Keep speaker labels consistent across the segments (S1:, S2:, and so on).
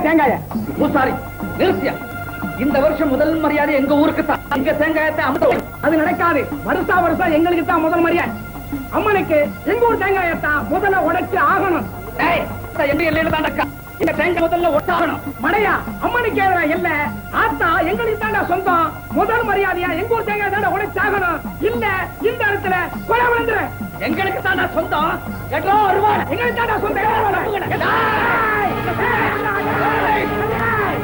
S1: தேங்காய பூசாரி நிறுத்தியா இந்த வருஷம் முதல் மரியாதை எங்க ஊருக்கு தான் எங்க தேங்காயத்தை அமுத்த அது நடக்காது வருஷா வருஷம் எங்களுக்கு தான் முதல் மரியாதை அம்மனுக்கு எங்க ஊர் தேங்காயத்தான் முதல்ல உடைச்சு ஆகணும் ஏய், எங்க எல்லையில தான் நடக்கா இந்த தேங்காய் முதல்ல ஒட்டாகணும் மடையா அம்மனுக்கு எதிரா இல்ல ஆத்தா எங்களுக்கு தாண்டா சொந்தம் முதல் மரியாதையா எங்க ஊர் தேங்காய் தாண்டா உடைச்சு ஆகணும் இல்ல இந்த இடத்துல கொலை விழுந்துரு எங்களுக்கு தாண்டா சொந்தம் எட்டோ வருவான் எங்களுக்கு தாண்டா சொந்தம் ஏய், ஏய், ஏய்.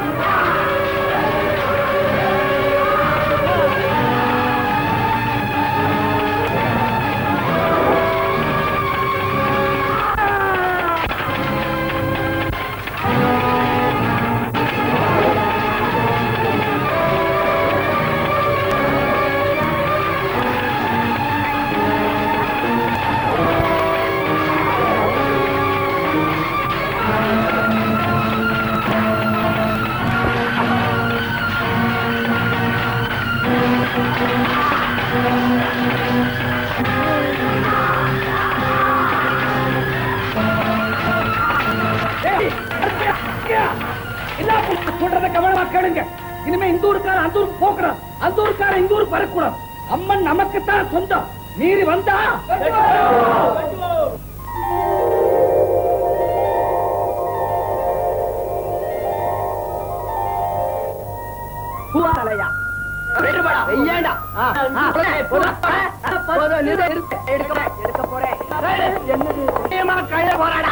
S1: ஏய், ஐயா, எல்லா பொண்ணும் சொல்றத கவனமா கேளுங்க இனிமே இந்த ஊருக்கார அந்த ஊருக்கு போகக்கூடாது அந்த ஊருக்கார இந்த ஊருக்கு வரக்கூடாது அம்மன் நமக்குத்தான் சொந்தம் மீறி வந்தா பூவாலையா வெய்யாண்டா எடுக்க போறேன் என்னது கழ போறாடா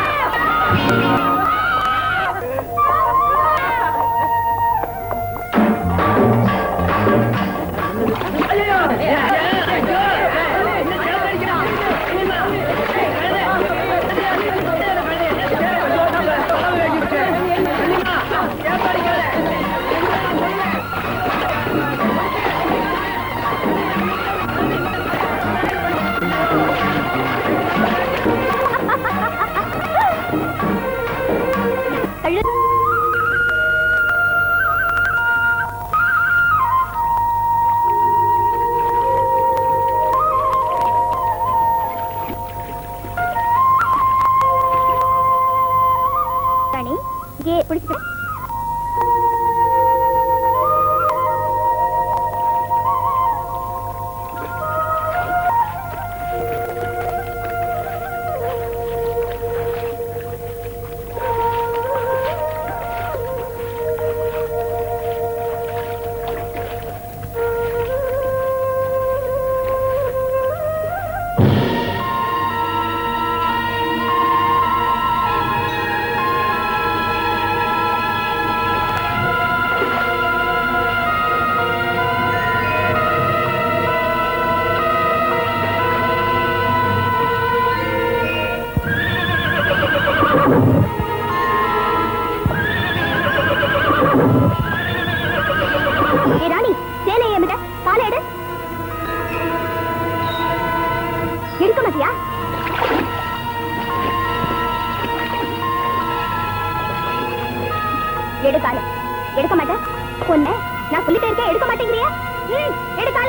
S2: ராணி இங்கே பிடிச்சு ஏ ராணி சேலை ஏமிட பாலை எடு எடுக்க மாட்டியா எடுக்கால எடுக்க மாட்டேன் பொண்ணு நான் சொல்லிட்டே இருக்கேன் எடுக்க மாட்டேங்கிறியா ம் எடுக்கால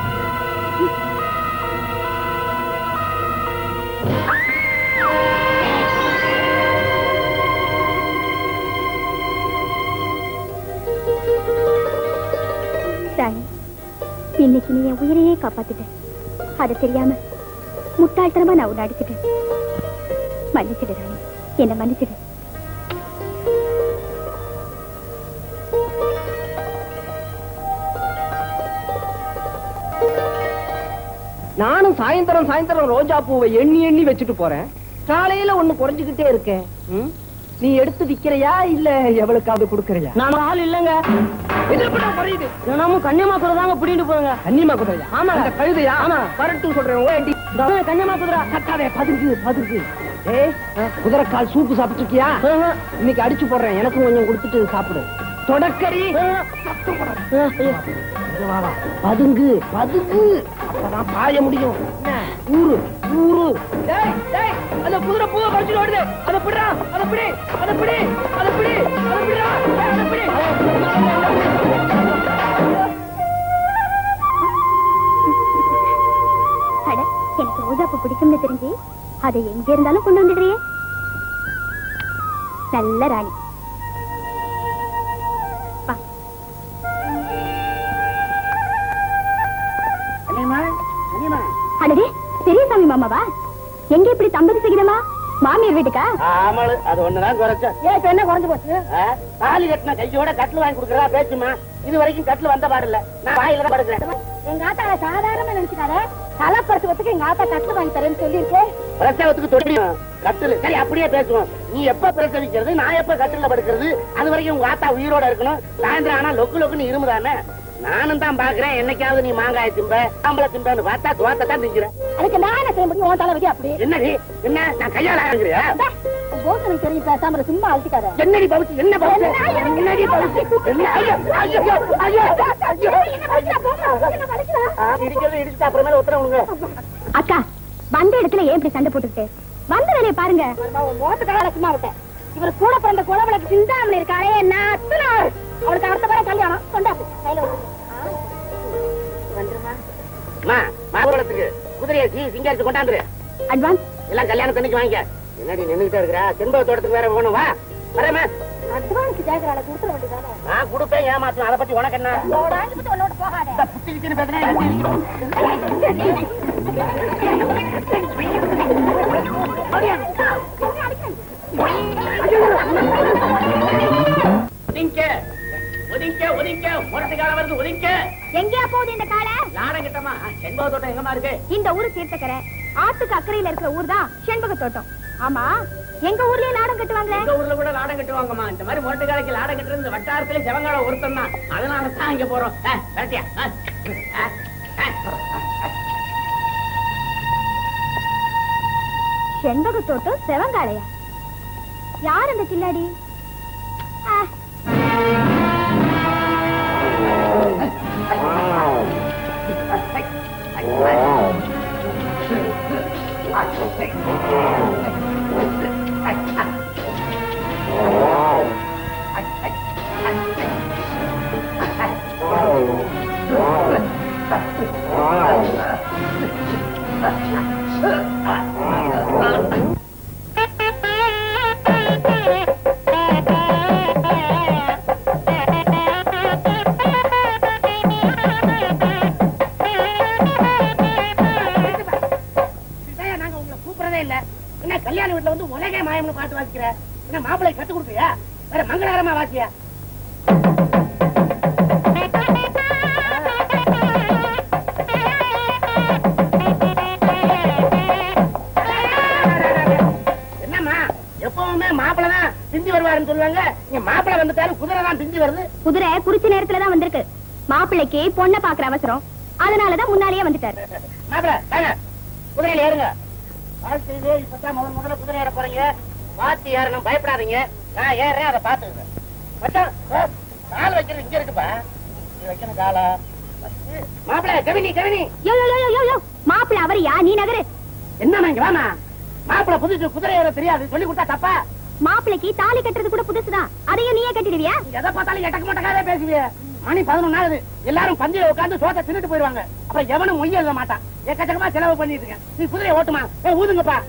S2: ராணி இன்னைக்கு நீ என் உயிரையே காப்பாத்திட்ட அது தெரியாம முட்டாள்தனமா நான் உன்னை அடிச்சிட்டேன் மன்னிச்சிடு ராணி என்ன மன்னிச்சிடு
S3: நானும் சாயந்தரம் சாயந்தரம் ரோஜா பூவை எண்ணி எண்ணி வச்சுட்டு போறேன் காலையில ஒண்ணு குறைஞ்சுக்கிட்டே இருக்கேன் ம்? நீ எடுத்து விக்கிறையா இல்ல எவளுக்காவது கொடுக்கறியா
S1: நாம ஆள் இல்லங்க
S3: எதிர்ப்படா குறையுது
S1: தினமும் கன்னியமா கூட தாங்க பிடிட்டு போங்க
S3: கன்னிமா குதிரையா
S1: ஆமா.
S3: அந்த கழுதையா
S1: ஆமா.
S3: வரட்டும் சொல்றேன் ஓடி
S1: கன்னியமா குதிரை
S3: கத்தாதே பதிருக்கு பதிருக்கு ஏய் குதிரைக்கால் சூப்பு சாப்பிட்டுருக்கியா இன்னைக்கு அடிச்சு போடுறேன் எனக்கும் கொஞ்சம் கொடுத்துட்டு சாப்பிடு தொடக்கறி சத்தம் போடாத. இங்க வா, வா. பதுங்கு பதுங்கு அப்பதான் பாய முடியும் என்ன? ஊரு ஊரு டேய் டேய் அந்த குதிரை பூவை பறிச்சுட்டு ஓடுது அதை பிடுறா அதை பிடி அதை பிடி அதை பிடி அதை பிடிடா ஏய், அதை பிடி
S2: அட எனக்கு ரோஜாப்பூ பிடிக்கும்னு தெரிஞ்சு அதை எங்க இருந்தாலும் கொண்டு வந்துடுறியே நல்ல ராணி மாமாவா எங்க இப்படி தம்பதி சகிதமா மாமியார் வீட்டுக்கா
S3: ஆமாளு அது ஒண்ணுதான் குறைச்ச
S2: ஏன் இப்ப என்ன குறைஞ்சு போச்சு
S3: தாலி கட்டின கையோட கட்டில் வாங்கி கொடுக்கறதா பேச்சுமா இது வரைக்கும் கட்டில் வந்த பாடு இல்ல நான் வாயில தான் படுக்கிறேன்
S2: எங்க ஆத்தாவை சாதாரணமா நினைச்சுக்காத தலைப்படுத்துவதுக்கு எங்க ஆத்தா கட்டு வாங்கி தரேன்னு சொல்லியிருக்கேன்
S3: பிரசவத்துக்கு தொட்டியும் கட்டில் சரி அப்படியே பேசுவோம் நீ எப்ப பிரசவிக்கிறது நான் எப்ப கட்டில படுக்கிறது அது வரைக்கும் உங்க ஆத்தா உயிரோட இருக்கணும் சாயந்தரம் ஆனா லொக்கு லொக்குன்னு இருமுதானே நானும் தான் பாக்குறேன் என்னைக்காவது நீ மாங்காய திம்ப ஆம்பளை திம்பன்னு பார்த்தா துவாத்த தான் திங்கிறேன்
S2: அதுக்கு நான் என்ன செய்ய முடியும் உன் தலை வைக்க அப்படி
S3: என்னடி என்ன நான் கையால ஆகுறியா
S2: போஸ் எனக்கு தெரியும் பேசாம சும்மா அழுத்திக்காத
S3: என்னடி பவுச்சு என்ன பவுச்சு என்னடி பவுச்சு என்ன ஐயோ ஐயோ ஐயோ ஐயோ ஆ, இடிக்கிறது இடிச்சுட்டு அப்புறமேல உத்தரவுங்க
S2: அக்கா வந்த இடத்துல ஏன் இப்படி சண்டை போட்டுக்கிட்டு வந்த வேலையை பாருங்க மோத்துக்காக சும்மா விட்டேன் இவர் கூட பிறந்த குழந்தைக்கு சிந்தாமணி இருக்காளே நான் அத்தனை நாள். அவளுக்கு அடுத்த வாரம் கல்யாணம் கொண்டாப்பு கையில வச்சு.
S3: அம்மா மாகுளத்துக்கு குதிரையை சீ சிங்காரிச்சு கொண்டாந்துரு
S2: அட்வான்ஸ்
S3: எல்லாம் கல்யாணத்தன்னைக்கு வாங்கிக்க என்னடி நின்னுகிட்டே இருக்கிற செண்பக தோட்டத்துக்கு வேற போகணும் வா வரேம்மா
S2: அட்வான்ஸ் கேக்குறாள கொடுத்துட வேண்டியதானே
S3: நான் கொடுப்பேன் ஏமாத்தணும் அதை பத்தி உனக்கு என்ன
S2: அவளோட அனுப்பிட்டு உன்னோட போகாத
S3: இந்த புத்தி கிச்சின்னு பேசுறேன், எனக்கு ஒதுங்க ஒதுங்க ஒதுங்க முரட்டு காலம் வருது ஒதுங்க
S2: எங்கேயா போகுது இந்த காலை
S3: லாடம் கிட்டமா செண்பக தோட்டம் எங்கம்மா இருக்கு
S2: இந்த ஊரு தீர்த்தக்கரை ஆத்துக்கு அக்கறையில இருக்கிற ஊர் தான் செண்பக தோட்டம் ஆமா எங்க ஊர்லயே நாடம் கட்டுவாங்களே
S4: எங்க ஊர்ல கூட லாடம் கட்டுவாங்கம்மா இந்த மாதிரி மொட்டை காலைக்கு லாடம் கட்டுறது இந்த வட்டாரத்துல செவங்கால ஒருத்தன் தான் அதனால தான் இங்க போறோம் ஆ, கரெக்டியா ஆ, ஆ, ஆ.
S2: செண்பக தோட்டம் செவங்காளையா யார் அந்த கில்லாடி ஆ,
S3: இதையா நாங்க உங்களை கூப்பிடறதே இல்ல என்ன கல்யாண வீட்டுல வந்து உலகே மாயம்னு பாட்டு வாசிக்கிற என்ன மாப்பிள்ளை கத்து கொடுப்பியா வேற மங்களகரமா வாசியா என்னம்மா எப்பவுமே மாப்பிள்ளை தான் பிந்தி வருவாருன்னு சொல்லுவாங்க இங்க மாப்பிள்ளை வந்துட்டாலும் குதிரை தான் பிந்தி வருது
S2: குதிரை குறிச்ச நேரத்துல தான் வந்திருக்கு மாப்பிள்ளைக்கு பொண்ணை பாக்குற அவசரம் அதனாலதான் முன்னாலேயே வந்துட்டாரு
S3: மாப்பிள்ளை தாங்க குதிரையில ஏறுங்க வாழ்க்கையிலே இப்பதான் முதல் முதல்ல குதிரை ஏற போறீங்க பார்த்து ஏறணும் பயப்படாதீங்க நான் ஏறேன் அதை பாத்துக்கிறேன் மச்சான் ஆ, கால் வைக்கிறது இங்க இருக்குப்பா இங்க வைக்கணும் காலா மாப்பிள்ளை கவினி கவினி
S2: யோ யோ யோ யோ யோ மாப்பிள்ளை அவரியா நீ நகரு
S3: என்ன இங்க வாமா மாப்பிள்ளை புதுசு குதிரை ஏற தெரியாது சொல்லி கொடுத்தா தப்பா
S2: மாப்பிள்ளைக்கு தாலி கட்டுறது கூட புதுசுதான் அதையும் நீயே கட்டிடுவியா
S3: நீ எதை பார்த்தாலும் எட்டக்க மாட்டக்காவே பேசுவிய மணி பதினொன்னு ஆகுது எல்லாரும் பந்தியில உட்கார்ந்து சோத்தை தின்னுட்டு போயிருவாங்க அப்புறம் எவனும் மொய் எழுத மாட்டான் எக்கச்சக்கமா செலவு பண்ணிட்டு இருக்கேன் நீ குதிரையை ஓட்டுமா ஏ ஊதுங்கப்பா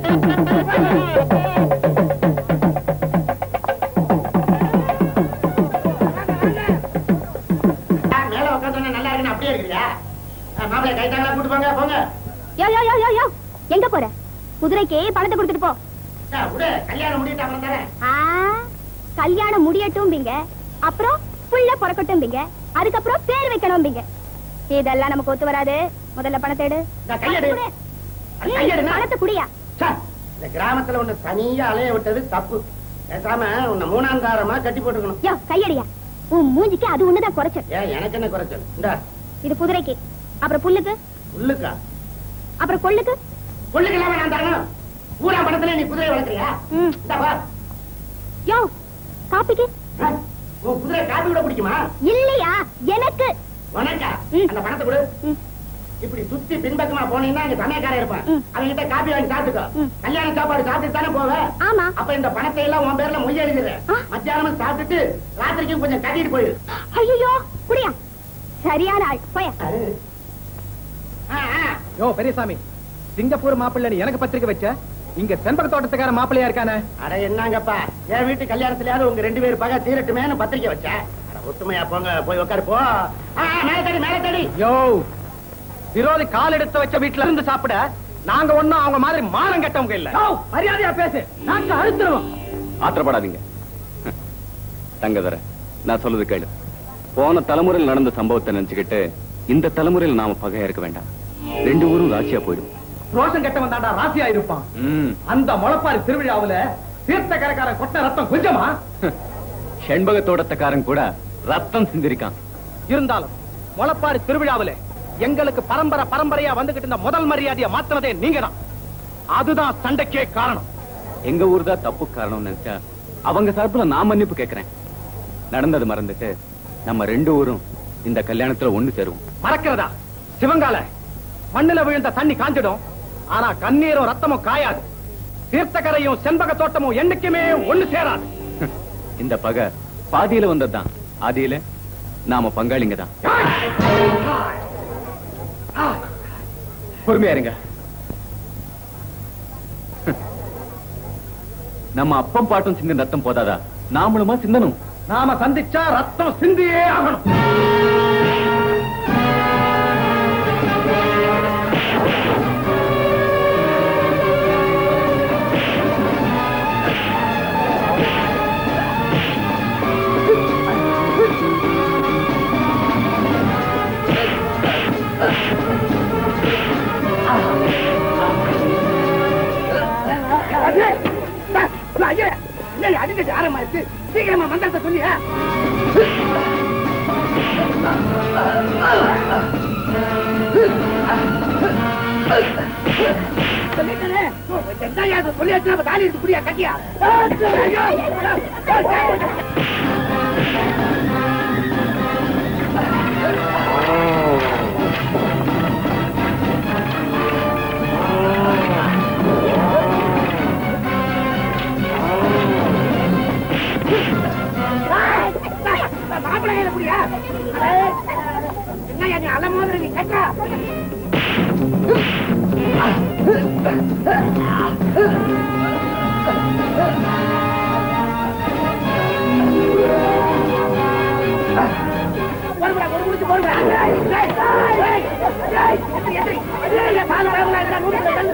S3: மேல உட்காந்து நல்லா இருக்குன்னு அப்படியே இருக்கிறியா மாப்பிள்ளை கைத்தாங்களா கூட்டு போங்க போங்க
S2: யோ யோ யோ யோ யோ எங்க போற குதிரைக்கு பணத்தை கொடுத்துட்டு போ
S3: ஆ, விடு கல்யாணம் முடியிட்டு அப்புறம் தரேன்
S2: ஆ, கல்யாணம் முடியட்டும் பிங்க அப்புறம் புள்ள பிறக்கட்டும் பிங்க அதுக்கப்புறம் பேர் வைக்கணும் பிங்க இதெல்லாம் நமக்கு ஒத்து வராது முதல்ல பணத்தை எடு
S3: இந்த கையெடு.
S2: பணத்தை கொடு.
S3: அது
S2: ஏய்,
S3: கையெடுனா?
S2: பணத்தை குடியா
S3: ச்சே, இந்த கிராமத்துல உன்னை தனியா அலைய விட்டது தப்பு பேசாம உன்னை மூணாந்தாரமா கட்டி போட்டுக்கணும்
S2: யோ கையடியா உன் மூஞ்சிக்கு அது ஒண்ணுதான் குறைச்சல்
S3: ஏன் எனக்கு என்ன குறைச்சல் இந்த
S2: இது குதிரைக்கு அப்புறம் புல்லுக்கு
S3: உள்ளுக்கா
S2: அப்புறம் கொள்ளுக்கு
S3: புள்ளுக்கு இல்லாம நான் தரணும் ஊரா பணத்துல நீ குதிரை வளர்க்குறியா
S2: ம்.
S3: இந்த வா
S2: யோ காப்பிக்கு
S3: ஆ, உன் குதிரை காப்பி கூட பிடிக்குமா
S2: இல்லையா எனக்கு
S3: உனக்கா
S2: ம்.
S3: அந்த பணத்தை கொடு
S2: ம்.
S3: இப்படி சுத்தி பின்பக்கமா போனீங்கன்னா இங்க சமயக்காரன் இருப்பான்
S2: ம்.
S3: அவங்கிட்ட காப்பி வாங்கி சாப்பிட்டுக்கோ
S2: ம்.
S3: கல்யாண சாப்பாடு சாப்பிட்டு தானே போவ
S2: ஆமா
S3: அப்ப இந்த பணத்தை எல்லாம் உன் பேர்ல மொய் எழுதுறேன்
S2: ஆ.
S3: மத்தியானம் சாப்பிட்டுட்டு ராத்திரிக்கு கொஞ்சம் கட்டிட்டு போயிரு
S2: ஐயோ குடியா சரியான ஆள் போய
S3: ஆ, ஆ.
S1: யோ பெரியசாமி சிங்கப்பூர் மாப்பிள்ளை எனக்கு பத்திரிக்கை வச்ச இங்க செண்பக தோட்டத்துக்கார மாப்பிள்ளையா இருக்கானே
S3: அட என்னங்கப்பா என் வீட்டு கல்யாணத்துலயாவது உங்க ரெண்டு பேர் பகை தீரட்டுமேனு பத்திரிக்கை வச்சேன் அட ஒத்துமையா போங்க போய் உட்காரு போ ஆ, ஆ, மேல தடி மேல தடி
S1: யோ விரோதி கால் எடுத்து வச்ச வீட்டுல இருந்து சாப்பிட நாங்க ஒண்ணும் அவங்க மாதிரி மானம் கெட்டவங்க இல்ல மரியாதையா பேசு நாங்க அழுத்துறோம்
S5: ஆத்திரப்படாதீங்க தங்கதர நான் சொல்றது கேளு போன தலைமுறையில் நடந்த சம்பவத்தை நினைச்சுக்கிட்டு இந்த தலைமுறையில் நாம பகையா இருக்க வேண்டாம் ரெண்டு ஊரும் ராசியா போயிடும்
S1: ரோஷம் கெட்டவன் தாண்டா ராசியா இருப்பான்
S5: ம்.
S1: அந்த முளப்பாரி திருவிழாவுல தீர்த்த கரைக்கார கொட்ட ரத்தம் கொஞ்சமா
S5: செண்பகத்தோட்டத்தக்காரன் கூட ரத்தம் சிந்திருக்கான்
S1: இருந்தாலும் முளப்பாரி திருவிழாவுல எங்களுக்கு பரம்பரை பரம்பரையா வந்துகிட்டு இருந்த முதல் மரியாதையை மாத்தினதே நீங்க தான் அதுதான் சண்டைக்கே காரணம்
S5: எங்க ஊர் தான் தப்பு காரணம் நினைச்சா அவங்க சார்பில் நான் மன்னிப்பு கேட்கிறேன் நடந்தது மறந்துட்டு நம்ம ரெண்டு ஊரும் இந்த கல்யாணத்துல ஒண்ணு சேருவோம்
S1: மறக்கிறதா சிவங்கால மண்ணுல விழுந்த தண்ணி காஞ்சிடும் ஆனா கண்ணீரும் ரத்தமும் காயாது தீர்த்தக்கரையும் செண்பக தோட்டமும் என்னைக்குமே ஒண்ணு சேராது
S5: இந்த பகை பாதியில வந்ததுதான் ஆதியில நாம பங்காளிங்க தான் பொறுமையா இருங்க நம்ம அப்பம் பாட்டும் சிந்தின ரத்தம் போதாதா நாமளுமா சிந்தனும்
S1: நாம சந்திச்சா ரத்தம் சிந்தியே ஆகணும் அடிக்கடி ஆரம்பிச்சு சீக்கிரமா மந்திரத்தை சொல்லியா சொல்லியாச்சு நம்ம தாலி இருக்கு புரியா கட்டியா மாப்பிள்ளையில புரியா என்ன நீ அல மாதிரி நீ கட்டா போடுடா, ஒரு முடிச்சு போடுடா. டேய், டேய், டேய், டேய், எந்திரி, எந்திரி. எந்திரி, பால் வரவங்களா இருந்தா நூறு தள்ளு.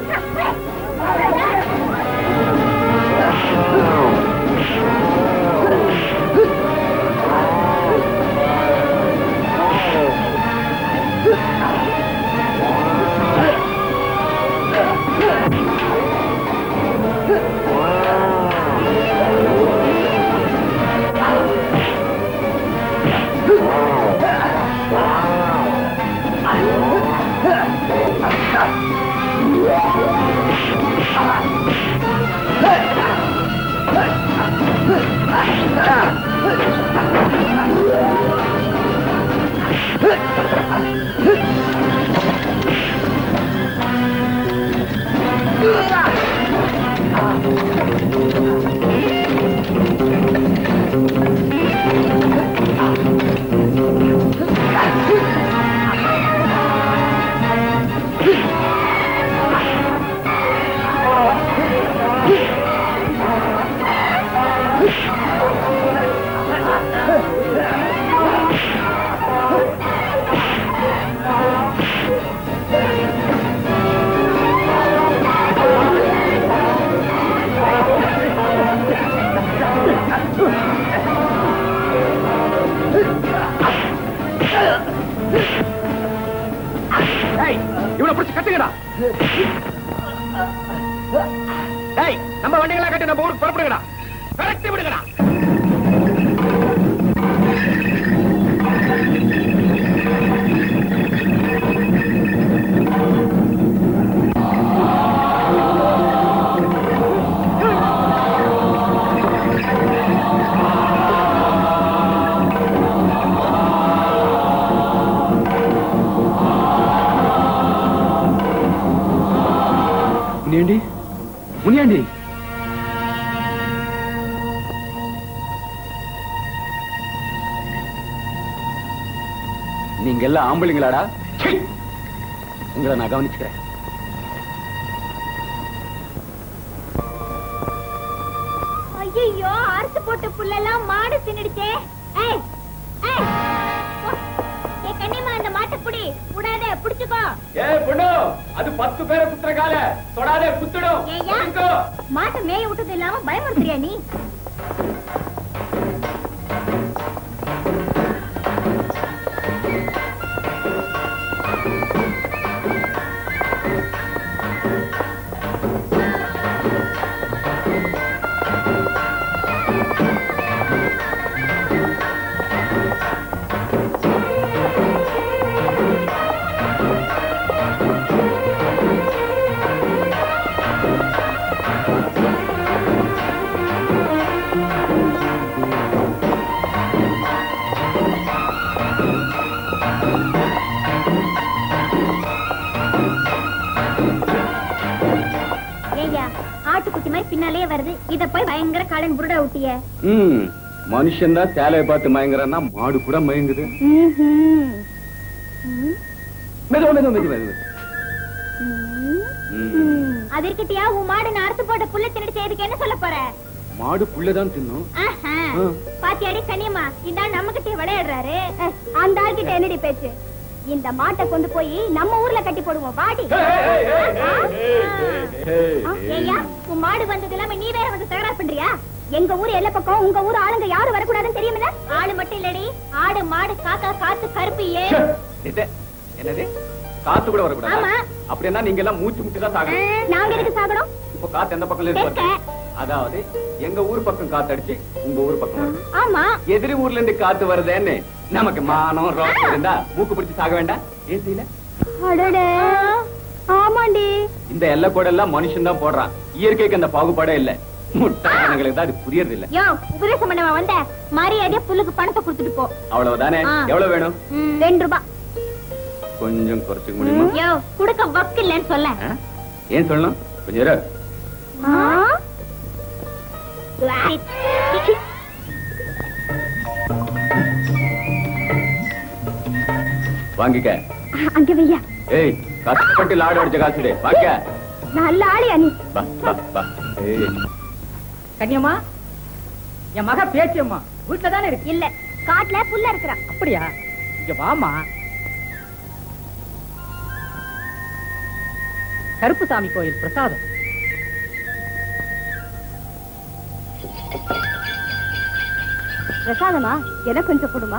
S1: ஏய், இவனை பிடிச்சு கட்டுங்கடா ஏய் நம்ம வண்டிகளா கட்டி நம்ம ஊருக்கு புறப்படுங்கடா கரெக்ட் விடுங்கடா
S5: முனியாண்டி முனியாண்டி நீங்க எல்லாம் ஆம்பளைங்களாடா சீ! உங்களை நான் கவனிச்சுக்கிறேன்
S2: ஐயோ அறுத்து போட்ட புல்லெல்லாம் மாடு தின்னுடுச்சே ஏய் ஏய் போ. ஏய் கண்ணியம்மா அந்த மாட்டை புடி விடாத புடிச்சுக்கோ
S5: ஏ பொண்ணு அது பத்து பேரை குத்துற கால தொடாதே குத்துடும்
S2: ஏய்யா.
S5: புடிச்சுக்கோ.
S2: மாட்டை மேய விட்டது இல்லாம பயமுறுத்துறியா நீ ஏய்யா ஆட்டுக்குட்டி மாதிரி பின்னாலே வருது இத போய் பயங்கர காலன் புருடா விட்டிய
S5: ம் மனுஷன் தான் சேலையை பார்த்து மயங்குறான்னா மாடு கூட மயங்குது மெதுவா மெதுவா மெதுவா மெதுவா ம்.
S2: அது இருக்கட்டியா உன் மாடு நான் அறுத்து போட்ட புல்ல தின்னுட்டு செய்யறதுக்கு என்ன சொல்ல போற
S5: மாடு புள்ளதான் தின்னும்
S2: ஆஹா.
S5: ஆ.
S2: பாத்தியாடி கனியம்மா இந்த ஆள் நம்ம கிட்டே விளையாடுறாரு அஹ், அந்த ஆள் கிட்ட என்னடி பேச்சு இந்த மாட்டை கொண்டு போய் நம்ம ஊர்ல கட்டி போடுவோம் வாடி ஆ, ஏய்யா உன் மாடு வந்தது இல்லாம நீ வேற வந்து தகராறு பண்றியா எங்க ஊர் எல்லா பக்கம் உங்க ஊர் ஆளுங்க யாரும் வரக்கூடாதுன்னு தெரியுமில்ல ஆளு மட்டும் இல்லடி ஆடு மாடு காக்கா காத்து கருப்பு ஏ
S5: இது, என்னது காத்து கூட வரக்கூடாது
S2: ஆமா.
S5: அப்படின்னா நீங்க எல்லாம் மூச்சு முட்டி தான் சாகணும்
S2: நாங்க எதுக்கு சாகணும்
S5: இப்ப காத்து எந்த பக்கம் இருக்கு
S2: தெற்க.
S5: அதாவது எங்க ஊர் பக்கம் காத்தடிச்சு உங்க ஊர் பக்கம் வருது
S2: ஆமா
S5: எதிரி ஊர்ல இருந்து காத்து வருதேன்னு நமக்கு மானம் ரோஷம் இருந்தா மூக்கு பிடிச்சு சாக வேண்டாம் ஏன் செய்யல
S2: அடடே ஆமாண்டி
S5: இந்த எல்லை கூட எல்லாம் மனுஷன் தான் போடுறான் இயற்கைக்கு அந்த பாகுபாடே இல்ல முட்டாளங்களுக்கு தான் அது புரியறது இல்ல
S2: யோ உபதேசம் பண்ணவா வந்த மரியாதையா புல்லுக்கு பணத்தை கொடுத்துட்டு போ
S5: அவ்வளவுதானே
S2: ஆ.
S5: எவ்வளவு வேணும்
S2: ம், ரெண்டு ரூபாய்
S5: கொஞ்சம் குறைச்சுக்க முடியுமா
S2: யோ குடுக்க வக்கு இல்லைன்னு சொல்ல
S5: ஆ? ஏன் சொல்லணும் கொஞ்சம் இரு.
S2: ஆ?
S5: வாங்கிக்க
S2: அங்க வையா
S5: ஏய் கஷ்டப்பட்டு லாடு அடிச்ச காசுடு வாங்க
S2: நல்ல ஆளியா நீ
S5: வா வா வா ஏய்
S1: கன்னியம்மா என் மக பேச்சியம்மா வீட்டுல தானே இருக்கு
S2: இல்ல காட்டுல புல்ல இருக்கிறா
S1: அப்படியா இங்க வாமா கருப்புசாமி கோயில் பிரசாதம்
S2: பிரசாதமா எனக்கு கொஞ்சம் கொடுமா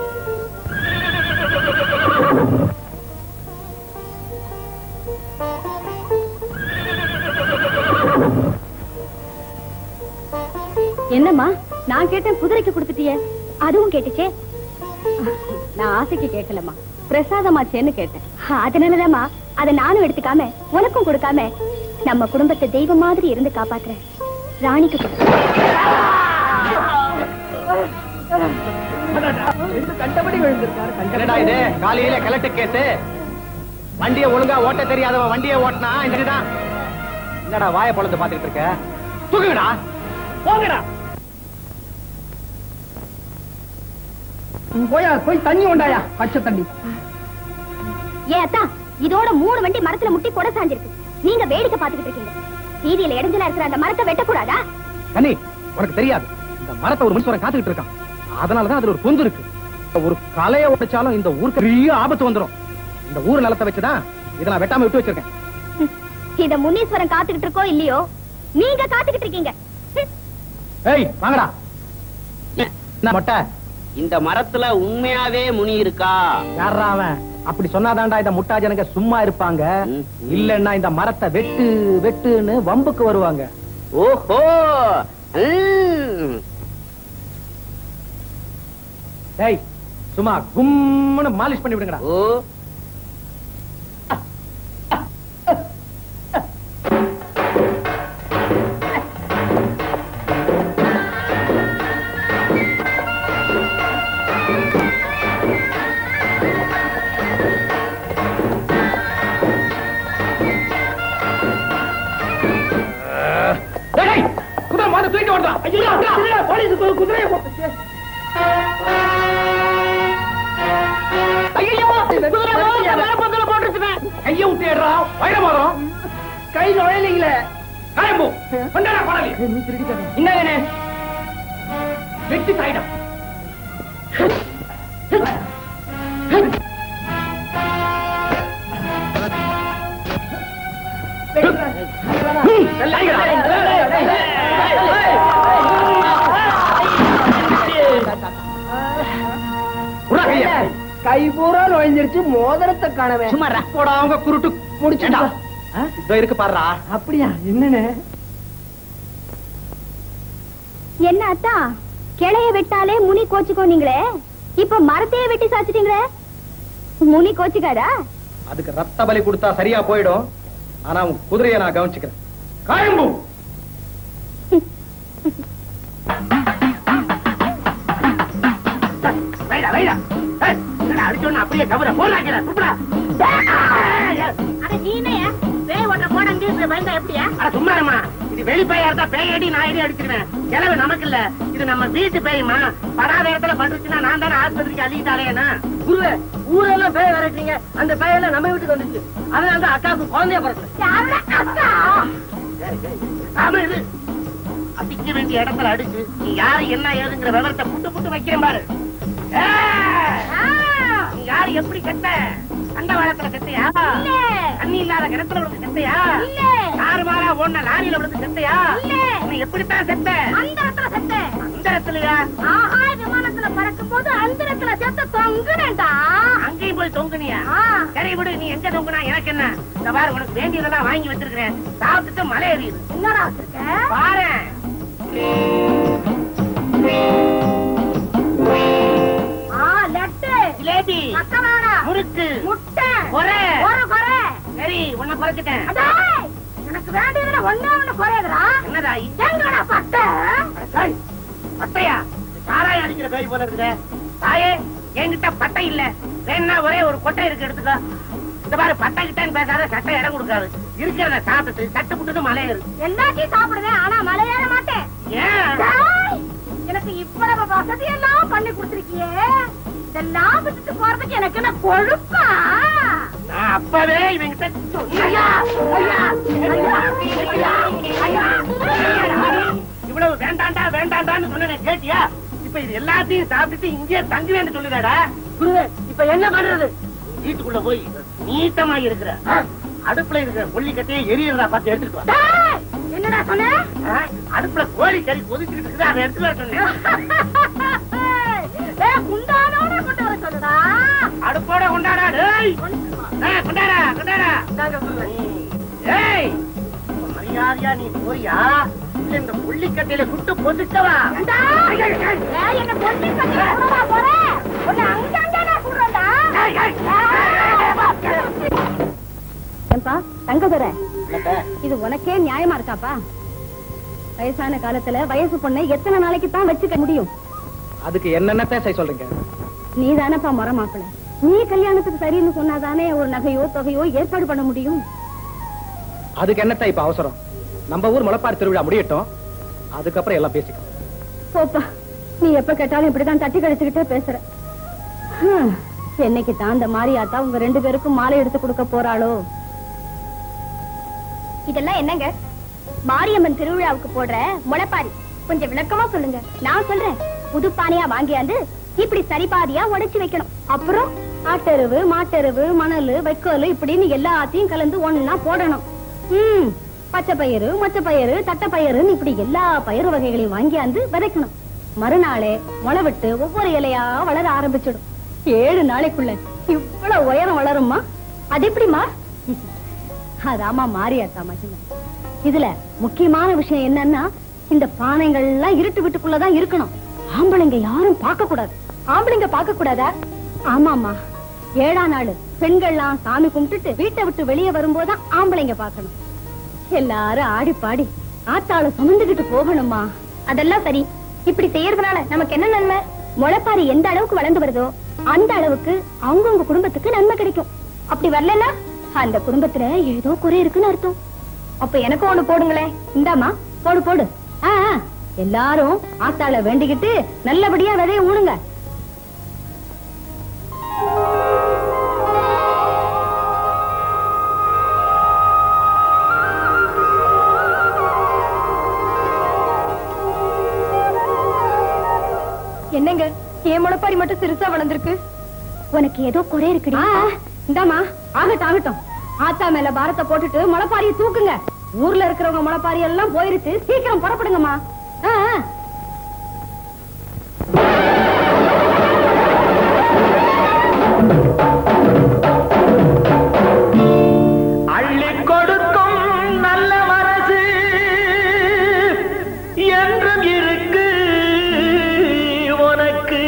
S2: என்னம்மா நான் கேட்டேன் குதிரைக்கு கொடுத்துட்டியே அதுவும் கேட்டுச்சே நான் ஆசைக்கு கேட்கலம்மா பிரசாதமாச்சேன்னு கேட்டேன் அதனாலதாம்மா அதை நானும் எடுத்துக்காம உனக்கும் கொடுக்காம நம்ம குடும்பத்தை தெய்வம் மாதிரி இருந்து காப்பாத்துறேன் ராணிக்கு
S1: கண்டபடி விழுந்திருக்காரு
S3: என்னடா இது காலையில கலெக்டர் கேஸ் வண்டிய ஒழுங்கா ஓட்ட தெரியாதவன் வண்டிய ஓட்டினா இதுதான் என்னடா வாய பொழந்து பாத்துக்கிட்டு இருக்க தூக்குங்கடா
S1: போங்கடா போயா போய் தண்ணி உண்டாயா பச்சை தண்ணி
S2: ஏ அத்தா இதோட மூணு வண்டி மரத்துல முட்டி கொடை சாஞ்சிருக்கு நீங்க வேடிக்கை பாத்துக்கிட்டு இருக்கீங்க வீதியில இடைஞ்சலா இருக்கிற அந்த மரத்தை வெட்டக்கூடாதா
S3: கண்ணி உனக்கு தெரியாது இந்த மரத்தை ஒரு மனுஷன் காத்துக்கிட்டு இருக்கான் அதனாலதான் அதுல ஒரு பொந்து இருக்கு ஒரு கலைய உடைச்சாலும் இந்த ஊருக்கு பெரிய ஆபத்து வந்துரும் இந்த ஊர் நிலத்தை வச்சுதான் இதை நான் வெட்டாம விட்டு வச்சிருக்கேன்
S2: ஹம், இத முனீஸ்வரன் காத்துக்கிட்டு இருக்கோ இல்லையோ நீங்க காத்துக்கிட்டு இருக்கீங்க ஹம்,
S3: ஏய் வாங்கடா என்ன மொட்டை
S4: இந்த மரத்துல உண்மையாவே முனி இருக்கா
S3: யாரா அவன் அப்படி சொன்னாதான்டா இந்த முட்டா ஜனங்க சும்மா இருப்பாங்க
S4: ம்.
S3: இல்லன்னா இந்த மரத்தை வெட்டு வெட்டுன்னு வம்புக்கு வருவாங்க
S4: ஓஹோ ம்.
S3: டேய் சும்மா கும்முன்னு மாலிஷ் பண்ணி விடுங்கடா
S4: ஓ
S3: டேய், டேய், குதிரை மாடு தூக்கிட்டு ஓடுறா ஐயோ
S1: போலீஸ் குதிரையை போட்டுச்சு
S3: ஐயோ கைய விட்டுடுறா வயிற மாதம்
S1: கை நுழையிலீங்களே
S3: காயம்பு கொண்டாடா பரவி
S1: நீ திருடிக்காத
S3: என்னங்கண்ணே வெட்டி சாயிடம் கை பூரா நுழைஞ்சிருச்சு மோதிரத்தை காணவே
S1: சும்மா போடா அவங்க குருட்டு
S3: முடிச்சுடா
S1: இதோ இருக்கு பாருடா
S3: அப்படியா என்னன்னு
S2: என்ன அத்தா கிளைய வெட்டாலே முனி கோச்சுக்கோ நீங்களே இப்ப மரத்தையே வெட்டி சாச்சிட்டீங்களே முனி கோச்சுக்காரா
S1: அதுக்கு ரத்த பலி கொடுத்தா சரியா போயிடும் ஆனா உன் குதிரையை நான் கவனிச்சுக்கிறேன் காயம்பு
S4: வைடா வைடா ஏய், என்னடா அடிச்சோன்னு அப்படியே கவர போனாக்கிற சுப்ரா
S2: அட நீனே பேய் ஓட்ட போனங்க இப்படி பயந்தா எப்படியா
S4: அட சும்மா இருமா இது வெளி பேயா இருந்தா பேய் அடி நான் அடி அடிச்சிருவேன் கிளவு நமக்கு இல்ல இது நம்ம வீட்டு பேயுமா படாத இடத்துல பட்டுச்சுன்னா நான் தானே ஆஸ்பத்திரிக்கு அள்ளிட்டாலேனா
S3: குருவே ஊரெல்லாம் பேய விரட்டுறீங்க அந்த பேயெல்லாம் நம்ம வீட்டுக்கு வந்துச்சு அதனால தான் அக்காவுக்கு குழந்தைய பிறகு
S4: ஆமா இது அடிக்க வேண்டிய இடத்துல அடிச்சு நீ யாரு என்ன ஏதுங்கிற விவரத்தை புட்டு புட்டு வைக்கிறேன் பாரு ஏய்! நீ யாரு எப்படி கெட்ட அண்ட வாழத்துல கெட்டையா தண்ணி இல்லாத கிணத்துல விழுந்து செத்தையா
S2: இல்ல.
S4: யாரு மாறா ஓடின லாரியில விழுந்து செத்தையா
S2: இல்ல.
S4: நீ எப்படித்தான் செத்த
S2: அந்த இடத்துல செத்த
S4: அந்த இடத்துலயா
S2: ஆஹா விமானத்துல பறக்கும் போது அந்த இடத்துல செத்த தொங்குனேன்டா
S4: அங்கேயும் போய் தொங்குனியா
S2: ஆ.
S4: சரி விடு நீ எங்க தொங்குனா எனக்கு என்ன இந்த பாரு உனக்கு வேண்டியதெல்லாம் வாங்கி வச்சிருக்கிறேன் சாப்பிட்டுட்டு மலை ஏறிடு
S2: என்னடா வச்சிருக்க
S4: பாரு
S2: ஆ லட்டு
S4: ஜிலேபி
S2: பக்கவாடா
S4: முறுக்கு
S2: முட்டை
S4: கொரை.
S2: ஒரு கொரை
S4: சரி உன்னை குறைச்சிட்டேன்
S2: அடேய், எனக்கு வேண்டியதுல ஒண்ணே ஒண்ணு குறையுதுடா
S4: என்னதாயி
S2: எங்கடா பட்டை
S4: டேய், பட்டையா சாராயம் அடிக்கிற பேய் போல இருக்குது தாயே என்கிட்ட பட்டை இல்ல வேணா ஒரே ஒரு கொட்டை இருக்கு எடுத்துக்கோ இந்த பாரு பட்டை கிட்டன்னு பேசாத சட்டை இடம் கொடுக்காது இருக்கிறத சாப்பிட்டுட்டு சட்டு புட்டுட்டு மலை ஏறு
S2: எல்லாத்தையும் சாப்பிடுவேன் ஆனா மலையேற மாட்டேன்
S4: ஏன்
S2: டேய், எனக்கு இவ்வளவு வசதி எல்லாம் பண்ணி கொடுத்திருக்கியே இதெல்லாம் விட்டுட்டு போறதுக்கு எனக்கு என்ன கொழுப்பா
S4: நான் அப்பவே இவங்கிட்ட சொன்னேன்.
S2: ஐயா, ஐயா, ஐயா, ஐயா, ஐயா.
S4: இவ்வளவு வேண்டாண்டா வேண்டாண்டான்னு சொன்னேன் கேட்டியா இப்ப இது எல்லாத்தையும் சாப்பிட்டுட்டு இங்கே தங்குவேன்னு சொல்லுதாடா
S3: குருவே இப்ப என்ன பண்றது
S4: வீட்டுக்குள்ள போய் நீட்டமா இருக்கிற அடுப்புல இருக்கிற கொல்லிக்கட்டையே எரியறதா பார்த்து எடுத்துட்டு வா
S2: டேய், என்னடா சொன்ன
S4: ஆ, அடுப்புல கோழி கறி கொதிச்சுட்டு இருக்குது அதை எடுத்து வர சொன்னேன்
S2: டேய், குண்டானோட கொண்டு வர சொல்லுடா
S4: அடுப்போட கொண்டாடா டேய் ஆ, கொண்டாடா கொண்டாடா ஏய் இப்ப மரியாதையா நீ போறியா இல்ல இந்த கொல்லிக்கட்டையில சுட்டு பொதிச்சவா
S2: டேய், டேய், என்ன கொண்டு கட்டி கூடவா போற? உன்னை அங்க அங்க நான் சுடுறேன்டா. ஏன்பா தங்கதுரை இது உனக்கே நியாயமா இருக்காப்பா வயசான காலத்துல வயசு பொண்ணை எத்தனை நாளைக்கு தான் வச்சுக்க முடியும்
S1: அதுக்கு என்னென்னத்தை செய்ய சொல்றீங்க
S2: நீ தானப்பா முறை மாப்பிள நீ கல்யாணத்துக்கு சரின்னு சொன்னாதானே ஒரு நகையோ தொகையோ ஏற்பாடு பண்ண முடியும்
S1: அதுக்கு என்னத்த இப்ப அவசரம் நம்ம ஊர் முளைப்பாரி திருவிழா முடியட்டும் அதுக்கப்புறம் எல்லாம் பேசிக்கலாம்
S2: போப்பா நீ எப்ப கேட்டாலும் இப்படிதான் தட்டி கழிச்சுக்கிட்டே பேசுற ஹம், என்னைக்கு தான் அந்த மாரியாத்தா உங்க ரெண்டு பேருக்கும் மாலை எடுத்து கொடுக்க போறாளோ இதெல்லாம் என்னங்க மாரியம்மன் திருவிழாவுக்கு போடுற முளைப்பாரி கொஞ்சம் விளக்கமா சொல்லுங்க நான் சொல்றேன் புது பானையா வாங்கியாந்து இப்படி சரிபாதியா உடைச்சு வைக்கணும் அப்புறம் ஆட்டெருவு மாட்டெருவு மணல் வைக்கோல் இப்படின்னு எல்லாத்தையும் கலந்து ஒண்ணா போடணும் ம் பச்சை பயிறு மொச்சை பயிறு தட்டை பயிறுன்னு இப்படி எல்லா பயிறு வகைகளையும் வாங்கியாந்து விதைக்கணும் மறுநாளே முளை விட்டு ஒவ்வொரு இலையா வளர ஆரம்பிச்சிடும் ஏழு நாளைக்குள்ள இவ்வளவு உயரம் வளருமா அது எப்படிமா அதாமா மாரியாத்தா மகிமை இதுல முக்கியமான விஷயம் என்னன்னா இந்த பானைகள் எல்லாம் இருட்டு வீட்டுக்குள்ளதான் இருக்கணும் ஆம்பளைங்க யாரும் பார்க்க கூடாது ஆம்பளைங்க பார்க்க கூடாதா ஆமாமா ஏழாம் நாள் பெண்கள்லாம் சாமி கும்பிட்டுட்டு வீட்டை விட்டு வெளியே வரும்போதுதான் ஆம்பளைங்க பார்க்கணும் எல்லாரும் ஆடி பாடி ஆத்தாள சுமந்துகிட்டு போகணுமா அதெல்லாம் சரி இப்படி செய்யறதுனால நமக்கு என்ன நன்மை முளைப்பாரி எந்த அளவுக்கு வளர்ந்து வருதோ அந்த அளவுக்கு அவங்கவுங்க குடும்பத்துக்கு நன்மை கிடைக்கும் அப்படி வரலன்னா அந்த குடும்பத்துல ஏதோ குறை இருக்குன்னு அர்த்தம் அப்ப எனக்கும் ஒண்ணு போடுங்களேன் இந்தாமா போடு போடு ஆ, ஆ, எல்லாரும் ஆத்தாள வேண்டிக்கிட்டு நல்லபடியா விதைய ஊனுங்க என்னங்க என் முளைப்பாரி மட்டும் சிறுசா வளர்ந்துருக்கு உனக்கு ஏதோ குறை இருக்குடி இந்தாமா ஆகட்டும் ஆகட்டும் ஆத்தா மேல பாரத்தை போட்டுட்டு முளைப்பாரியை தூக்குங்க ஊர்ல இருக்கிறவங்க முளைப்பாரி எல்லாம் போயிருச்சு சீக்கிரம் புறப்படுங்கம்மா ஆ, ஆ.
S1: அள்ளி கொடுக்கும் நல்ல மனசு என்றும் இருக்கு உனக்கு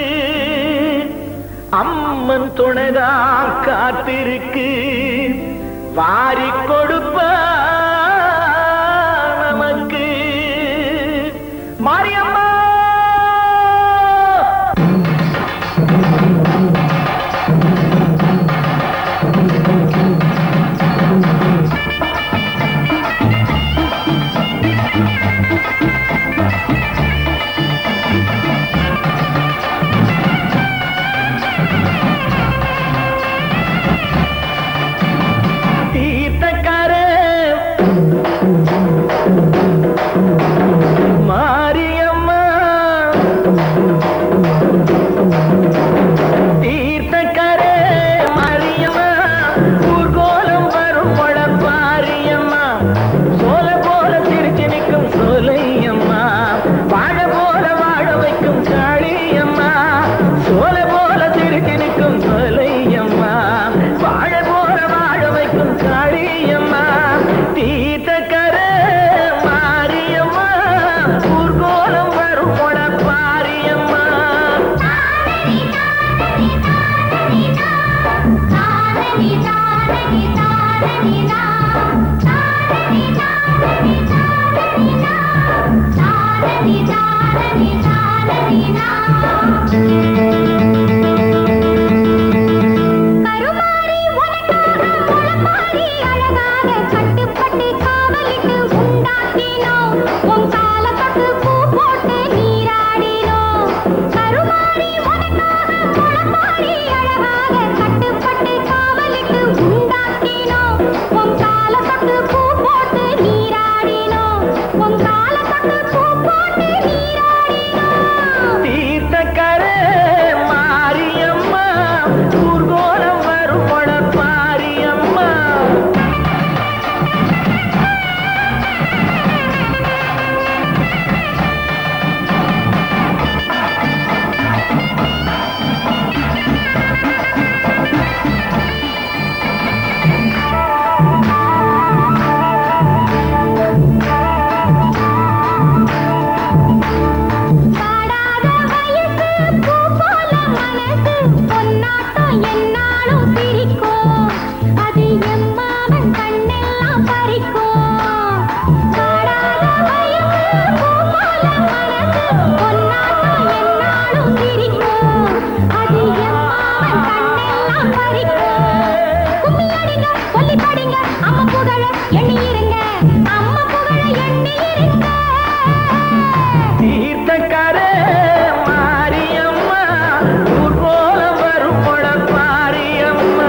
S1: அம்மன் துணைதா காத்திருக்கு வாரி கொடுப்ப நமக்கு மாரியம்மா தீர்த்தக்கார மாரியம்மா தீர்த்தக்கார மாரியம்மா ஊர்கோலம் வரும் பழப்பாரியம்மா சோல போல சிரிச்சு நிற்கும் சோலையம்மா வாழ போல வாழ வைக்கும் காளியம்மா சோல போல சிரிச்சு நிற்கும் சோலையம்மா வாழ போல வாழ வைக்கும் காளியம்மா தீர்த்தக்கர மாரியம்மா ஊர்கோலம் வரும் பழப்பாரியம்மா
S2: கருமாரி உனக்காக முளப்பாரி அழகாக கட்டுப்பட்டு காவலிட்டு உண்டாக்கினோம் உன் கால தொட்டு பூ போட்டு நீராடினோம் கருமாரி உனக்காக முளப்பாரி அழகாக கட்டுப்பட்டு காவலிட்டு உண்டாக்கினோம் உன் கால தொட்டு பூ போட்டு நீராடினோம் உன் கால தொட்டு பூ போட்டு நீராடினோம்
S1: தீர்த்தக்கர மாரியம்மா ஊர்கோலம் வரும் பழப்பாரியம்மா
S2: வாடாத வயசு பூ போல மனசு பொன்னாட்டம் என்னாலும் சிரிக்கும் அது எம்மாவன் கண்ணெல்லாம் பறிக்கும் வாடாத வயசு பூ போல மனசு பொன்னாட்டம் என்னாலும் சிரிக்கும் அது எம்மாவன் கண்ணெல்லாம் பறிக்கும் கும்மி அடிங்க சொல்லி படிங்க அம்மா புகழ எண்ணி இருங்க அம்மா புகழ எண்ணி இருங்க
S1: தீர்த்தக்கர மாரியம்மா ஊர்கோலம் வரும் பழப்பாரியம்மா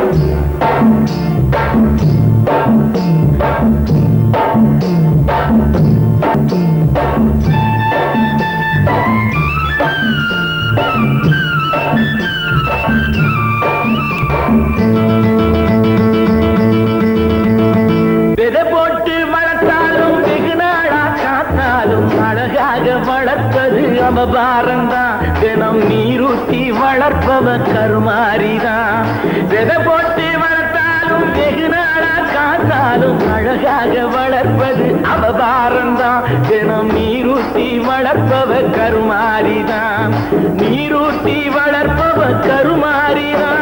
S1: விதை போட்டு வளர்த்தாலும் வெகு நாளா காத்தாலும் அழகாக வளர்ப்பது அவபாரம்தான் தினம் நீரூத்தி வளர்ப்பவ கருமாரிதான் விதை போட்டு வளர்த்தாலும் வெகு நாளா காத்தாலும் அழகாக வளர்ப்பது அவபாரம்தான் தினம் நீரூத்தி வளர்ப்பவ கருமாரிதான் நீரூத்தி வளர்ப்பவ கருமாரிதான்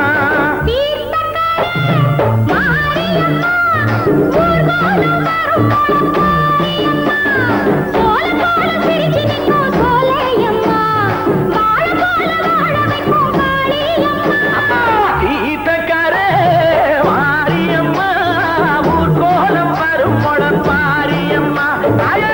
S1: தீர்த்தக்கர மாரியம்மா ஊர்கோலம் வரும் பாரியம்மா தாயே!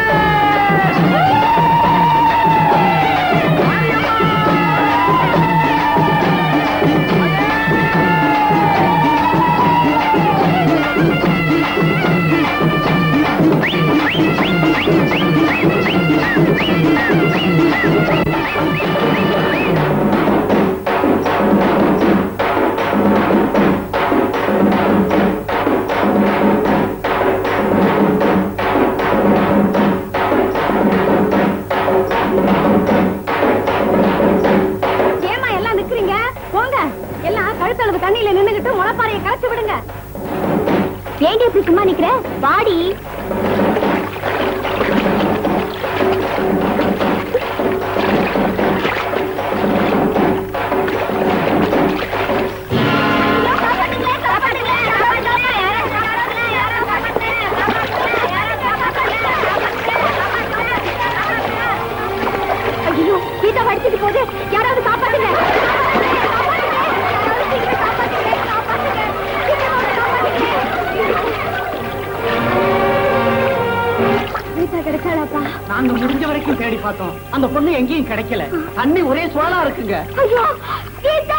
S2: சும்மா நிக்கிற வாடி ஐயோ கீதா வடிச்சிட்டு போகுது யாராவது காப்பாத்துங்க கீதா கிடைச்சாடாப்பா
S3: நாங்க முடிஞ்ச வரைக்கும் தேடி பார்த்தோம் அந்த பொண்ணு எங்கேயும் கிடைக்கல தண்ணி ஒரே சுழலா இருக்குங்க
S2: ஐயோ கீதா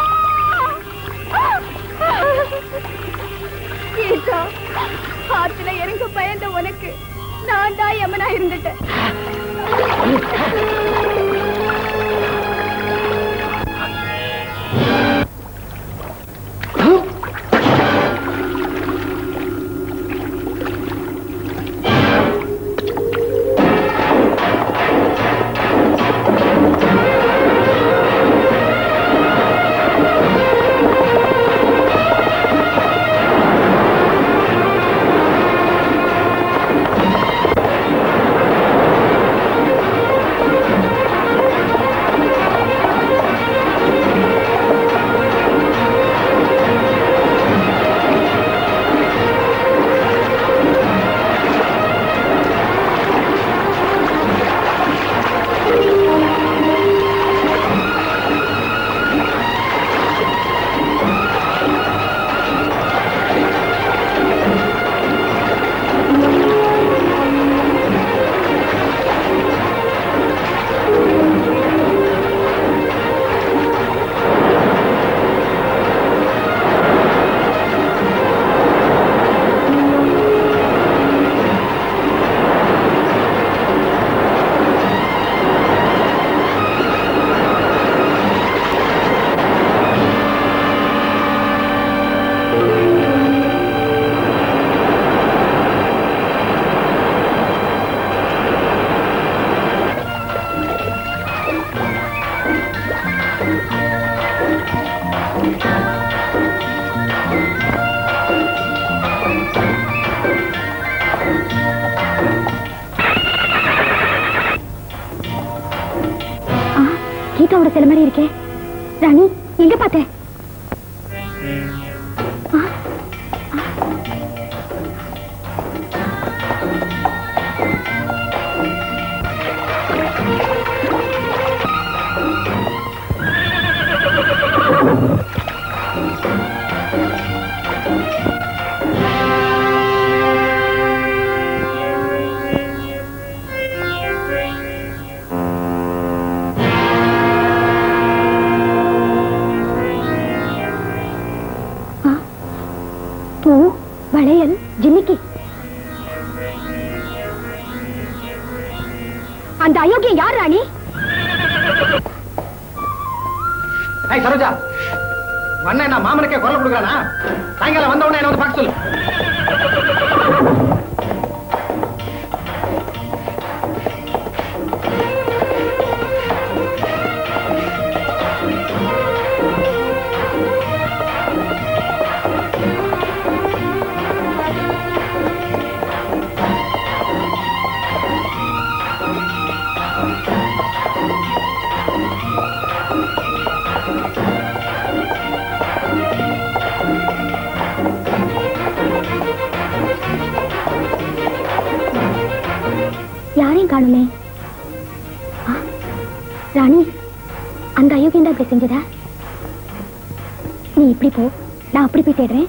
S2: கீதா ஆத்துல இறங்க பயந்த உனக்கு நான் தான் யமனா இருந்துட்டேன் கீதாவோட சில மாதிரி இருக்கே ராணி எங்க பார்த்த ஆ, பூ வளையல் ஜிமிக்கி அந்த அயோக்கியம் யார் ராணி
S1: ஏய் சரோஜா வண்ண என்ன மாமனுக்கே குரல் கொடுக்குறானா சாயங்காலம் வந்த உடனே என்ன வந்து பார்க்க சொல்லு
S2: யாரையும் காணுமே ஆ, ராணி அந்த அயோக்கியம் தான் இப்படி செஞ்சதா நீ இப்படி போ நான் அப்படி போய் தேடுறேன்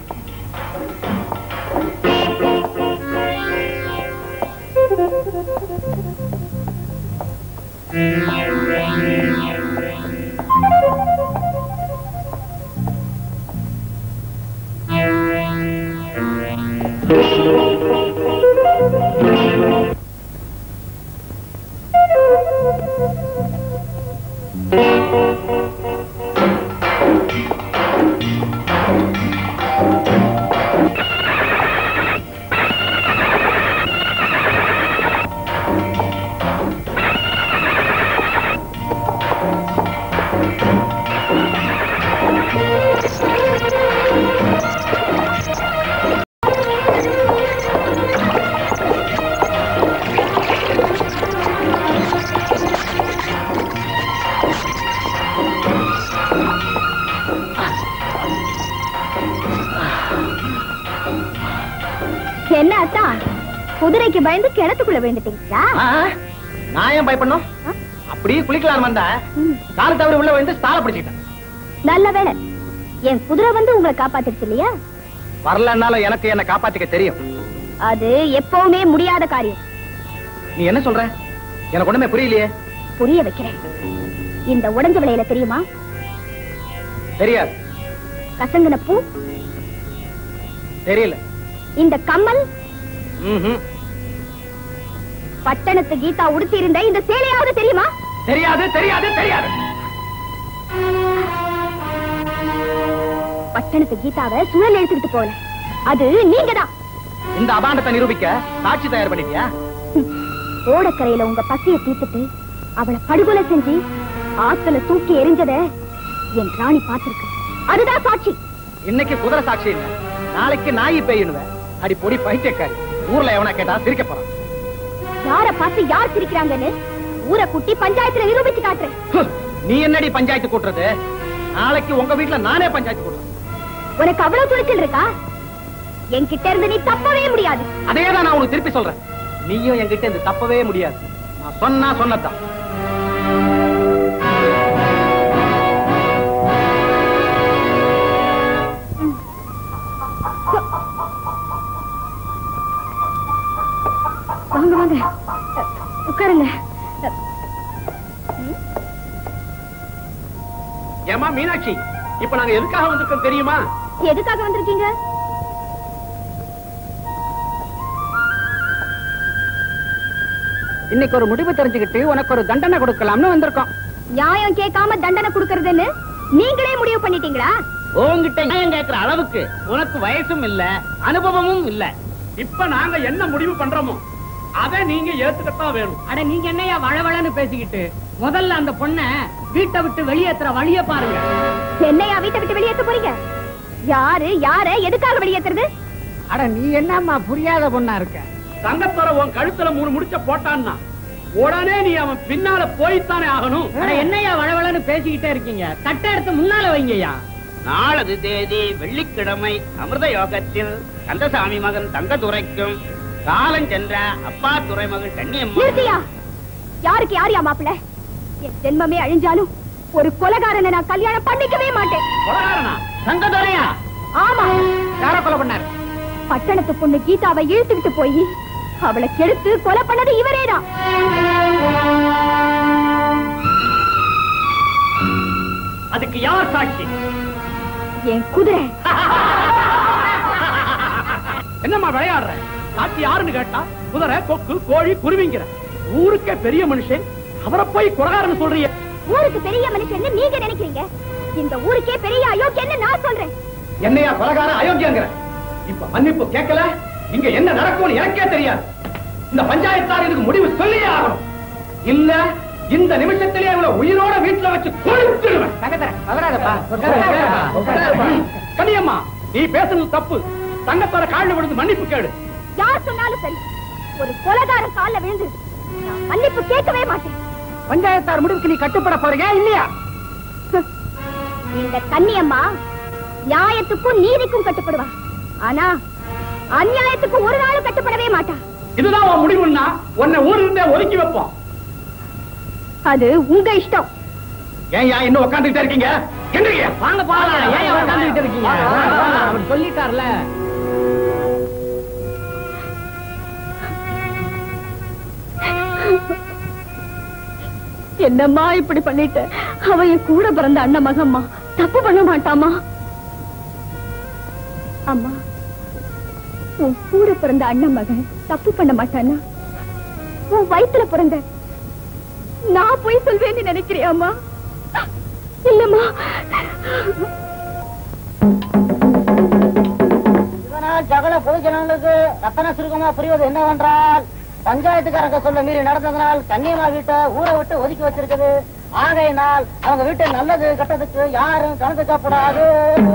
S2: தண்ணிக்கு பயந்து கிணத்துக்குள்ள விழுந்துட்டீங்களா
S3: ஆ, நான் ஏன் பயப்படணும் அப்படியே குளிக்கலாம் வந்தா
S2: ம்.
S3: கால தவறி உள்ள வந்து ஸ்டால பிடிச்சிட்டேன்
S2: நல்ல வேலை என் குதிரை வந்து உங்களை காப்பாத்திருச்சு இல்லையா
S3: வரலன்னாலும் எனக்கு என்ன காப்பாத்திக்க தெரியும்
S2: அது எப்பவுமே முடியாத காரியம்
S3: நீ என்ன சொல்ற எனக்கு ஒண்ணுமே புரியலையே
S2: புரிய வைக்கிறேன் இந்த உடைஞ்ச விலையில தெரியுமா
S3: தெரியாது
S2: கசங்கின பூ
S3: தெரியல
S2: இந்த கம்மல்
S3: ம்ஹும்.
S2: பட்டணத்து கீதா உடுத்தி இருந்த இந்த சேலையாவது தெரியுமா
S3: தெரியாது தெரியாது தெரியாது
S2: பட்டணத்து கீதாவை சுழல் எடுத்துக்கிட்டு போல அது நீங்கதான்
S3: இந்த அபாண்டத்தை நிரூபிக்க சாட்சி தயார் பண்ணிட்டியா
S2: ஓடக்கரையில உங்க பசிய தீர்த்துட்டு அவளை படுகொலை செஞ்சு ஆத்துல தூக்கி எரிஞ்சத என் ராணி பார்த்திருக்கு அதுதான் சாட்சி
S3: இன்னைக்கு குதிரை சாட்சி இல்ல நாளைக்கு நாய் பெய்யணுவ அடி பொடி பைத்தியக்காரி ஊர்ல எவனா கேட்டா சிரிக்க போறான்
S2: யார பார்த்து யார் சிரிக்கிறாங்கன்னு ஊரை குட்டி பஞ்சாயத்துல நிரூபிச்சு காட்டுறேன்
S3: ஹ், நீ என்னடி பஞ்சாயத்து கூட்டுறது நாளைக்கு உங்க வீட்டுல நானே பஞ்சாயத்து கூட்டுறேன்
S2: உனக்கு அவ்வளவு துணிச்சல் இருக்கா என்கிட்ட இருந்து நீ தப்பவே முடியாது
S3: அதே தான் நான் உனக்கு திருப்பி சொல்றேன் நீயும் என்கிட்ட இருந்து தப்பவே முடியாது நான் சொன்னா சொன்னதான்
S2: வாங்க வாங்க அ, உட்காருங்க
S3: ஏமா மீனாட்சி இப்ப நாங்க எதுக்காக வந்திருக்கோம் தெரியுமா
S2: எதுக்காக வந்திருக்கீங்க
S1: இன்னைக்கு ஒரு முடிவு தெரிஞ்சுக்கிட்டு உனக்கு ஒரு தண்டனை கொடுக்கலாம்னு வந்திருக்கோம்
S2: நியாயம் கேட்காம தண்டனை கொடுக்கறதுன்னு நீங்களே முடிவு பண்ணிட்டீங்களா
S3: உங்ககிட்ட நியாயம் கேட்கிற அளவுக்கு உனக்கு வயசும் இல்ல அனுபவமும் இல்ல
S1: இப்ப நாங்க என்ன முடிவு பண்றோமோ அதை நீங்க ஏத்துக்கத்தான் வேணும்
S6: அட நீங்க என்னையா வளவளன்னு பேசிக்கிட்டு முதல்ல அந்த பொண்ண வீட்டை விட்டு வெளியேத்துற வழிய பாருங்க
S2: என்னையா வீட்டை விட்டு வெளியேத்த போறீங்க யாரு யார எதுக்காக வெளியேத்துறது
S6: அட நீ என்னம்மா புரியாத பொண்ணா இருக்க
S1: தங்கத்தோட உன் கழுத்துல மூணு முடிச்ச போட்டான்னா உடனே நீ அவன் பின்னால போய்த்தானே ஆகணும்
S6: அட என்னையா வளவளன்னு பேசிக்கிட்டே இருக்கீங்க தட்டை எடுத்து முன்னால வைங்கய்யா
S4: நாளது தேதி வெள்ளிக்கிழமை அமிர்த யோகத்தில் கந்தசாமி மகன் தங்கதுரைக்கும் காலம் சென்ற அப்பா துறை மகன் கண்ணியம்மா
S2: நிறுத்தியா யாருக்கு யாரியா மாப்பிள்ள என் ஜென்மமே அழிஞ்சாலும் ஒரு கொலகாரனை நான் கல்யாணம் பண்ணிக்கவே மாட்டேன்
S1: கொலகாரனா
S6: தங்கதுரையா
S2: ஆமா
S6: யார கொலை பண்ணாரு
S2: பட்டணத்து பொண்ணு கீதாவை இழுத்துக்கிட்டு போய் அவளை கெடுத்து கொலை பண்ணது இவரேதான்
S1: அதுக்கு யார் சாட்சி
S2: என் குதிரை
S1: என்னம்மா விளையாடுற சாட்சி யாருன்னு கேட்டா குதிரை கொக்கு கோழி குருவிங்கிற ஊருக்கே பெரிய மனுஷன் அவரை போய் கொலகாரன்னு சொல்றீங்க
S2: ஊருக்கு பெரிய மனுஷன் நீங்க நினைக்கிறீங்க இந்த ஊருக்கே பெரிய அயோக்கியன்னு நான் சொல்றேன்
S3: என்னையா கொலகார அயோக்கியங்கிற இப்ப மன்னிப்பு கேட்கல இங்க என்ன நடக்கும்னு எனக்கே தெரியாது இந்த பஞ்சாயத்தார் இதுக்கு முடிவு சொல்லியே ஆகணும் இல்ல இந்த நிமிஷத்திலே அவளை உயிரோட வீட்டுல வச்சு கொளுத்திடுவேன் கனியம்மா நீ பேசுனது தப்பு தங்கத்தோட காலில் விழுந்து மன்னிப்பு கேளு
S2: யார் சொன்னாலும் சரி ஒரு கொலகாரன் கால்ல விழுந்து நான் மன்னிப்பு கேட்கவே மாட்டேன்
S1: பஞ்சாயத்தார் முடிவுக்கு நீ கட்டுப்பட போறீங்க இல்லையா
S2: இந்த கன்னியம்மா நியாயத்துக்கும் நீதிக்கும் கட்டுப்படுவா ஆனா அநியாயத்துக்கும் ஒரு நாளும் கட்டுப்படவே மாட்டா
S1: இதுதான் உன் முடிவுன்னா உன்னை ஊர்ல இருந்தே ஒதுக்கி வைப்போம்
S2: அது உங்க இஷ்டம்
S3: ஏன் யா இன்னும் உட்காந்துக்கிட்டே இருக்கீங்க எந்திரிங்க.
S6: வாங்க போலாம் ஏன் உட்காந்துட்டு இருக்கீங்க அவர் சொல்லிட்டார்ல
S2: என்னம்மா இப்படி பண்ணிட்ட அவ என் கூட பிறந்த அண்ணன் மகம்மா தப்பு பண்ண மாட்டாமா அம்மா உன் கூட பிறந்த அண்ணன் மகன் தப்பு பண்ண மாட்டானா உன் வயித்துல பிறந்த நான் போய் சொல்வேன்னு நினைக்கிறியாமா இல்லம்மா
S7: இதனால் சகல பொதுஜனங்களுக்கு ரத்தன சுருக்கமா புரிவது என்னவென்றால் பஞ்சாயத்துக்காரங்க சொல்ல மீறி நடந்ததனால் கன்னியம்மா வீட்டை ஊரை விட்டு ஒதுக்கி வச்சிருக்குது ஆகையினால் அவங்க வீட்டு நல்லது கெட்டதுக்கு யாரும் கணக்கு கூடாது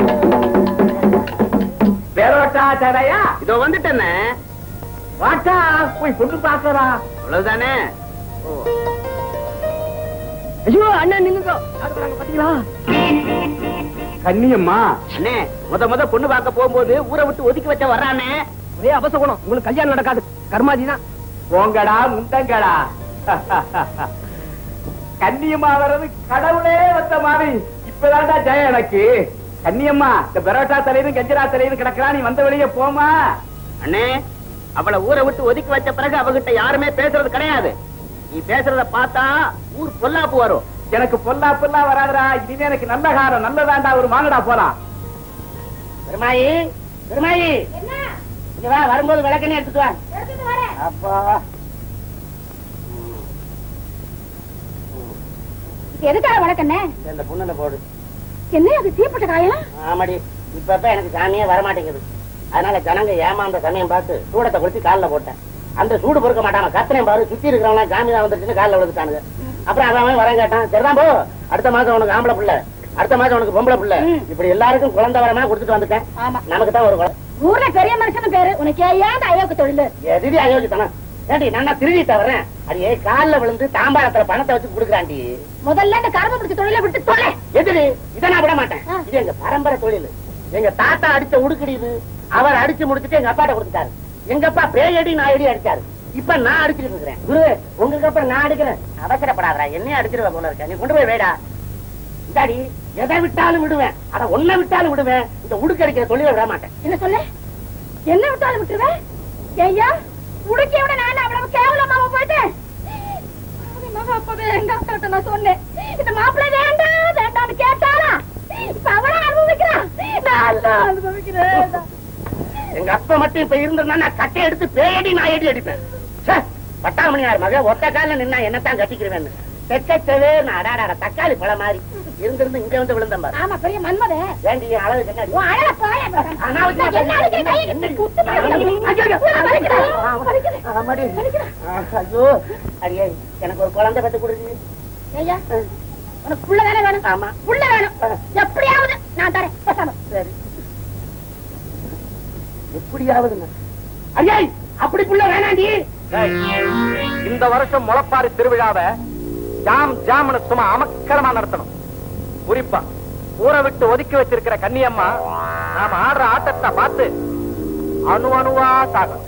S1: வேரோட்டா தடையா
S4: இதோ வந்துட்டேனே
S1: வாட்டா போய் பொண்ணு பாக்குறா
S4: அவ்வளவுதானே
S1: ஐயோ அண்ணன் நின்னுங்க பாத்தீங்களா கண்ணியம்மா
S4: அண்ணே முத முத பொண்ணு பார்க்க போகும்போது ஊரை விட்டு ஒதுக்கி வச்ச வர்றானே
S1: ஒரே அவசகுணம் உங்களுக்கு கல்யாணம் நடக்காது
S3: கர்மாதி தான்
S1: போங்கடா முந்தங்கடா கன்னியம்மா வர்றது கடவுளே வந்த மாதிரி இப்பதான்டா ஜெயம் எனக்கு கன்னியம்மா இந்த பெரோட்டா தலையிலும் கஞ்சரா தலையிலும் கிடக்குறா நீ வந்த வெளியே போமா
S4: அண்ணே அவளை ஊரை விட்டு ஒதுக்கி வச்ச பிறகு அவகிட்ட யாருமே பேசுறது கிடையாது நீ பேசுறத பார்த்தா ஊர் பொல்லாப்பு வரும்
S1: எனக்கு பொல்லா பொல்லா வராதுடா இனிமே எனக்கு நல்ல காரம் நல்லதாண்டா ஒரு வாங்கடா போலாம்
S4: பெருமாயி பெருமாயி
S2: என்ன
S4: இங்க வா வரும்போது விளக்கணே எடுத்துட்டு வா
S2: எடுத்துட்டு வரேன்
S4: அப்பா
S2: இது எதுக்காக வளர்க்கண்ணே
S4: இந்த புண்ணுல போடு
S2: என்ன அது தீப்பட்ட காயம்
S4: ஆமாடி இப்ப எனக்கு சாமியே வரமாட்டேங்குது அதனால ஜனங்க ஏமாந்த சமயம் பார்த்து சூடத்தை கொடுத்து காலில் போட்டேன் அந்த சூடு பொறுக்க மாட்டாங்க கத்தனை பாரு சுத்தி இருக்கிறவங்க சாமி தான் வந்துருச்சுன்னு காலில் விழுந்துட்டானுங்க அப்புறம் அவன் அவன் வரேன் கேட்டான் சரிதான் போ அடுத்த மாசம் உனக்கு ஆம்பளை பிள்ளை அடுத்த மாசம் உனக்கு பொம்பளை பிள்ளை இப்படி எல்லாருக்கும் குழந்தை வரமா கொடுத்துட்டு வந்துட்டேன்
S2: ஆமா
S4: நமக்கு தான் ஒரு குழந்தை
S2: ஊர்ல பெரிய மனுஷன் பேரு உனக்கு ஏன் அயோக்கு தொழில்
S4: எதிரி அயோக்கியத்தனம் ஏண்டி நான் திருடி தவறேன் அடியே காலில் விழுந்து தாம்பாளத்துல பணத்தை வச்சு கொடுக்குறாண்டி
S2: முதல்ல இந்த கரும்பு பிடிச்ச தொழிலை விட்டு தொலை
S4: எதிரி இதை நான் விட மாட்டேன்
S2: ஆ.
S4: இது எங்க பரம்பரை தொழில் எங்க தாத்தா அடிச்ச உடுக்கடி இது அவர் அடிச்சு முடிச்சுட்டு எங்க அப்பாட்ட கொடுத்துட்டாரு எங்க அப்பா பேயடி நான் அடி அடிச்சாரு இப்ப நான் அடிச்சுட்டு இருக்கிறேன் குரு உங்களுக்கு அப்புறம் நான் அடிக்கிறேன் அவசரப்படாதடா என்னையும் அடிச்சிருவ போல இருக்க நீ கொண்டு போய் வேடா இந்தாடி எதை விட்டாலும் விடுவேன் அத ஒன்ன விட்டாலும் விடுவேன் இந்த உடுக்கு அடிக்கிற தொழிலை விட மாட்டேன்
S2: என்ன சொல்லு என்ன விட்டாலும் விட்டுருவேன் ஐயா உடுக்கிய விட நான் அவ்வளவு கேவலமாவ போயிட்டேன் அவன் மகன் அப்பவே எங்க அக்காட்ட நான் சொன்னேன் இந்த மாப்பிள்ளை வேண்டாம் வேண்டாம்னு கேட்டாரா இப்ப அவளா அனுபவிக்கிறான் நான் தான் அனுபவிக்கிறேன்
S4: எங்க அப்பா மட்டும் இப்ப இருந்திருந்தா நான் கட்டை எடுத்து பேயடி நான் அடி அடிப்பேன் ச்சே, பட்டாமணியார் மக ஒத்த கால நின்னா என்னத்தான் கட்டிக்கிறேன்னு தெக்கச்சவே நான் அடாடா தக்காளி பழம் மாதிரி இருந்திருந்து இங்க வந்து விழுந்தேன் பாரு
S2: ஆமா பெரிய மன்மத
S4: ஏண்டி என் அளவு கண்ணாடி
S2: உன் அழக பாய
S4: அனாவசியமா
S2: என்ன அடிக்கிற கை
S4: என்ன
S2: குத்து
S4: ஆமாடி. ஐயோ அடியே எனக்கு ஒரு குழந்தை பத்து கொடுங்க
S2: ஐயா உனக்கு புள்ள தானே வேணும்
S4: ஆமா
S2: புள்ள வேணும் எப்படியாவது நான் தரேன் பேசாம
S4: சரி எப்படியாவது ஐயா அப்படி புள்ள வேணாண்டி
S1: இந்த வருஷம் முளப்பாரி திருவிழாவை ஜாம் ஜாம்னு சும்மா அமக்கரமா நடத்தணும் குறிப்பா ஊரை விட்டு ஒதுக்கி வச்சிருக்கிற கன்னியம்மா நாம ஆடுற ஆட்டத்தை பார்த்து அணு அணுவா சாகும்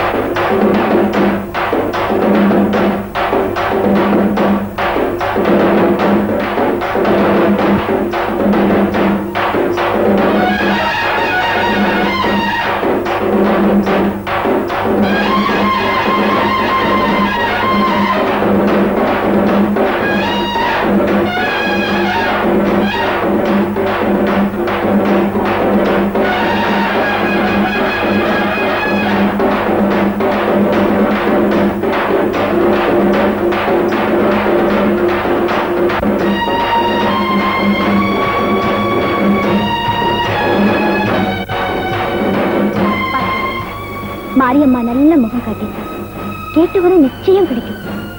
S2: மாரியம்மா நல்ல முகம் காட்டியிருக்கா கேட்டவரும் நிச்சயம் கிடைக்கும்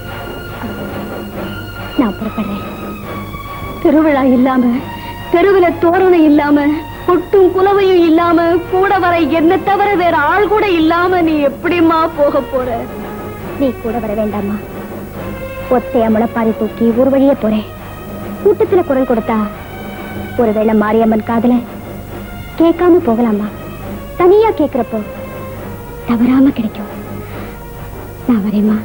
S2: நான் புறப்படுறேன் திருவிழா இல்லாம தெருவுல தோரணம் இல்லாம பொட்டும் குலவையும் இல்லாம கூட வர என்ன தவிர வேற ஆள் கூட இல்லாம நீ எப்படிம்மா போக போற நீ கூட வர வேண்டாமா ஒத்தைய முளப்பாரி தூக்கி ஒரு வழியே போறேன் கூட்டத்துல குரல் கொடுத்தா ஒருவேளை மாரியம்மன் காதுல கேட்காம போகலாமா தனியா கேக்குறப்போ தவறாம கிடைக்கும் நான் வரேம்மா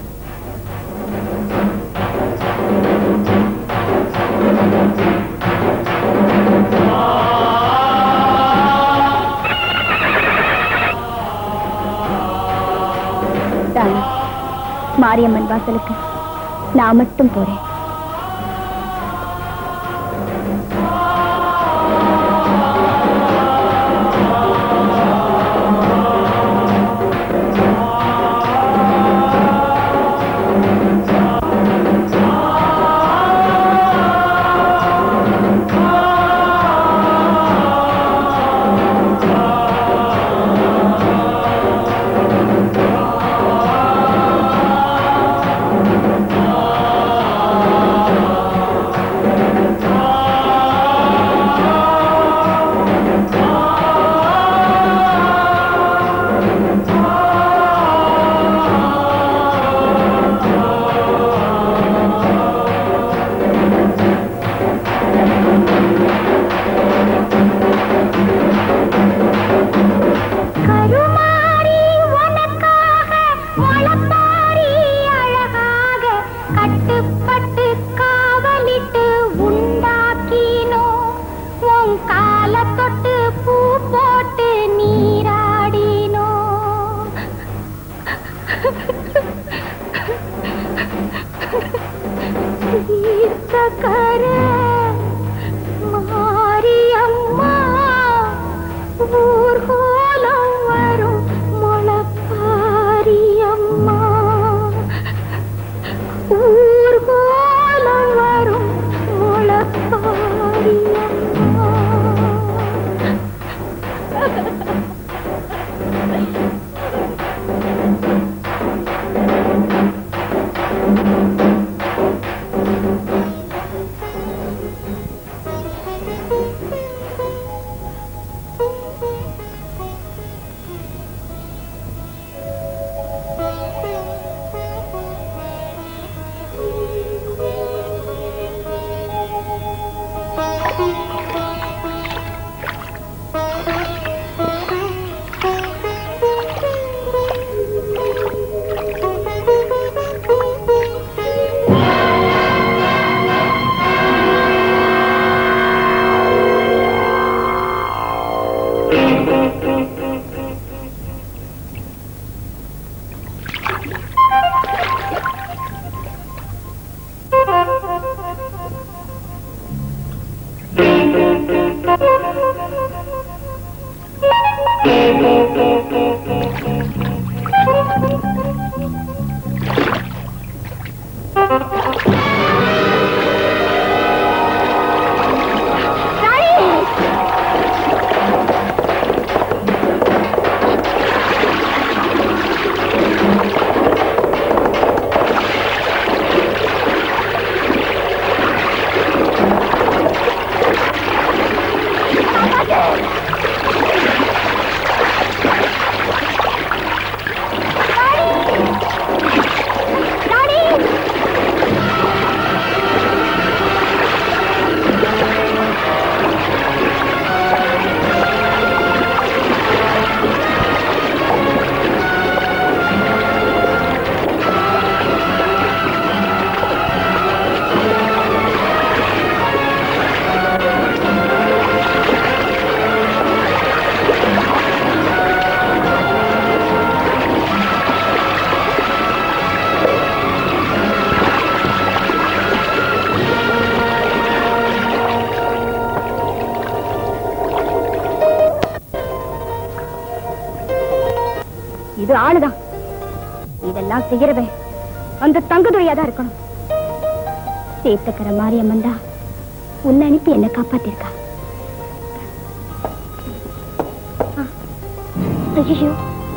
S2: தானா, மாரியம்மன் வாசலுக்கு நான் மட்டும் போறேன்
S8: ஆ
S2: தீர்த்தக்கர மாரியம்மா ஊர்கோலம் வரும் முளப்பாரியம்மா ஊர்கோலம் வரும் முளப்பாரியம்மா இது ஆளுதான் இதெல்லாம் செய்யறவன் அந்த தங்கதுரையா தான் இருக்கணும் சேத்தக்கர மாரியம்மன் தான் உன்னை அனுப்பி என்ன காப்பாத்திருக்கா ஐயோ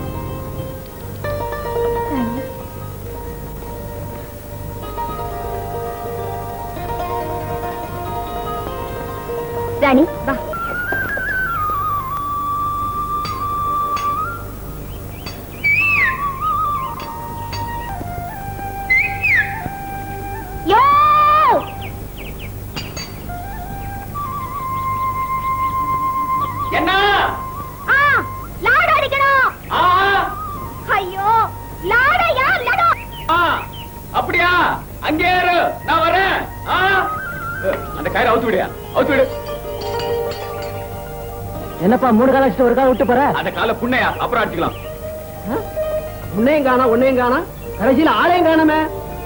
S2: ராணி வா யோ
S1: என்ன
S2: ஆ லாடு அடிக்கணும்
S1: ஆ,
S2: ஐயோ லாடையா லடோ
S5: ஆ, அப்படியா அங்கே இரு நான் வரேன் ஆ. அந்த கயிறு அவுத்து விடியா அவுத்து விடு
S3: என்னப்பா மூணு கால வச்சுட்டு ஒரு கால விட்டு போற
S5: அந்த கால புண்ணையா அப்புறம் அடிச்சுக்கலாம்
S3: உன்னையும் காணா உன்னையும் காணா கடைசியில ஆளையும் காணுமே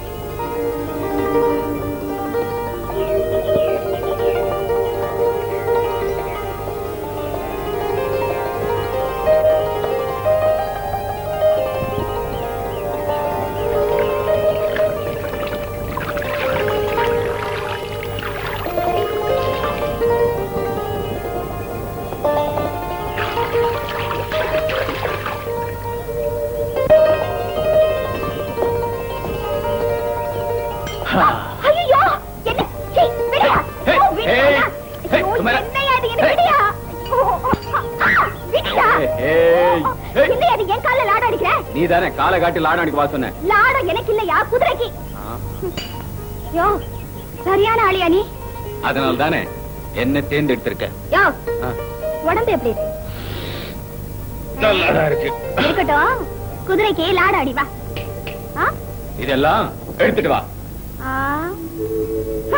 S2: ஐயோ என்ன சீ, விடுயா.
S5: ஹே,
S2: ஓ, விடுயா.
S5: ஹே, ஹே,
S2: ஐயோ,
S5: சுமாரா.
S2: என்னையா இது, என்ன
S5: ஹே.
S2: விடுயா. ஐயோ, ஆ, விடுயா.
S5: ஏய், ஏய்.
S2: இல்லையா, இது என் கால்ல லாடம் அடிக்கிற?
S5: நீ தானே காலை காட்டி லாடானிக்கு வா சொன்ன
S2: லாடம் எனக்கு இல்லையா, குதிரைக்கு.
S5: ஆ,
S2: யோ, சரியான ஆளியா நீ
S5: அதனால தானே என்ன தேர்ந்தெடுத்திருக்க
S2: யோ
S5: ஆ,
S2: உடம்பு எப்படி இருக்கு
S5: நல்லாதான் இருக்கு
S2: இருக்கட்டும் குதிரைக்கு லாடம் அடி வா ஆ?
S5: இதெல்லாம் எடுத்துட்டு வா
S2: ஆ. ஹ.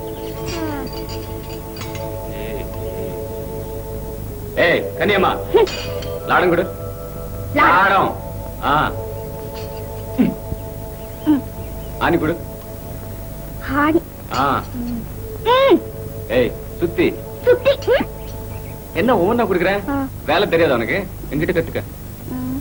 S5: ஏய் கன்னியம்மா
S2: ஹம்.
S5: லாடம் கொடு
S2: லாடம்.
S5: லாடம் ஆ ஆணி கொடு
S2: ஆடி
S5: ஆ
S2: ம்,
S5: ஏய் சுத்தி
S2: சுத்தி ம்.
S5: என்ன ஒவ்வொன்றா கொடுக்குறேன்
S2: ஆ.
S5: வேலை தெரியாதா உனக்கு என்கிட்ட கத்துக்க
S2: ம்.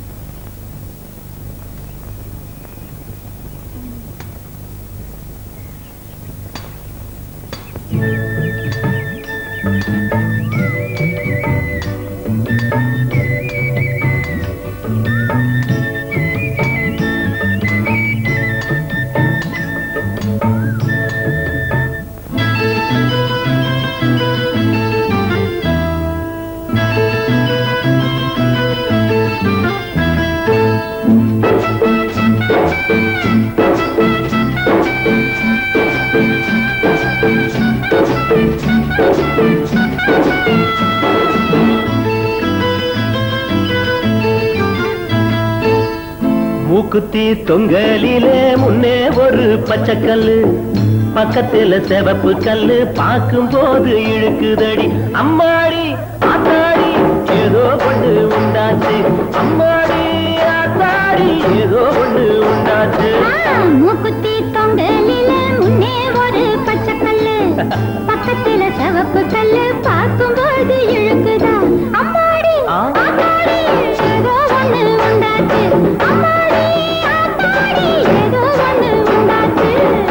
S8: மூக்குத்தி தொங்கலிலே முன்னே ஒரு பச்சைக்கல்லு பக்கத்துல சிவப்பு கல்லு பார்க்கும்போது இழுக்குதடி அம்மாடி ஆத்தாடி ஏதோ ஒண்ணு உண்டாச்சு அம்மாடி ஆத்தாடி ஏதோ ஒண்ணு உண்டாச்சு
S2: ஆ, மூக்குத்தி தொங்கலில முன்னே ஒரு பச்சை கல்லு பக்கத்துல சிவப்பு கல்லு பார்க்கும்போது இழுக்குதா அம்மாடி
S8: ஆ.
S2: ஆத்தாடி ஏதோ ஒண்ணு உண்டாச்சு அம்மாடி ஆத்தாடி ஏதோ ஒண்ணு உண்டாச்சு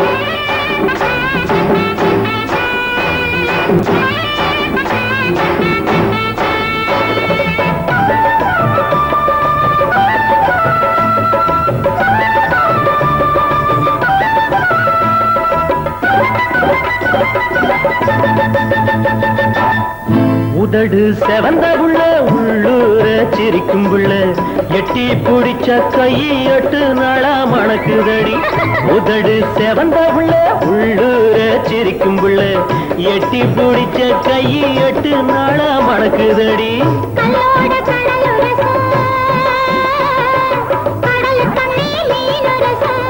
S8: உதடு செவந்த புள்ள உள்ளூர சிரிக்கும் புள்ள எட்டி பிடிச்ச கையை எட்டு நாளா மணக்குதடி உதடு செவந்த புள்ள உள்ளூர சிரிக்கும் புள்ள எட்டி பிடிச்ச கையை எட்டு நாளா மணக்குதடி
S2: கல்லோட கடலுரசம் கடல் தண்ணி மீனுரசம்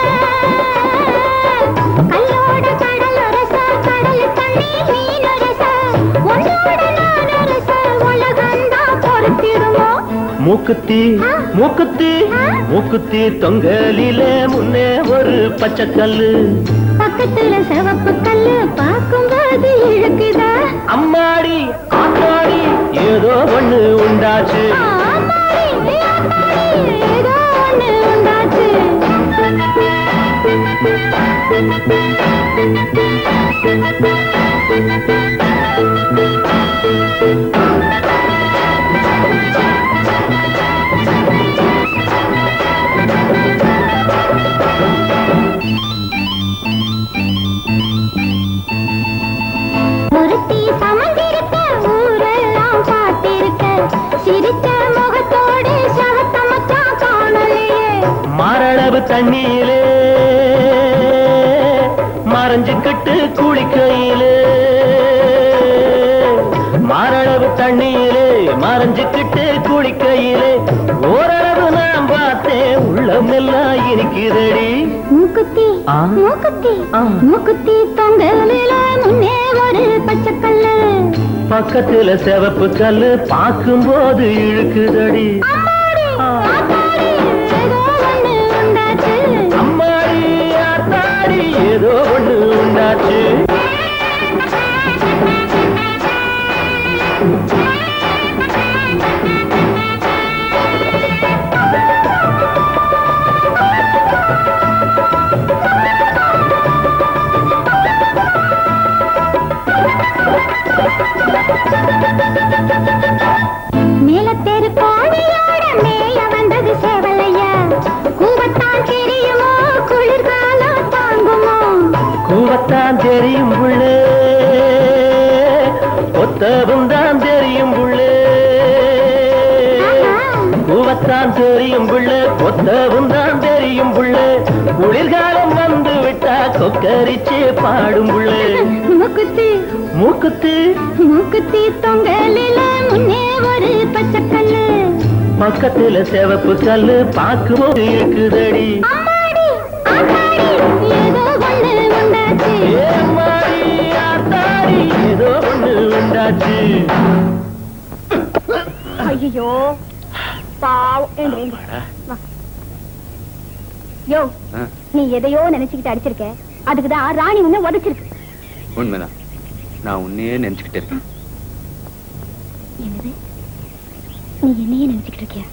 S2: கல்லோட கடலுரசம் கடல் தண்ணி மீனுரசம் ஒன்றோட நானுரசம் உலகந்தான் பொறுத்திடுமோ
S8: மூக்குத்தி மூக்குத்தி மூக்குத்தி தொங்கலிலே முன்னே ஒரு பச்சைக்கல்லு
S2: பக்கத்துல சிவப்பு கல்லு பார்க்கும்போது இழுக்குதா
S8: அம்மாடி ஆத்தாடி ஏதோ ஒண்ணு உண்டாச்சு
S2: ஆமாடி, ஆமாடி, ஏதோ ஒண்ணு உண்டாச்சு ஒருத்தி சமந்திருக்க ஊரெல்லாம் பார்த்திருக்க சிரித்த முகத்தோடு சகத்தமத்தான் காணலையே
S8: மாரளவு தண்ணியிலே மறைஞ்சுக்கிட்டு குளிக்கையிலே மாரளவு தண்ணியிலே மறைஞ்சுக்கிட்டு குளிக்கையிலே ஓரளவு நான் பார்த்தேன் உள்ளமெல்லாம் இருக்கிறடி
S2: மூக்குத்தி
S8: ஆ.
S2: மூக்குத்தி
S8: ஆ.
S2: மூக்குத்தி தொங்கலில முன்னே ஒரு பச்சைக்கல்லு
S8: பக்கத்துல சிவப்பு கல்லு பார்க்கும்போது இழுக்குதடி
S2: அம்மாடி, ஆத்தாடி, ஏதோ ஒண்ணு உண்டாச்சு
S8: அம்மாடி ஆத்தாடி ஏதோ ஒண்ணு உண்டாச்சு
S2: மேலத்தெரு கோழியோட மேய வந்தது சேவலையா கூவத்தான் தெரியுமோ குளிர்காலம் தாங்குமோ
S8: கூவத்தான் தெரியும் புள்ளே ஒத்தவும் தான் தெரியும் புள்ளே கூவத்தான் தெரியும் புள்ளே ஒத்தவும் தான் தெரியும் புள்ளே குளிர்காலம் வந்து விட்டா கொக்கரிச்சே பாடும் புள்ளே
S2: மூக்குத்தி
S8: மூக்குத்து
S2: மூக்குத்தி தொங்கலில முன்னே ஒரு பச்சைக்கல்லு
S8: பக்கத்துல சிவப்பு கல்லு பார்க்கும்போது இருக்குதடி
S2: அம்மாடி ஆத்தாடி ஏதோ ஒண்ணு உண்டாச்சு
S8: ஏம்மாடி, ஆத்தாடி, ஏதோ ஒண்ணு உண்டாச்சு
S2: ஐயோ பாவம் ஏண்டு, ஏண்டு. வா. யோ
S5: ஆ.
S2: நீ எதையோ நினைச்சுக்கிட்டு அடிச்சிருக்க அதுக்குதான் ராணி உன்னை உதைச்சிருக்கு
S5: உண்மைதான் நான் உன்னையே நினைச்சுக்கிட்டு இருக்கேன்
S2: என்னது நீ என்னையே நினைச்சுக்கிட்டு இருக்கியா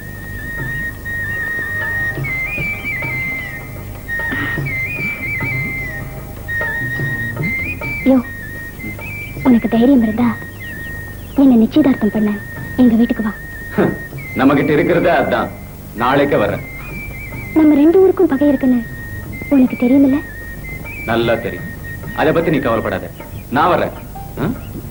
S2: யோ உனக்கு தைரியம் இருந்தா என்ன நிச்சயதார்த்தம் பண்ண எங்க வீட்டுக்கு வா
S5: நம்ம கிட்ட இருக்கிறதே அதான் நாளைக்கே வர்றேன்
S2: நம்ம ரெண்டு ஊருக்கும் பகை இருக்குன்னு உனக்கு தெரியுமில்ல
S5: நல்லா தெரியும் அதை பத்தி நீ கவலைப்படாத நான் வர்றேன் ஆ?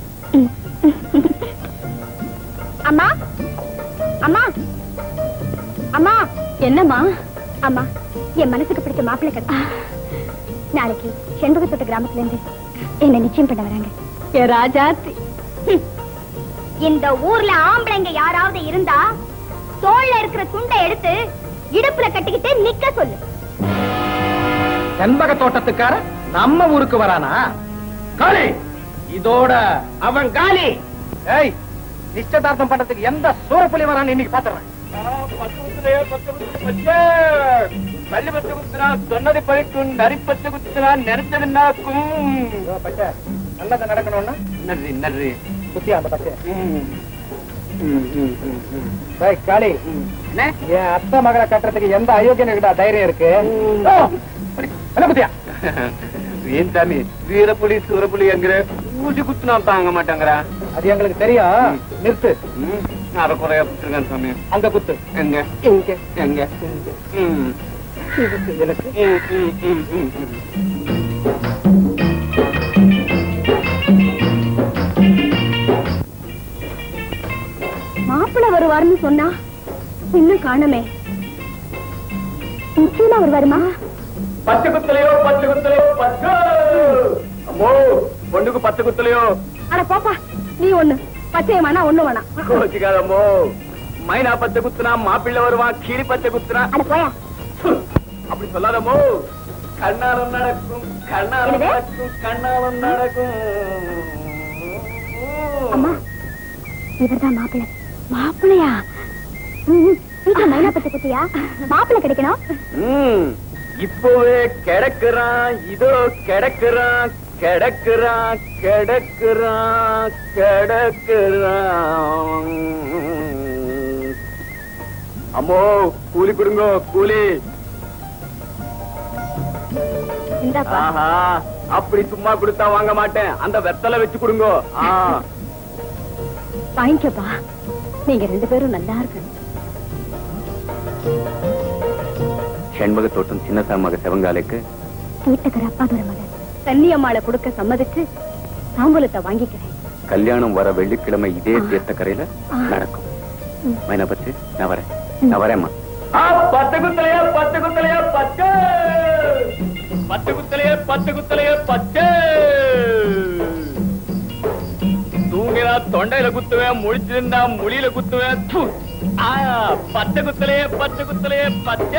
S2: அம்மா அம்மா அம்மா என்னம்மா அம்மா என் மனசுக்கு பிடிச்ச மாப்பிள்ளை கிடைச்சா நாளைக்கு செண்பகத்தோட்ட கிராமத்துல இருந்து என்ன நிச்சயம் பண்ண வராங்க
S9: ஏ ராஜாத்தி
S2: இந்த ஊர்ல ஆம்பளைங்க யாராவது இருந்தா தோல்ல இருக்கிற துண்டை எடுத்து இடுப்புல கட்டிக்கிட்டு நிக்க சொல்லு
S1: செண்பக தோட்டத்துக்கார நம்ம ஊருக்கு வரானா காளி இதோட அவன் காலி ஏய் நிச்சயதார்த்தம் பண்றதுக்கு எந்த சூரப்புலி வரான்னு இன்னைக்கு பாத்துறேன் பள்ளி பத்து குத்துனா சொன்னதை பழிக்கும் நரி பத்து குத்துனா நெரிச்சது நாக்கும் நல்லது நடக்கணும்னா நன்றி நன்றி குத்தியா அந்த பச்சை காளி என் அத்தை மகளை கட்டுறதுக்கு எந்த அயோக்கியனுக்கிட்ட தைரியம் இருக்கு ஓ, என்ன குத்தியா
S5: ஏன் சாமி வீரப்புலி சூரப்புலி என்கிற ஊசி குத்துனா தாங்க மாட்டேங்கிறா
S1: அது எங்களுக்கு தெரியும் நிறுத்து
S5: அரை குறையா குத்துருக்கேன் சாமி
S1: அங்க குத்து
S5: எங்க
S1: இங்க
S5: எங்க ம்.
S1: எனக்கு
S5: ம், ம், ம், ம், ம்.
S2: மாப்பிள்ளை வருவாருன்னு சொன்னா இன்னும் காணுமே நிச்சயமா அவர் வருமா
S5: பத்து குத்துலையோ பத்து குத்துலையோ பத்து அம்மோ பொண்ணுக்கு பத்து குத்துலையோ
S2: அட பாப்பா நீ ஒண்ணு பச்சையமானா ஒண்ணு வேணாம்
S5: கோச்சிக்காதம்மோ மைனா பத்து குத்துனா மாப்பிள்ளை வருவான் கிளி பத்து குத்துனா
S2: அட போயா
S5: அப்படி சொல்லாதம்மோ கண்ணாலம் நடக்கும் கண்ணாலம்
S2: என்னது?
S5: நடக்கும் கண்ணாலம் நடக்கும்
S2: அம்மா இவர்தான் மாப்பிள்ளை மாப்பிள்ளையா ம், வீட்டுல மைனா பச்சை குத்தியா மாப்பிள்ளை கிடைக்கணும்
S5: ம், இப்போவே கிடக்குறான் இதோ கிடக்குறான் கிடக்குறான் கிடக்குறான் கிடக்குறான் அம்மோ கூலி கொடுங்க கூலி
S2: இந்தாப்பா
S5: ஆஹா அப்படி சும்மா கொடுத்தா வாங்க மாட்டேன் அந்த வெத்தலை வச்சு கொடுங்க ஆ
S2: வாங்கிக்கப்பா நீங்க ரெண்டு பேரும் நல்லா இருக்கணும்
S5: செண்பக தோட்டம் சின்னசா மக செவங்காலைக்கு
S2: வீட்டுக்கார அப்பாதோட மகன் கன்னியம்மாளை கொடுக்க சம்மதிச்சு தாம்பூலத்தை வாங்கிக்கிறேன்
S5: கல்யாணம் வர வெள்ளிக்கிழமை இதே தீர்த்தக்கரையில நடக்கும் மைனா பத்து நான் வரேன் நான் வரேம்மா பத்து குத்தலையா பத்து குத்தலையா பத்து பத்து குத்தலையா பத்து குத்தலையா பத்து தூங்கினா தொண்டையில குத்துவேன் முழிச்சிருந்தா மொழியில குத்துவேன் து. ஆ, பத்து குத்தலையே பத்து குத்தலையே பத்து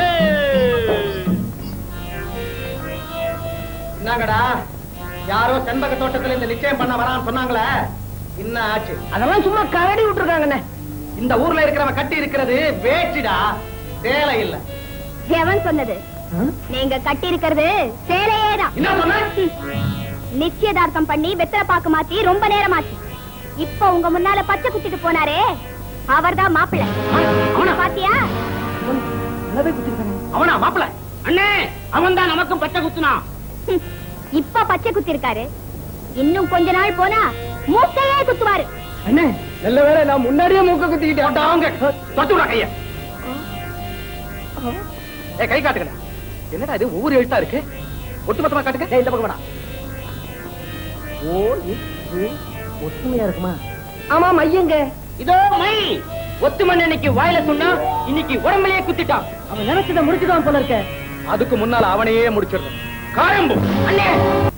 S1: என்னங்கடா யாரோ செண்பக தோட்டத்துல இந்த நிச்சயம் பண்ண வரான்னு சொன்னாங்களே என்ன ஆச்சு
S3: அதெல்லாம் சும்மா கரடி விட்டுருக்காங்கண்ணே
S1: இந்த ஊர்ல இருக்கிறவன் கட்டி இருக்கிறது வேட்டிடா சேலை இல்ல
S2: எவன் சொன்னது நீங்க கட்டி இருக்கிறது சேலையேதான்
S1: என்ன சொன்ன
S2: நிச்சயதார்த்தம் பண்ணி வெத்தலை பாக்கு மாத்தி ரொம்ப நேரமாச்சு இப்ப உங்க முன்னால பச்சை குத்திட்டு போனாரே அவர்தான் மாப்பிள்ளை
S1: அவனா?
S2: பாத்தியா
S1: அவனா மாப்பிள அண்ணே அவன் தான் நமக்கும் பச்சை குத்துனான்
S2: ஹம், இப்ப பச்சை குத்தி இருக்காரு இன்னும் கொஞ்ச நாள் போனா மூக்கையே குத்துவாரு
S1: அண்ணே நல்ல வேளை நான் முன்னாடியே மூக்க குத்திக்கிட்டேன் அவங்க தொட்டு விடா கைய ஏ கை காட்டுக்கடா என்னடா இது ஒவ்வொரு எழுத்தா இருக்கு ஒட்டுமொத்தமா காட்டுங்க ஏய், இந்த பக்கம் வேணா
S3: ஓ இ, இ, ஒத்துமையா இருக்குமா ஆமா மையங்க
S1: இதோ மை ஒத்துமன் இன்னைக்கு வாயில சொன்னா இன்னைக்கு உடம்பையே குத்திட்டான்
S3: அவன் நினைச்சதை முடிச்சுதான் போல இருக்க
S1: அதுக்கு முன்னால அவனையே முடிச்சிடணும் காயம்பு அண்ணே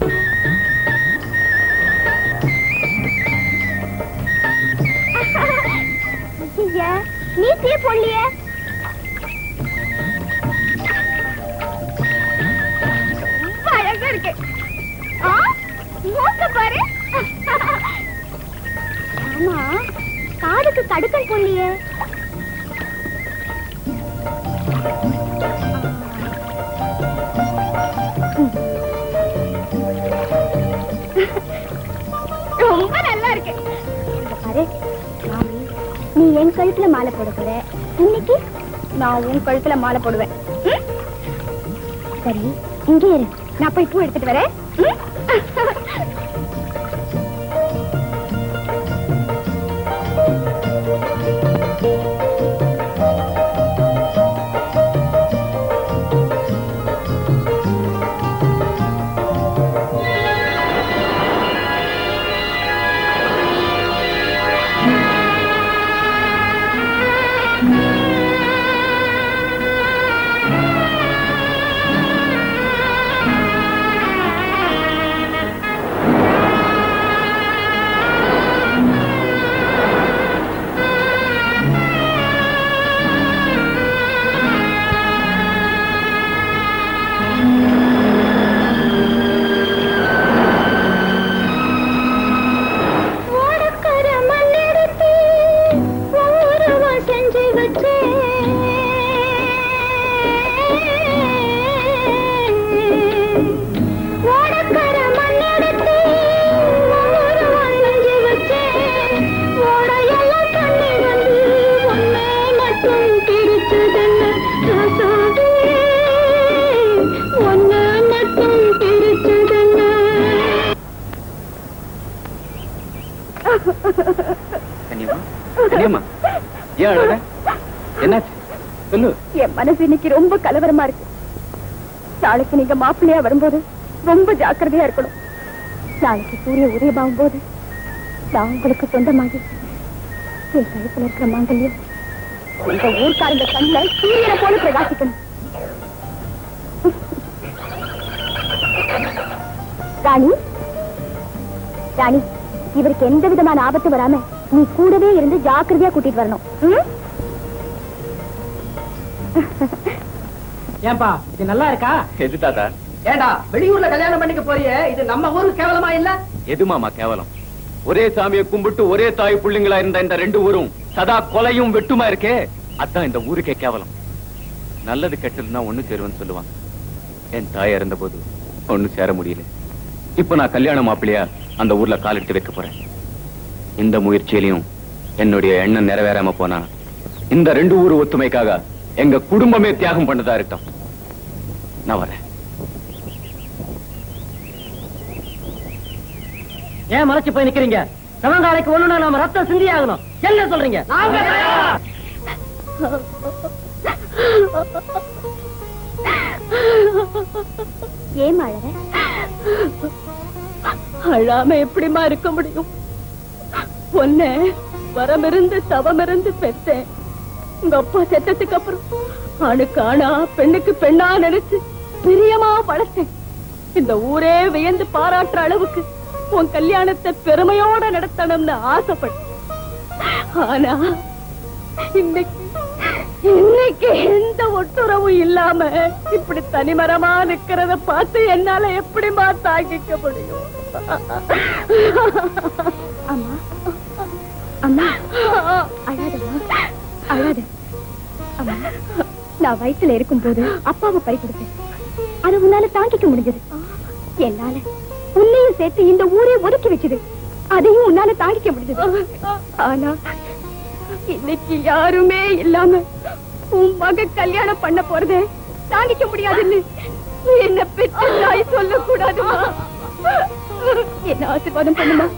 S2: ஐயா, நீ தீ போடலையே ரொம்ப அழகா இருக்கு ஆ, மூக்க பாரு ஆமா காதுக்கு கடுக்கன் போடலையே ரொம்ப நல்லா இருக்கு இங்க பாரு மாமி நீ என் கழுத்துல மாலை போட போற இன்னைக்கு நான் உன் கழுத்துல மாலை போடுவேன் ம்? சரி இங்கே இரு நான் போய் பூ எடுத்துட்டு வரேன் ம்? ஓடக்கர மண்ணெடுத்து ஓரமா செஞ்சு வச்சேன் ஓடக்கர மண்ணெடுத்து ஓரமா செஞ்சு வச்சேன் ஓடையெல்லாம் தண்ணி வந்து ஒன்ன மட்டும் பிரிச்சதென்ன ராசாவே ஒன்ன மட்டும் பிரிச்சதென்ன
S5: கன்னியம்மா கன்னியம்மா ஏன் அழற என்னாச்சு சொல்லு
S2: என் மனசு இன்னைக்கு ரொம்ப கலவரமா இருக்கு நாளைக்கு நீங்க மாப்பிள்ளையா வரும்போது ரொம்ப ஜாக்கிரதையா இருக்கணும் நாளைக்கு சூரிய உதயமாகும் போது நான் உங்களுக்கு சொந்தமாகி என் கழுத்துல இருக்கிற மாங்கல்யம் இந்த ஊர்க்காரங்க கண்ணுல சூரியனை போல பிரகாசிக்கணும் ராணி ராணி இவருக்கு எந்த விதமான ஆபத்து வராம நீ கூடவே இருந்து ஜாக்கிரதையா கூட்டிட்டு வரணும் ம்?
S6: ஏன்பா இது நல்லா இருக்கா
S5: எது தாத்தா
S1: ஏண்டா வெளியூர்ல கல்யாணம் பண்ணிக்க போறியே இது நம்ம ஊருக்கு கேவலமா இல்ல
S5: எது மாமா கேவலம் ஒரே சாமியை கும்பிட்டு ஒரே தாய் புள்ளிங்களா இருந்த இந்த ரெண்டு ஊரும் சதா கொலையும் வெட்டுமா இருக்கே அதான் இந்த ஊருக்கே கேவலம் நல்லது கெட்டதுன்னா ஒண்ணு சேருவேன்னு சொல்லுவாங்க என் தாய் இறந்த போது ஒண்ணு சேர முடியல இப்ப நான் கல்யாண மாப்பிள்ளையா அந்த ஊர்ல காலெடுத்து வைக்க போறேன் இந்த முயற்சியிலையும் என்னுடைய எண்ணம் நிறைவேறாம போனா இந்த ரெண்டு ஊர் ஒத்துமைக்காக எங்க குடும்பமே தியாகம் பண்ணதா இருக்கட்டும் நான் வரேன்
S3: ஏன் மறைச்சு போய் நிக்கிறீங்க சமங்காலைக்கு ஒண்ணுனா நாம ரத்தம் சிந்தி ஆகணும் என்ன சொல்றீங்க
S2: ஏன் அழற
S9: அழாம எப்படிமா இருக்க முடியும் ஒன்ன வரமிருந்து தவமிருந்து பெத்தேன் உங்க அப்பா செத்ததுக்கு அப்புறம் ஆணுக்கு ஆணா பெண்ணுக்கு பெண்ணா நினைச்சு பிரியமா வளர்த்தேன் இந்த ஊரே வியந்து பாராட்டுற அளவுக்கு உன் கல்யாணத்தை பெருமையோட நடத்தணும்னு ஆசைப்பட்டேன் ஆனா இன்னைக்கு இன்னைக்கு எந்த ஒட்டுறவும் இல்லாம இப்படி தனிமரமா நிக்கிறத பார்த்து என்னால எப்படிமா தாங்கிக்க முடியும்
S2: அம்மா அம்மா அழாதம்மா அழாத அம்மா நான் வயித்துல இருக்கும்போது அப்பாவை பறி கொடுத்தேன் அதை உன்னால தாங்கிக்க முடிஞ்சது என்னால உன்னையும் சேர்த்து இந்த ஊரே ஒதுக்கி வச்சது அதையும் உன்னால தாங்கிக்க முடிஞ்சது
S9: ஆனா இன்னைக்கு யாருமே இல்லாம உன் மக கல்யாணம் பண்ண போறதே தாங்கிக்க முடியாதுன்னு என்ன பெற்ற தாய் சொல்லக்கூடாதுமா என்ன ஆசீர்வாதம் பண்ணுமா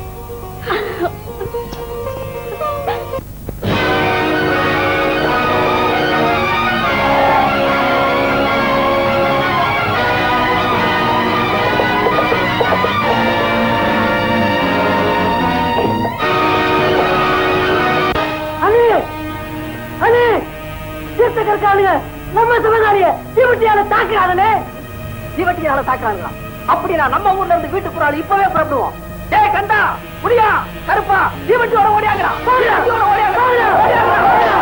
S3: அண்ணே அண்ணே தீர்த்தம் இருக்கானுங்க நம்ம சிவகாரிய தீவட்டியால தாக்குறாங்கண்ணே
S1: தீவட்டியால தாக்குறாங்களா அப்படியா நம்ம ஊர்ல இருந்து வீட்டுக்கு ஒரு ஆள் இப்பவே புறப்படுவோம் டேய் கண்டா முடியா கருப்பா தீவட்டியோட ஓடியாங்கடா தீவட்டியோட ஓடியாங்கடா ஓடியாங்கடா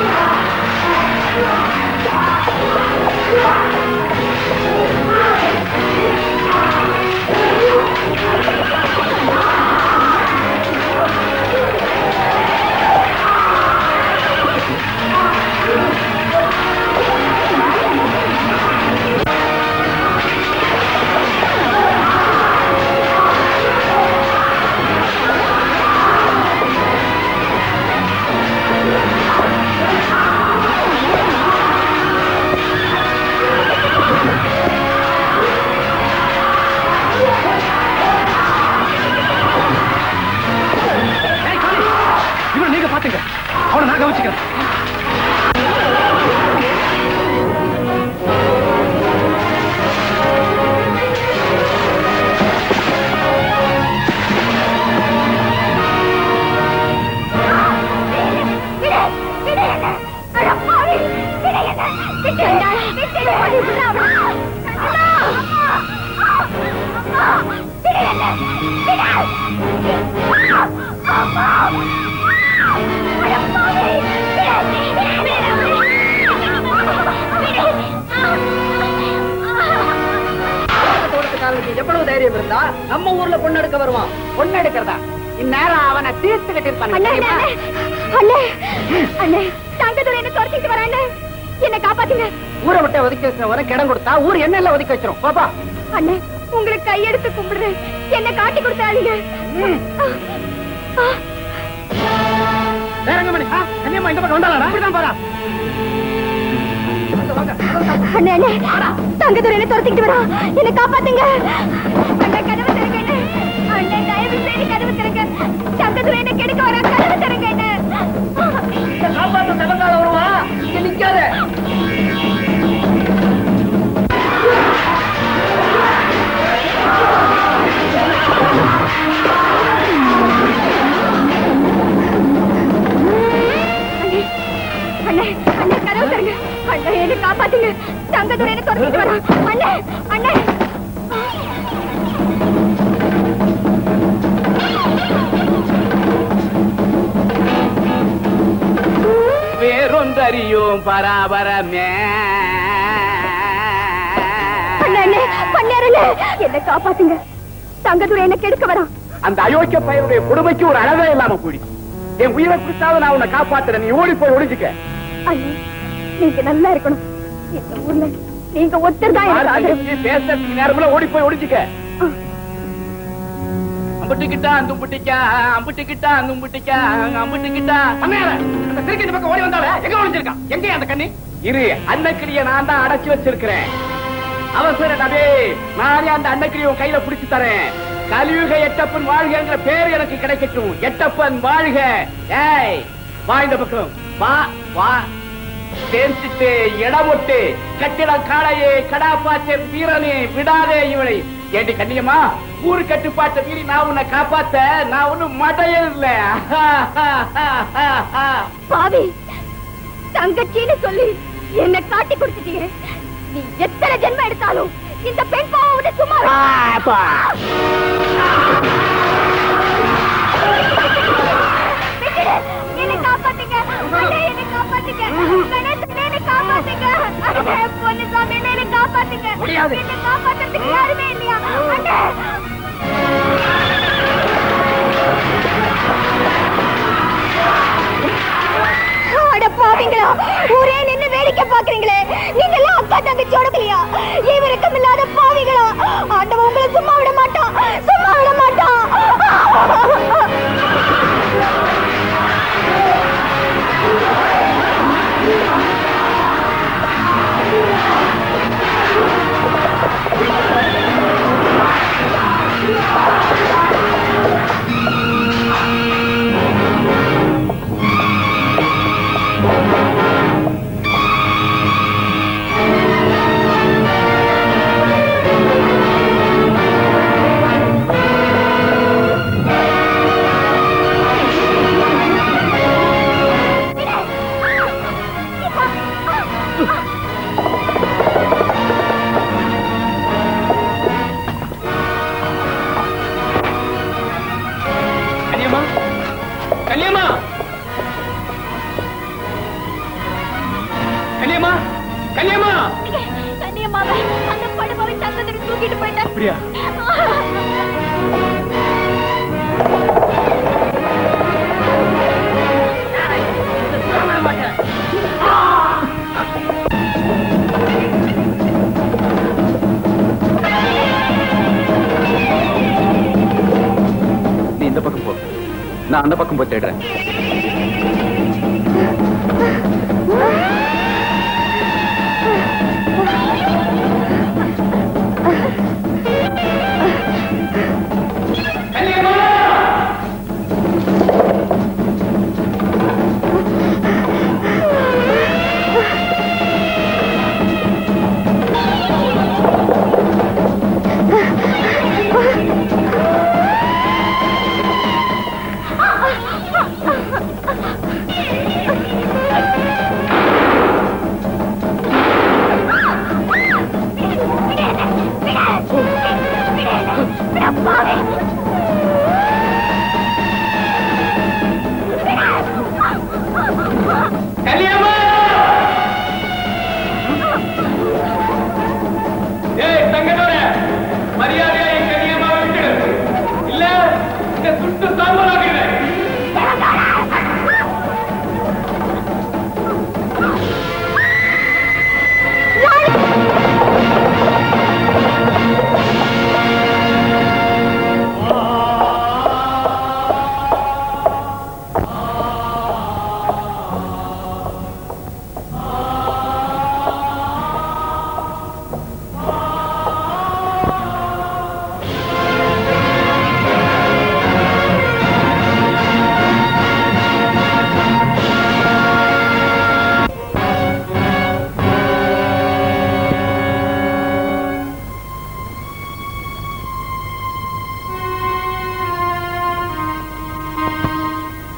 S2: ஆ
S1: தோட்டத்துக்காரனுக்கு எவ்வளவு தைரியம் இருந்தா நம்ம ஊர்ல பொண்ணு எடுக்க வருவான் பொண்ணு எடுக்கிறதா இந்நேரம் அவனை தீர்த்து கட்டிருப்பான்
S2: அண்ணே அண்ணே, அண்ணே அண்ணே தங்கதுரை என்ன துரத்திட்டு வர அண்ணே என்ன காப்பாத்துங்க
S1: ஊரை விட்டு ஒதுக்கி வச்சுறவரை கிடம் கொடுத்தா ஊர் என்ன எல்லாம் ஒதுக்கி வச்சிரும் பாப்பா
S2: அண்ணே உங்களுக்கு கையெடுத்து கும்பிடுறேன் என்ன காட்டி கொடுத்தாதீங்க ஆ,
S1: வேறங்கமணி கன்னியம்மா இந்த பக்கம் வந்தாளா இப்படிதான் போறா
S2: அண்ணே அண்ணே தங்கதுரை என்ன துரத்திட்டு வரா என்ன காப்பாத்துங்க அண்ணே கதவு திறங்க அண்ணே அண்ணே தயவு செய்து கதவு திறங்க தங்கதுரை என்ன கெடுக்க வரா கதவு திறங்க அண்ணே
S1: காப்பாத்த செவங்கால வருவா இங்க நிக்காத
S2: அண்ணே அண்ணே கதவு திறங்க அண்ணே என்ன காப்பாத்துங்க தங்கதுரை என்ன துரத்திட்டு வரா அண்ணே அண்ணே
S5: வேறொன்றறியோம் பராபரமே
S2: அண்ணே அண்ணே பண்ணேரண்ணே என்ன காப்பாத்துங்க தங்கதுரை என்ன கெடுக்க வரா
S5: அந்த அயோக்கிய பையனுடைய கொடுமைக்கு ஒரு அளவே இல்லாம போயிடுச்சு என் உயிரை குறித்தாவது நான் உன்னை காப்பாத்துறேன் நீ ஓடி போய் ஒளிஞ்சுக்க
S2: அண்ணே நீங்க நல்லா இருக்கணும் இந்த ஊர்ல நீங்க ஒருத்தர் தான் எனக்கு ஆதரவு
S5: பேசுறதுக்கு நேரம்ல ஓடி போய் ஒளிஞ்சுக்க அம்புட்டுக்கிட்டா அந்தும்புட்டிக்கா அம்புட்டுக்கிட்டா அந்தும்புட்டிக்கா அம்புட்டுக்கிட்டா
S1: அண்ணேர அந்த திருக்கி இந்த பக்கம் ஓடி வந்தால எங்க ஒளிஞ்சிருக்கான் எங்க அந்த கண்ணி
S5: இரு அன்னக்கிளிய நான் தான் அடைச்சு வச்சிருக்கிறேன் அவசர நபே நானே அந்த அன்னக்கிளிய உன் கையில பிடிச்சு தரேன் கலியுக எட்டப்பன் வாழ்கங்கிற பேர் எனக்கு கிடைக்கட்டும் எட்டப்பன் வாழ்க ஏய் வா இந்த பக்கம் வா வா சேர்த்துட்டு இடமொட்டு கட்டிடம் காளையே கடாப்பாச்சே வீரனே விடாதே இவளை ஏண்டி கண்ணியம்மா ஊரு கட்டுப்பாட்டை மீறி நான் உன்னை காப்பாத்த நான் ஒண்ணும் மடையல் இல்ல
S2: பாவி தங்கச்சின்னு சொல்லி என்ன காட்டி கொடுத்துட்டீங்க நீ எத்தனை ஜென்மம் எடுத்தாலும் இந்த பெண் பாவம் உன்னை சும்மா விட- விட்டுடு. என்னை காப்பாத்துங்க அண்ணே, என்னை காப்பாத்துங்க கணேசனே, என்னை காப்பாத்துங்க அண்ணே, பொன்னுசாமி, என்னை காப்பாத்துங்க
S1: முடியாது.
S2: என்னை காப்பாத்துறதுக்கு யாருமே இல்லையா அண்ணே அட பாவிங்களா ஊரே நின்னு வேடிக்கை பாக்குறீங்களே நீங்க எல்லாம் அக்கா தங்கச்சியோட இல்லையா இவருக்கும் இல்லாத பாவிங்களா ஆண்டவன் உங்களை சும்மா விட மாட்டான் சும்மா விட மாட்டான்
S5: கல்யாமா கல்யாமா கல்யாமா கல்யாமா
S2: கண்ணியம்மாவை அந்த படுபாவை தங்கத்துக்கு தூக்கிட்டு போயிட்டான்
S5: அப்படியா நீ இந்த பக்கம் போ நான் அந்த பக்கம் போய் தேடுறேன்
S2: ஆ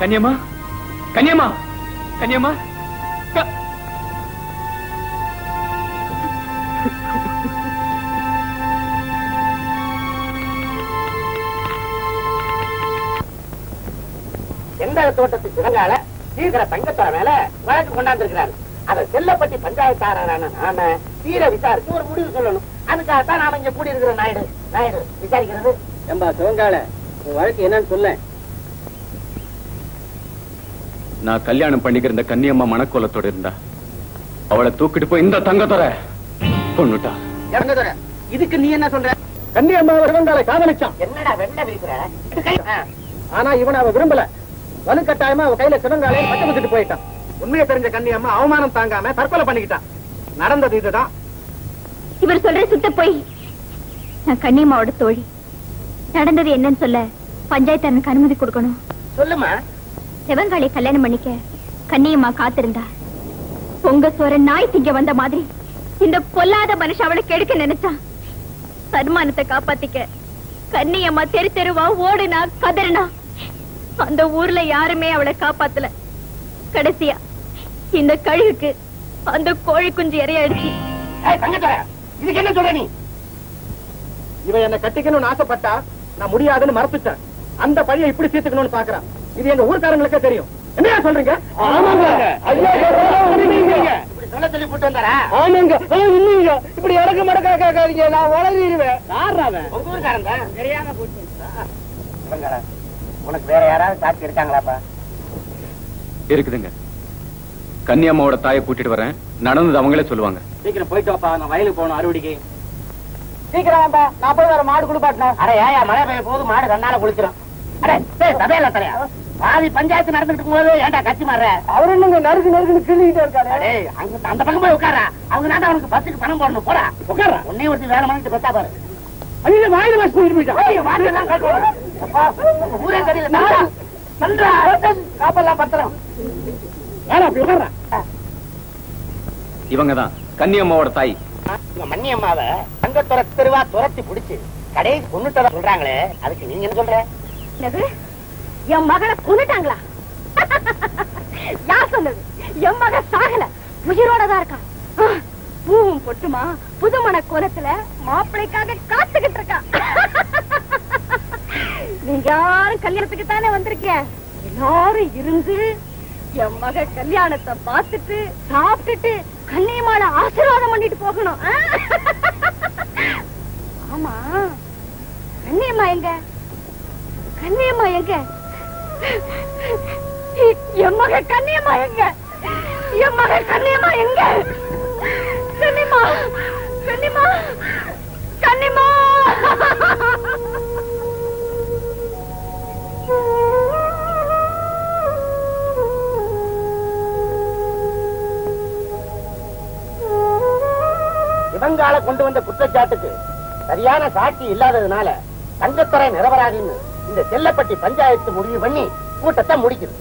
S5: கன்னியம்மா கன்னியம்மா கன்னியம்மா க-
S4: எந்த தோட்டத்து சிவங்கால தீர்க்கிற தங்கத்தோட மேல வழக்கு கொண்டாந்துருக்கிறாரு அதை செல்லப்பட்டி பஞ்சாயத்தாரான நாம தீர விசாரிச்சு ஒரு முடிவு சொல்லணும் அதுக்காகத்தான் நாம இங்க கூடி இருக்கிற நாயுடு நாயுடு விசாரிக்கிறது
S3: ஏம்பா சிவங்கால உன் வழக்கு என்னன்னு சொல்ல
S5: நான் கல்யாணம் பண்ணிக்கிற இந்த கன்னியம்மா மனக்கோலத்தோட இருந்தா அவளை தூக்கிட்டு போய் இந்த தங்கத்தோட கொண்டுட்டா
S4: இறங்குதுற
S3: இதுக்கு நீ என்ன சொல்ற கன்னியம்மா சிவங்காலை காதலிச்சான்
S4: என்னடா வெண்ண விரிக்கிற ஆ,
S3: ஆனா இவனை அவ விரும்பல வலுக்கட்டாயமா அவ கையில சிவங்காலை பச்சை வச்சுட்டு போயிட்டான் உண்மையை தெரிஞ்ச கன்னியம்மா அவமானம் தாங்காம தற்கொலை பண்ணிக்கிட்டான் நடந்தது இதுதான்
S2: இவர் சொல்ற சுத்த போய் நான் கண்ணியம்மாவோட தோழி நடந்தது என்னன்னு சொல்ல பஞ்சாயத்து எனக்கு அனுமதி கொடுக்கணும்
S4: சொல்லுமா
S2: சிவங்காளை கல்யாணம் பண்ணிக்க கண்ணியம்மா காத்திருந்தா பொங்க சோர நாய் திங்க வந்த மாதிரி இந்த பொல்லாத மனுஷன் அவளை கெடுக்க நினைச்சா சன்மானத்தை காப்பாத்திக்க கண்ணியம்மா தெரு தெருவா ஓடுனா கதறினா அந்த ஊர்ல யாருமே அவளை காப்பாத்தல கடைசியா இந்த கழுகுக்கு அந்த கோழி குஞ்சு இறையடிச்சு
S4: ஏய், தங்கத்தோட இதுக்கு என்ன சொல்ற நீ
S3: இவன் என்ன கட்டிக்கணும்னு ஆசைப்பட்டா நான் முடியாதுன்னு மறந்துட்டேன் அந்த பழியை இப்படி தீர்த்துக்கணும்னு பாக்குறான் இது எங்க ஊர்க்காரங்களுக்கே தெரியும் என்னையா சொல்றீங்க ஆமாங்க
S4: இப்படி சொல்ல சொல்லி போட்டு வந்தாரா
S3: ஆமாங்க இல்லைங்க இப்படி இறக்க மடக்கா கேட்காதீங்க நான் வளரிடுவேன் யாராவன்
S4: உங்க ஊருக்காரன் தான் தெரியாம போச்சு இவங்களா, உனக்கு வேற யாராவது சாட்சி இருக்காங்களாப்பா
S5: இருக்குதுங்க கன்னியம்மாவோட தாயை கூட்டிட்டு வரேன் நடந்தது அவங்களே சொல்லுவாங்க
S3: சீக்கிரம் போயிட்டு வாப்பா நான் வயலுக்கு போகணும் அறுவடைக்கு சீக்கிரம் வாப்பா நான் போய் வேற மாடு குளிப்பாட்டினேன்
S4: அட ஏயா மழை பெய்ய போது மாடு கண்ணால குளிச்சிடும் அடே டேய், சபையில தலையா பாதி பஞ்சாயத்து நடந்துட்டு இருக்கும்போது ஏன்டா கட்சி மாறுற
S3: அவர் என்னங்க நறுக்கு நறுக்குன்னு கிள்ளிக்கிட்டே இருக்காரு
S4: டேய், அங்க அந்த பக்கம் போய் உட்காரா அவங்க தான் அவனுக்கு பஸ்ஸுக்கு பணம் போடணும் போடா உட்காரா உன்னையும் ஒருத்தி வேலை பண்ணிட்டு பெத்தா பாரு
S3: ஐயோ வாயில வாசி போயிட்டு
S4: ஐயோ, வாடி எல்லாம் கட்டுவாங்க. அப்பா, உங்க ஊரே தெரியல நன்றா, நன்றா, காப்பெல்லாம் பத்திரம்
S3: வேணா அப்படி உட்கார்றா
S5: இவங்க தான் கன்னியம்மாவோட தாய்
S4: உங்க மன்னியம்மாவ தங்க துர தெருவா துரத்தி புடிச்சு கடையை கொண்டுட்டதா சொல்றாங்களே அதுக்கு நீங்க என்ன சொல்ற
S2: என்னது? என் மகனை கொண்டுட்டாங்களா யார் சொன்னது என் மகன் சாகல உயிரோட தான் இருக்கான் ஆ, பூவும் பொட்டுமா புதுமண கோலத்துல மாப்பிளைக்காக காத்துக்கிட்டு இருக்கான் நீங்க யாரும் கல்யாணத்துக்கு தானே வந்திருக்கீங்க எல்லாரும் இருந்து என் மக கல்யாணத்தை பார்த்துட்டு சாப்பிட்டுட்டு கண்ணியமான ஆசீர்வாதம் பண்ணிட்டு போகணும் ஆ? ஆமா கண்ணியம்மா எங்க கண்ணியம்மா எங்க என் மக கண்ணியம்மா எங்க என் மக கண்ணியம்மா எங்க கண்ணியம்மா கண்ணியம்மா கண்ணியம்மா
S4: இவங்கால கொண்டு வந்த குற்றச்சாட்டுக்கு சரியான சாட்சி இல்லாததுனால தங்கத்துறை நிரபராதின்னு இந்த செல்லப்பட்டி பஞ்சாயத்து முடிவு பண்ணி கூட்டத்தை முடிக்குது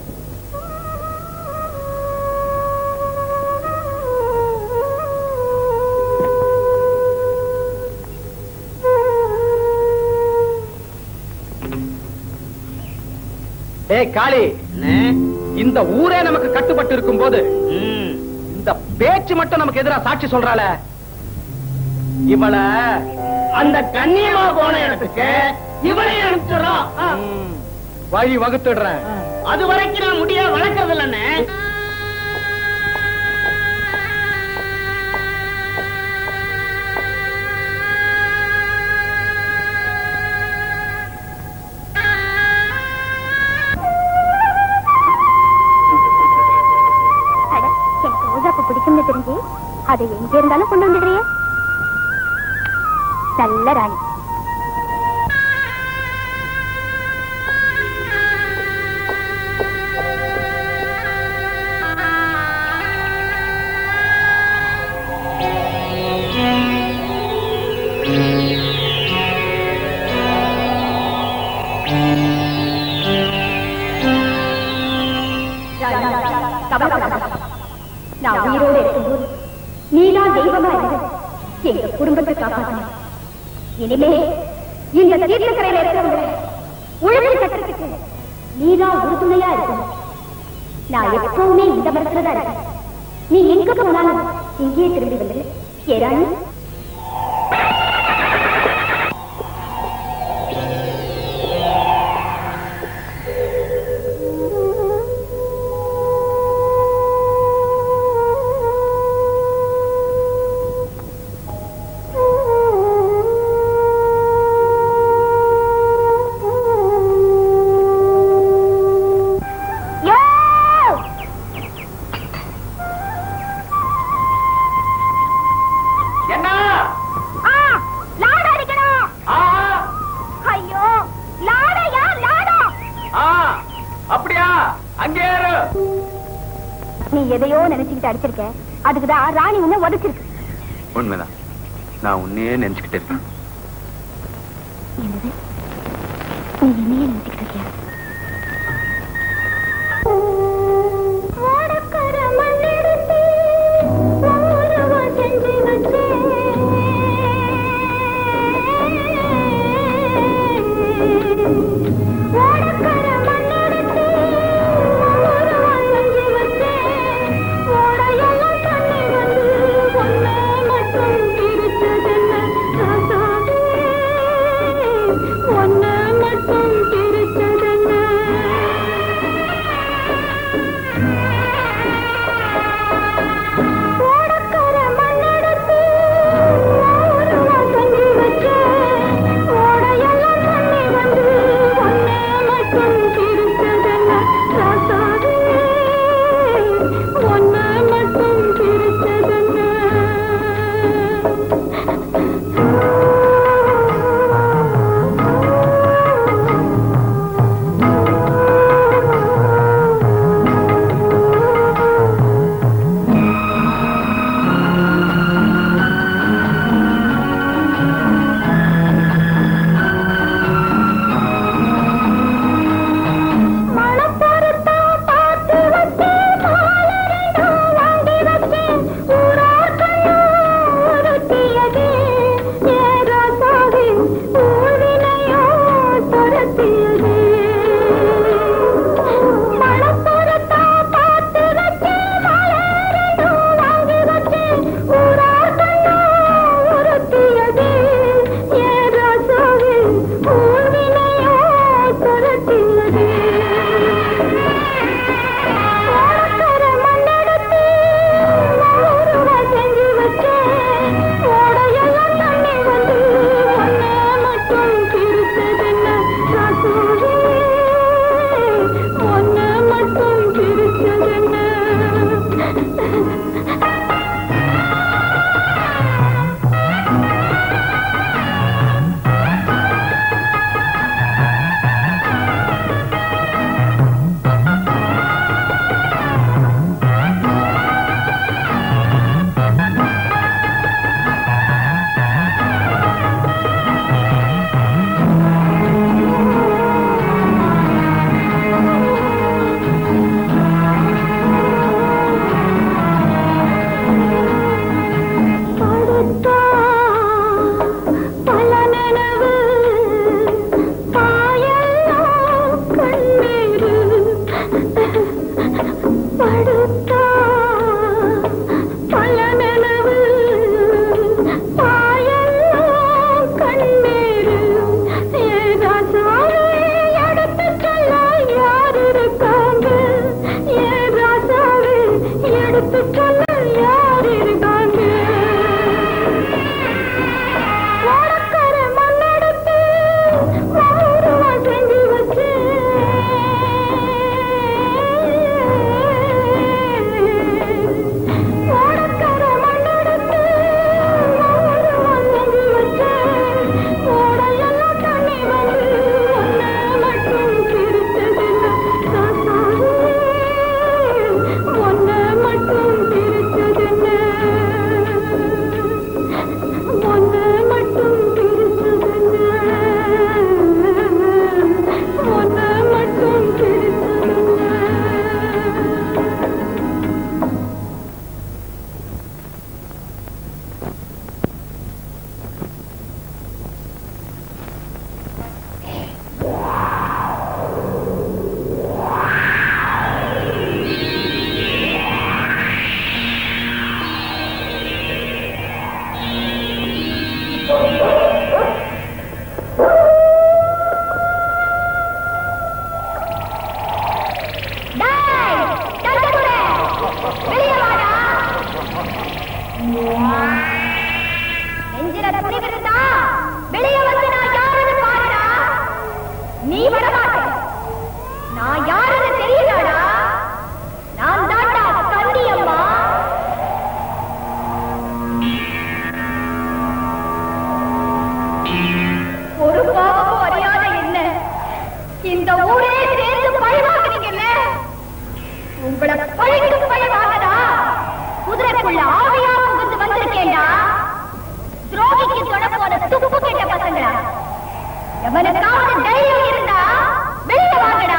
S3: டேய் காளி இந்த ஊரே நமக்கு கட்டுப்பட்டு இருக்கும் போது இந்த பேச்சு மட்டும் நமக்கு எதிரா சாட்சி சொல்றாள இவள அந்த கண்ணியமா போன இடத்துக்கு இவளை அனுப்பிச்சுடுறோம் வழி வகுத்துடுறேன்
S4: அது வரைக்கும் நான் முடிய வளர்க்கறது இல்லன்னு
S2: அட, எனக்கு ரோஜாப்பூ பிடிக்கும்னு தெரிஞ்சு அதை எங்க இருந்தாலும் கொண்டு வந்துடுறியே நல்ல ராணி நான் உயிரோடு இருக்கும்போது நீதான் தெய்வமா இருந்து எங்க குடும்பத்தை காப்பாற்றணும் இனிமே இந்த தீர்த்தக்கரையில இருக்கிறவங்க உழவு கட்டுறதுக்கு நீதான் உறுதுணையா இருக்கணும் நான் எப்பவுமே இந்த மரத்துல தான் இருக்கேன் நீ எங்க போனாலும் இங்கேயே திரும்பி வந்துடு ஏராணி யோ!
S5: என்ன
S2: ஆ, லாடம் அடிக்கணும்.
S5: ஆ
S2: ஐயோ லாடையா லாடம்
S5: ஆ அப்படியா அங்கே இரு
S2: நீ எதையோ நினைச்சுக்கிட்டு அடிச்சிருக்க அதுக்குதான் ராணி உன்னை உதச்சிருக்கு
S5: உண்மைதான் நான் உன்னையே நினைச்சுக்கிட்டு இருக்கேன்
S2: என்னது நீ என்னையே நினைச்சுக்கிட்டு இருக்கியா
S9: ஒன்ன மட்டும் திருச்சதென்ன
S2: நெஞ்சில துணிவிருந்தா வெளியே வந்து நான் யாருன்னு பாருடா நீ வரமாட்ட நான் யாருன்னு தெரியுதாடா நான் தாண்டா கண்ணியம்மா ஒரு பாவமும் அறியாத என்ன இந்த ஊரே சேர்ந்து பழிவாங்குறீங்கல்ல உங்களை பழிக்கு பழி வாங்கடா குதிரைக்குள்ள ஆவியா புகுந்து வந்திருக்கேன்டா துரோகிக்கு தொட போன துப்பு கேட்ட பசங்களா எவனுக்காவது தைரியம் இருந்தா வெளியே வாங்கடா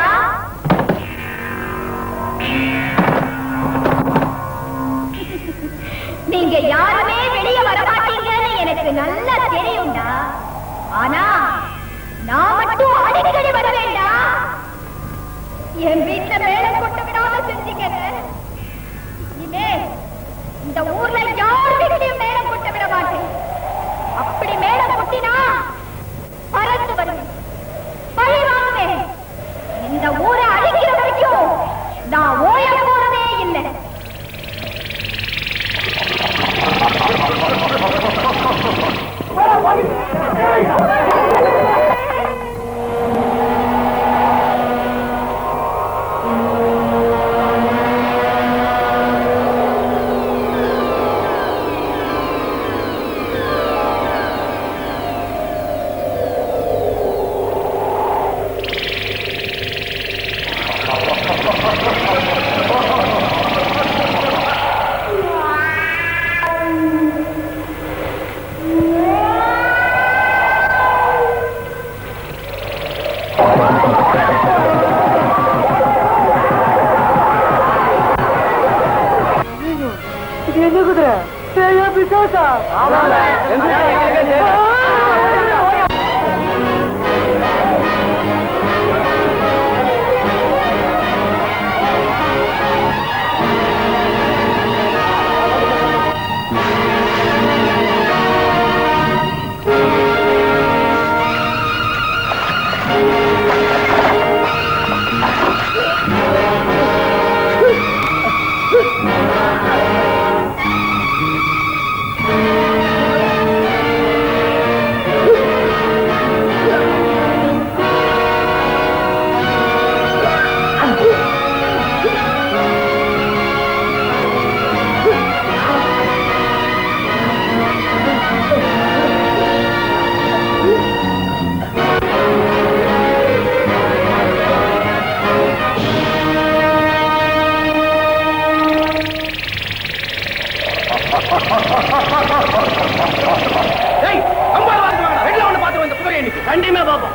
S2: நீங்க யாருமே வெளியே வர மாட்டீங்கன்னு எனக்கு நல்லா தெரியும்டா ஆனா நான் மட்டும் அடிக்கடி வர வேண்டாம் என் வீட்டுல மேல கொண்டு விடாம செஞ்சுக்கிறேன் இனிமே இந்த ஊர்ல யார் வீட்டையும் மேல கொண்டு விட மாட்டேன் அப்படி மேல கொட்டினா பறந்து வருவேன் பழி வாங்குவேன் இந்த ஊரை அழிக்கிற வரைக்கும் நான் ஓய போறதே இல்லை
S1: ஏய், அம்பாள் வாங்க வாங்க. வெளில வந்து பார்த்து வந்த குதிரை இன்னைக்கு.
S3: கண்டிப்பா பாப்போம்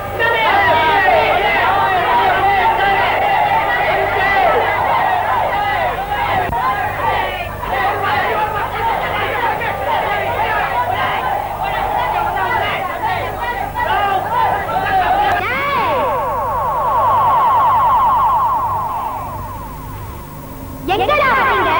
S2: எங்கடா வரீங்க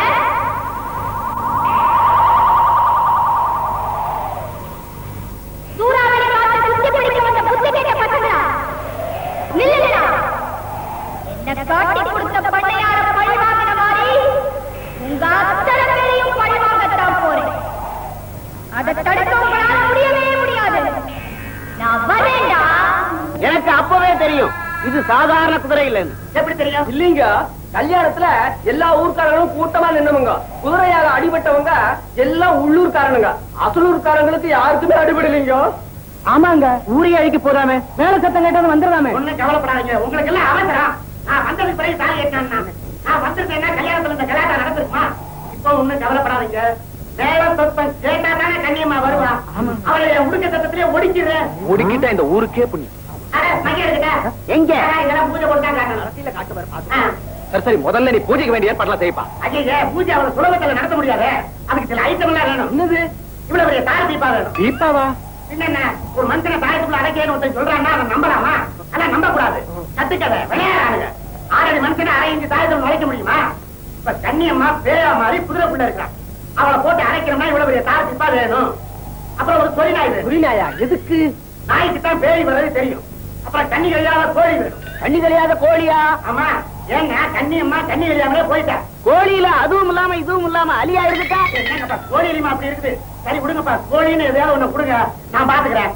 S2: சூறாவளி காத்த குத்தி பிடிக்க வந்த புத்தி கேட்ட பசங்களா நில்லுங்கடா என்ன காட்டி கொடுத்த பண்ணையார பழி வாங்கின மாதிரி உங்க அத்தனை பேரையும் பழி வாங்கத்தான் போறேன் அதை தடுக்க உங்களால முடியவே முடியாது நான் வரேன்டா
S3: எனக்கு அப்பவே தெரியும் இது சாதாரண குதிரை இல்லைன்னு
S4: எப்படி தெரியும்
S1: இல்லீங்க கல்யாணத்துல எல்லா ஊர்க்காரங்களும் கூட்டமா நின்னவங்க குதிரையால அடிபட்டவங்க எல்லாம் உள்ளூர்காரனுங்க அசலூர்காரங்களுக்கு யாருக்குமே அடிபடலைங்க ஆமாங்க ஊரே அழிக்க போதாமே மேல சத்தம் கேட்டது வந்துடலாமே
S4: ஒண்ணும் கவலைப்படாதீங்க உங்களுக்கு எல்லாம் அவசரம் நான் வந்ததுக்கு பிறகு தாலி ஏற்றான் நான் நான் வந்திருக்கேன்னா கல்யாணத்துல இந்த கல்யாணம் நடந்திருக்குமா இப்போ ஒண்ணும் கவலைப்படாதீங்க வேலை சொத்தம் கேட்டா தானே கண்ணியம்மா வருவா அவளை என் உடுக்க சத்தத்திலே ஒடிக்கிறேன்
S5: முடிக்கிட்ட இந்த ஊருக்கே புண்ணியம்
S4: அட மைய எடுக்கிட்ட
S3: எங்க
S4: இதெல்லாம் பூஜை போட்டா காட்டணும் ஆ.
S5: சரி சரி முதல்ல நீ பூஜைக்கு வேண்டிய ஏற்பாடுலாம் செய்ப்பா
S4: ஐயே பூஜை அவ்வளவு சுலபத்துல நடத்த முடியாது அதுக்கு சில ஐட்டம் எல்லாம் வேணும் என்னது இவ்வளவு பெரிய தார தீபா வேணும்
S5: தீபாவா
S4: என்னென்ன ஒரு மனுஷனை தாயத்துக்குள்ள அடைக்கேன்னு ஒருத்தன் சொல்றான்னா அதை நம்பலாமா அதான் நம்ப கூடாது கத்துக்கதை விளையாடுறாங்க ஆறடி மனுஷனை அரை இன்ச்சு தாயத்துல நுழைக்க முடியுமா இப்ப கண்ணியம்மா பேயா மாதிரி குதிரைக்குள்ள இருக்கான் அவளை போட்டு அரைக்கிறோம்னா இவ்வளவு பெரிய தார தீபா வேணும் அப்புறம் ஒரு சொறி நாய் வேணும்
S1: புரியாயா எதுக்கு
S4: நாய்க்கு தான் பேய் வர்றது தெரியும் அப்புறம் கண்ணி கழியாத கோழி வேணும்
S3: கண்ணி தெரியாத கோழியா
S4: ஆமா ஏங்க கண்ணி அம்மா கண்ணி கழியாமலே போயிட்டா
S3: கோழியில அதுவும் இல்லாம இதுவும் இல்லாம அலியா இருந்துட்டா
S4: என்னங்கப்பா கோழிலிமா அப்படி இருக்குது சரி விடுங்கப்பா கோழின்னு எதையாவது ஒண்ணு கொடுங்க நான் பாத்துக்கிறேன்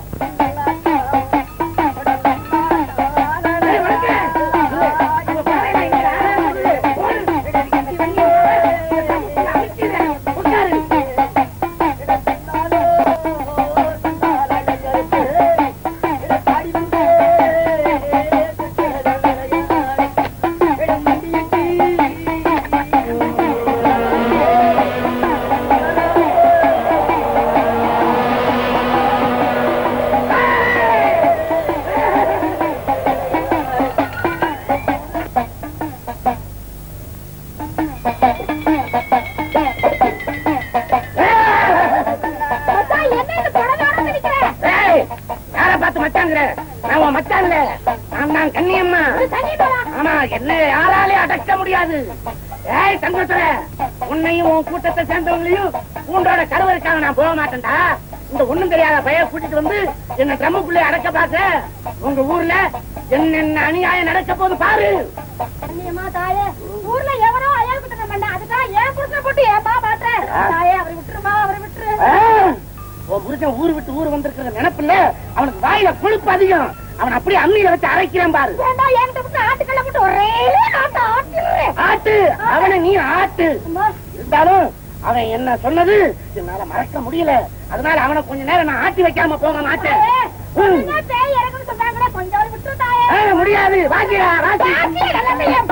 S2: மச்சான், என்ன இது புடவையோட நிக்கிற?
S4: ஏய், யார பார்த்து மச்சாங்கிற நான் உன் மச்சான் இல்ல நான் தான் கண்ணியம்மா
S2: இது தண்ணிட்டோடா.
S4: ஆமா என்ன யாராலே அடக்க முடியாது ஏய் தங்கத்துல உன்னையும் உன் கூட்டத்தை சேர்ந்தவங்களையும் பூண்டோட கருவருக்காக நான் போக மாட்டேன்டா இந்த ஒண்ணும் தெரியாத பைய கூட்டிட்டு வந்து என்ன ட்ரம்முக்குள்ளே அடக்க பார்க்க உங்க ஊர்ல என்னென்ன அநியாயம் நடக்க போது பாரு
S2: கண்ணியம்மா, தாயே, ஊர்ல எவனோ அயல் குத்தனை பண்ண, அதுக்காக என் புருஷனை போட்டு ஏன்பா மாட்டுற? தாயே, அவரை விட்டுருமா, அவரை விட்டுரு.
S4: ஆ, உன் புருஷன் ஊர் விட்டு ஊர் வந்திருக்கிற நினைப்புல அவனுக்கு வாயில கொழுப்பு அதிகம் அவன் அப்படியே அம்மியில வச்சு அரைக்கிறேன் பாரு
S2: ஏண்டா, என்கிட்ட விட்டு ஆட்டுக்கல்ல போட்டு ஒரே ஆட்டு ஆட்டிடுறேன்.
S4: ஆட்டு அவனை நீ ஆட்டு
S2: அம்மா,
S4: இருந்தாலும் அவன் என்ன சொன்னது என்னால மறக்க முடியல அதனால அவனை கொஞ்ச நேரம் நான் ஆட்டி வைக்காம போக மாட்டேன்
S2: தாயே,
S4: ம்.
S2: கொஞ்சம் பேய் இறங்குன்னு சொல்றாங்களே, கொஞ்சம் அவரை விட்டுரு தாயே.
S4: ஆ, முடியாது வாங்கிடா வாங்கி
S2: தாயே, எல்லாமே என்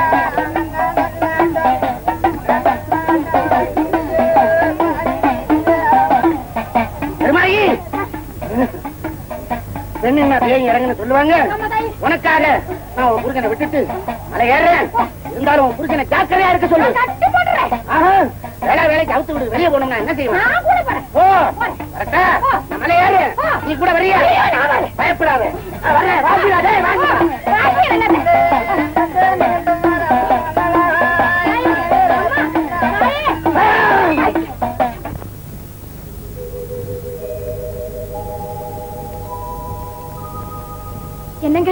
S4: பெருமாயி பெண்ணு என்ன பேய் இறங்குன்னு சொல்லுவாங்க
S2: ஆமா, தாயே.
S4: உனக்காக நான் உன் புருஷனை விட்டுட்டு மலை ஏறேன் இருந்தாலும் உன் புருஷனை ஜாக்கிரதையா இருக்க சொல்லு
S2: கட்டு போட்டுறேன்.
S4: ஆஹா, வேலை வேலைக்கு அவுத்து விடு வெளியே போனோம்னா என்ன செய்வோம்
S2: நான் கூட போறேன்.
S4: ஓ வரட்டா நான் மலை ஏறு நீ கூட வரியா பயப்படாத ஆ, வரேன் வாங்கிடா டேய் வாங்கிடா
S2: தாயே, என்னது? தாயே, என்னங்க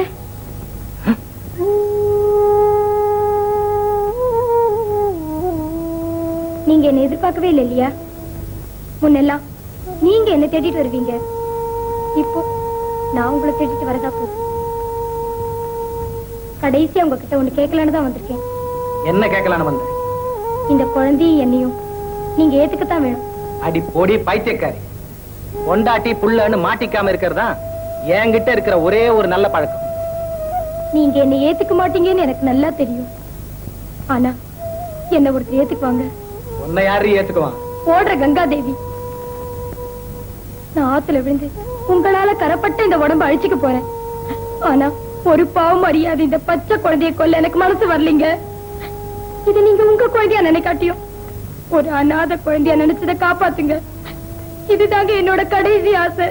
S2: நீங்க என்ன எதிர்பார்க்கவே இல்லை இல்லையா முன்னெல்லாம் நீங்க என்ன தேடிட்டு வருவீங்க இப்போ நான் உங்களை தேடிட்டு வரதா போகுது கடைசியா உங்ககிட்ட ஒண்ணு கேட்கலான்னு தான் வந்திருக்கேன்
S1: என்ன கேட்கலான்னு வந்தேன்
S2: இந்த குழந்தையும் என்னையும் நீங்க ஏத்துக்கத்தான் வேணும்
S1: அடி பொடி பைத்தியக்காரி பொண்டாட்டி புள்ளன்னு மாட்டிக்காம இருக்கிறதா என்கிட்ட இருக்கிற ஒரே ஒரு நல்ல பழக்கம்
S2: நீங்க என்ன ஏத்துக்க மாட்டீங்கன்னு எனக்கு நல்லா தெரியும் ஆனா என்ன ஒருத்தர் ஏத்துக்குவாங்க
S1: உன்னை யாரு ஏத்துக்குவான்
S2: ஓடுற கங்கா தேவி நான் ஆத்துல விழுந்து உங்களால கரப்பட்ட இந்த உடம்ப அழிச்சுக்க போறேன் ஆனா ஒரு பாவம் அறியாது இந்த பச்சை குழந்தைய கொல்ல எனக்கு மனசு வரலீங்க இது நீங்க உங்க குழந்தையா நினைக்காட்டியும் ஒரு அநாத குழந்தையா நினைச்சதை காப்பாத்துங்க இதுதாங்க என்னோட கடைசி ஆசை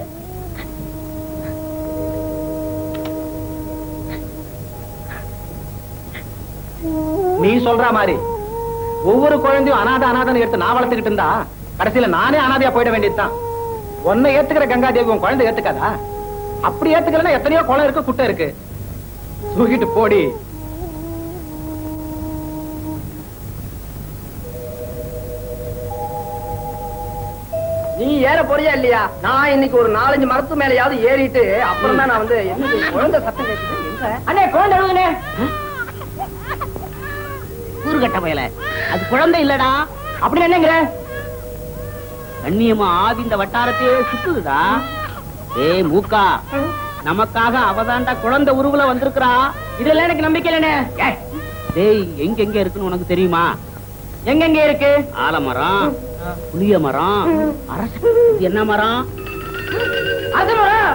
S1: நீ சொல்ற மாதிரி ஒவ்வொரு குழந்தையும் அனாதை அனாதன்னு எடுத்து நான் வளர்த்துக்கிட்டு இருந்தா கடைசியில நானே அனாதையா போயிட வேண்டியதுதான் உன்னை ஏத்துக்கிற கங்கா தேவி உன் குழந்தை ஏத்துக்காதா அப்படி ஏத்துக்கலன்னா எத்தனையோ குளம் இருக்கு குட்டை இருக்கு தூக்கிட்டு போடி நீ ஏற போறியா இல்லையா நான் இன்னைக்கு ஒரு நாலஞ்சு மரத்து மேலயாவது ஏறிட்டு அப்புறம் தான் நான் வந்து என்னது, குழந்தை சத்தம் கேக்குது எங்க? அண்ணே குழந்தை எழுதுனே
S3: கூறுகட்ட பயல அது குழந்தை இல்லடா
S1: அப்படி என்னங்கிற
S3: கண்ணியமா ஆவி இந்த வட்டாரத்தையே சுத்துதுடா ஏய் மூக்கா நமக்காக அவதாண்டா குழந்தை உருவுல வந்திருக்கிறா
S1: இதெல்லாம் எனக்கு நம்பிக்கை இல்லைண்ணே
S3: ஏய், டேய் எங்க எங்க இருக்குன்னு உனக்கு தெரியுமா
S1: எங்கெங்க இருக்கு
S3: ஆலமரம் புளிய மரம் அரச இது என்ன மரம்
S1: அது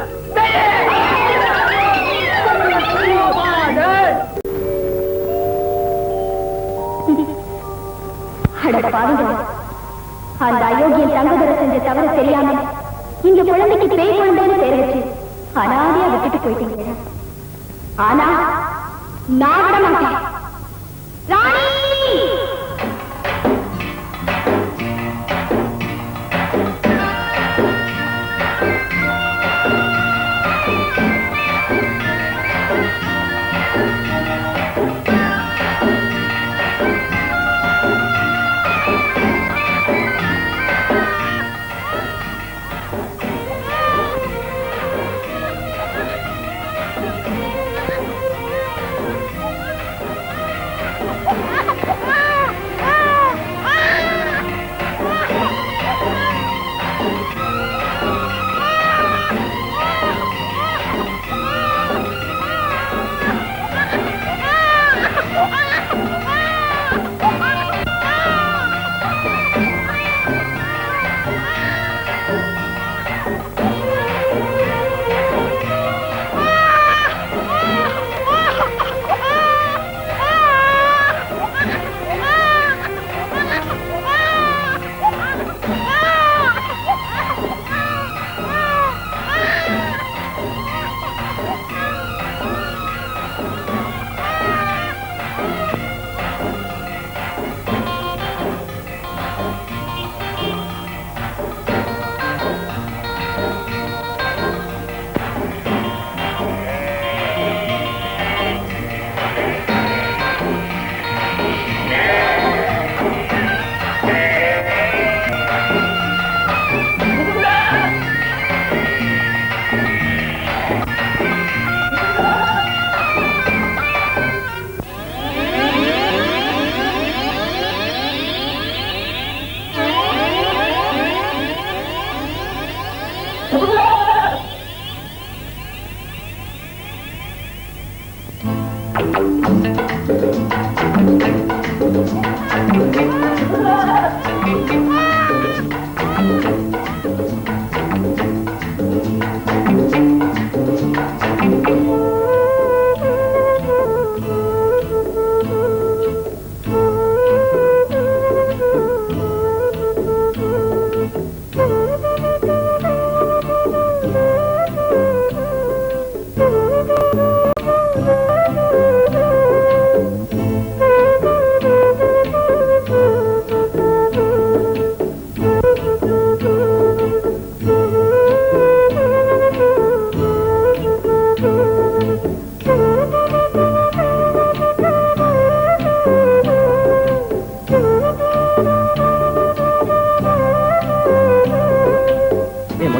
S2: அட பாவிங்களா. அந்த அயோக்கியன் தங்கதுரை செஞ்ச தவறு தெரியாம இந்த குழந்தைக்கு பேய் குழந்தைன்னு பேர் வச்சு அனாதையா விட்டுட்டு போயிட்டீங்க ஆனா நான் விட மாட்டேன் ராணி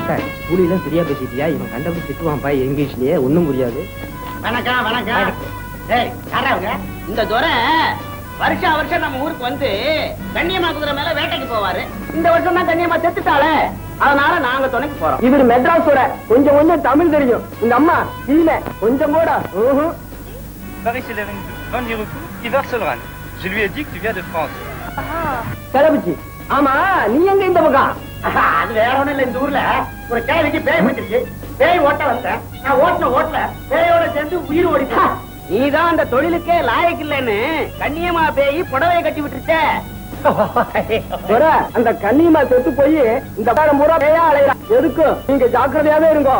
S3: மொட்டை கூலியெல்லாம் சரியா பேசிட்டியா இவன் கண்டபடி திட்டுவான் பாய் இங்கிலீஷ்லயே ஒண்ணும் புரியாது
S4: வணக்கம் வணக்கம் ஏய் யாரா அவங்க இந்த துரை வருஷம் வருஷம் நம்ம ஊருக்கு வந்து கண்ணியம்மா குதிரை மேல வேட்டைக்கு போவாரு இந்த வருஷம் தான் கண்ணியம்மா செத்துட்டாளே அதனால நாங்க துணைக்கு போறோம்
S3: இவர் மெட்ராஸோட கொஞ்சம் கொஞ்சம் தமிழ் தெரியும் இந்த அம்மா இல்ல கொஞ்சம் கூட ஊஹும்.
S10: Paris c'est Van Lirukou qui verse le Rhin. Je lui ai dit que tu viens de France.
S3: கிளம்பிச்சு ஆமா நீ எங்க இந்த பக்கம்
S4: அது வேற ஒண்ணும் இல்ல இந்த ஊர்ல ஒரு கேள்விக்கு பேய் பிடிச்சிருச்சு பேய் ஓட்ட வந்தேன் நான் ஓட்டின ஓட்டல பேயோட சேர்ந்து உயிர் ஓடிட்டேன் நீதான் அந்த தொழிலுக்கே லாயக்கு இல்லைன்னு கண்ணியமா பேய் புடவையை கட்டி விட்டுருச்சே
S3: துரை, அந்த கன்னிமா செத்து போய் இந்த பாடம் பூரா பேயா அலையா எதுக்கும் நீங்க ஜாக்கிரதையாவே இருங்கோ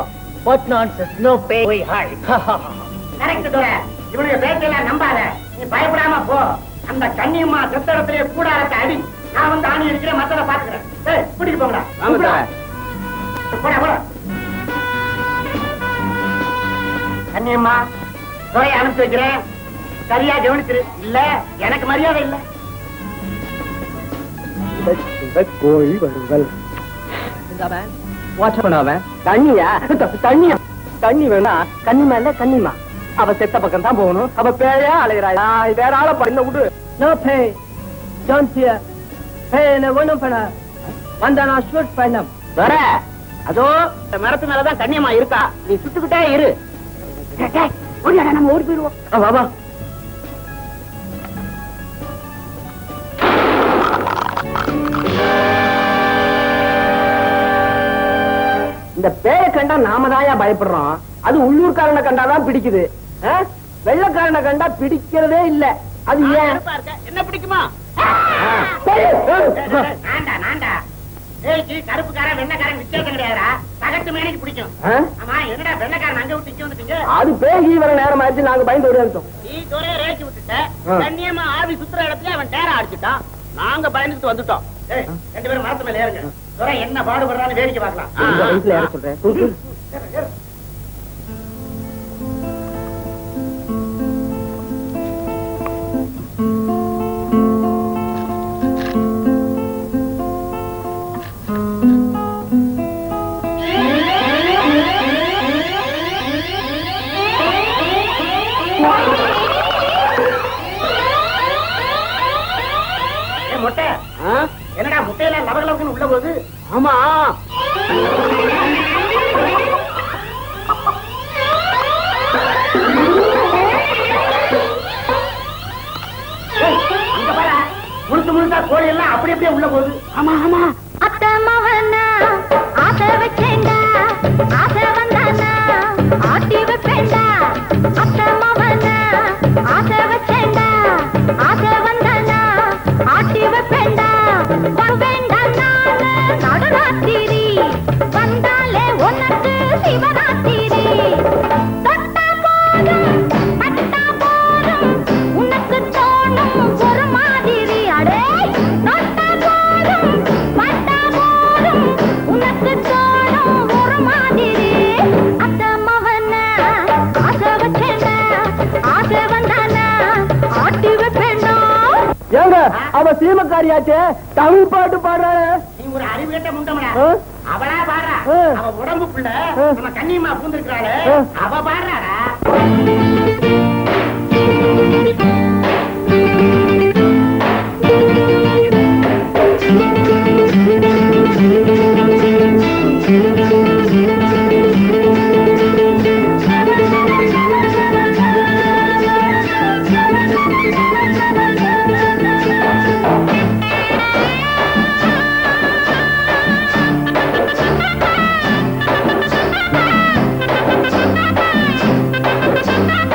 S4: கரெக்ட் துரை இவனுடைய பேச்செல்லாம் நம்பாத நீ பயப்படாம போ அந்த கண்ணியம்மா செத்தடத்திலே கூடாரத்தை அடி நான் வந்து ஆணி இருக்கிறேன் மத்தத பாத்துக்கிறேன் ஏய் கூட்டிட்டு போங்கடா
S3: வாங்க
S4: போடா போடா கண்ணியம்மா துறையை அனுப்பிச்சு வைக்கிறேன் சரியா கவனிச்சிரு இல்ல எனக்கு மரியாதை இல்ல
S3: கோழி வருவல் வாட்ச் பண்ணாவன் தண்ணியா த- தண்ணியா தண்ணி வேணா கண்ணி மேல கண்ணிமா அவ செத்த பக்கம் தான் போகணும் அவ பேயா அலைகிறாயா வேற ஆள பண்ண விடு நோ பே டோன்ட் ஃபியர் பே என்ன ஒண்ணும் பண்ண வந்தா நான் ஷூட் பண்ணம்
S4: வர அதோ இந்த மரத்து மேலதான் கண்ணியம்மா இருக்கா நீ சுட்டுக்கிட்டே இரு டேய், டேய், ஓடியாடா, நம்ம ஓடி போயிருவோம்
S3: வா வா இந்த பேய கண்டா நாம தாயா பயப்படுறோம் அது உள்ளூர்காரனை கண்டாதான் பிடிக்குது ஆ? வெள்ளைக்காரனை கண்டா பிடிக்கிறதே இல்ல அது ஏன்
S4: கருப்பா இருக்க, என்ன பிடிக்குமா
S3: ஆ.
S4: டேய், டேய், டேய், நான்டா நான்டா ஏய்க்கு கருப்புக்காரன் வெண்ணைக்காரன் வித்தியாசம் கிடையாதுடா சகட்டு மேனைக்கு பிடிக்கும்
S3: ஆ?
S4: ஆமா என்னடா வெண்ணைக்காரன் அங்க விட்டு இங்க வந்துட்டீங்க
S3: அது பேகி வர நேரம் ஆயிடுச்சு நாங்க பயந்து ஓடி வந்துட்டோம்
S4: நீ துறைய ரேக்கி விட்டுட்ட
S3: ஆ.
S4: கண்ணியமா ஆவி சுத்துற இடத்துல அவன் டேரா அடிச்சுட்டான் நாங்க பயந்துட்டு வந்துட்டோம் ஏய், ரெண்டு பேரும் மரத்து மேல ஏறுங்க துறை என்ன பாடுபடுறான்னு வேடிக்கை பார்க்கலாம் ஆ,
S3: இந்த
S4: ஆ,
S3: வயசுல ஏற
S4: ஆ.
S3: சொல்றேன் தூ, தூ.
S4: ஏறு, ஏறு. ஏய், மொட்டை
S3: ஆ?
S4: என்னடா முட்டையெல்லாம் லவகலவக்குன்னு உள்ள போகுது
S3: ஆமா
S4: அங்க பாரு முழுசு முழுசா கோழி எல்லாம் அப்படி அப்படியே உள்ள போகுது
S2: ஆமா ஆமா அத்த மவனா ஆசை வச்சேண்டா ஆசை வந்தானா ஆட்டி வைப்பேண்டா அத்த மவனா ஆசை வச்சேண்டா ஆசை வந்தானா ஆட்டி வைப்பேண்டா வருவேண்டா நானு நடுராத்திரி வந்தாலே உனக்கு சிவராத்திரி தொட்டா போதும் பட்டா போதும் உனக்கு தோணும் ஒரு மாதிரி அடே தொட்டா போதும் பட்டா போதும் உனக்கு தோணும் ஒரு மாதிரி அத்த மவன ஆசை வச்சேண்டா ஆசை வந்தானா ஆட்டி வைப்பேண்டா
S3: ஏங்க அவ சீமக்காரியாச்சே தமிழ் பாட்டு பாடுறாரு
S4: நீ ஒரு அறிவு கேட்ட முண்டமடா
S3: ஆ?
S4: அவளா பாடுறா
S3: ஆ.
S4: அவ உடம்புக்குள்ள
S3: ஆ.
S4: நம்ம கண்ணியம்மா பூந்திருக்கிறாளே
S3: ஆ.
S4: அவ பாடுறாடா
S2: ஆ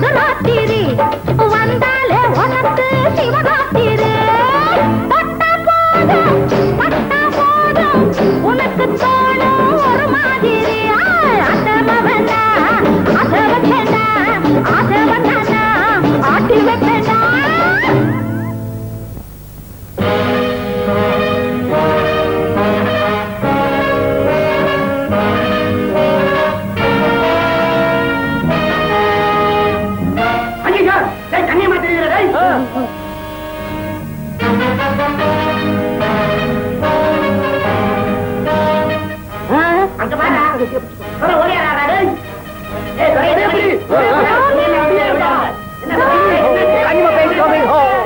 S2: நவராத்திரி வந்தாலே உனக்கு சிவராத்திரி தொட்ட போதும் பட்ட போதும் உனக்கு தோணும் ஒரு மாதிரி அசமவனா அசவச்சனா அசவனா ஆட்டி வைப்பனா
S1: ஐயா டேய் கண்ணியமா தெரியுற டேய்
S4: அங்க பாரு வர ஓடியாரா டேய் ஏய் ஒரே எப்படி
S1: கண்ணியமா பேசி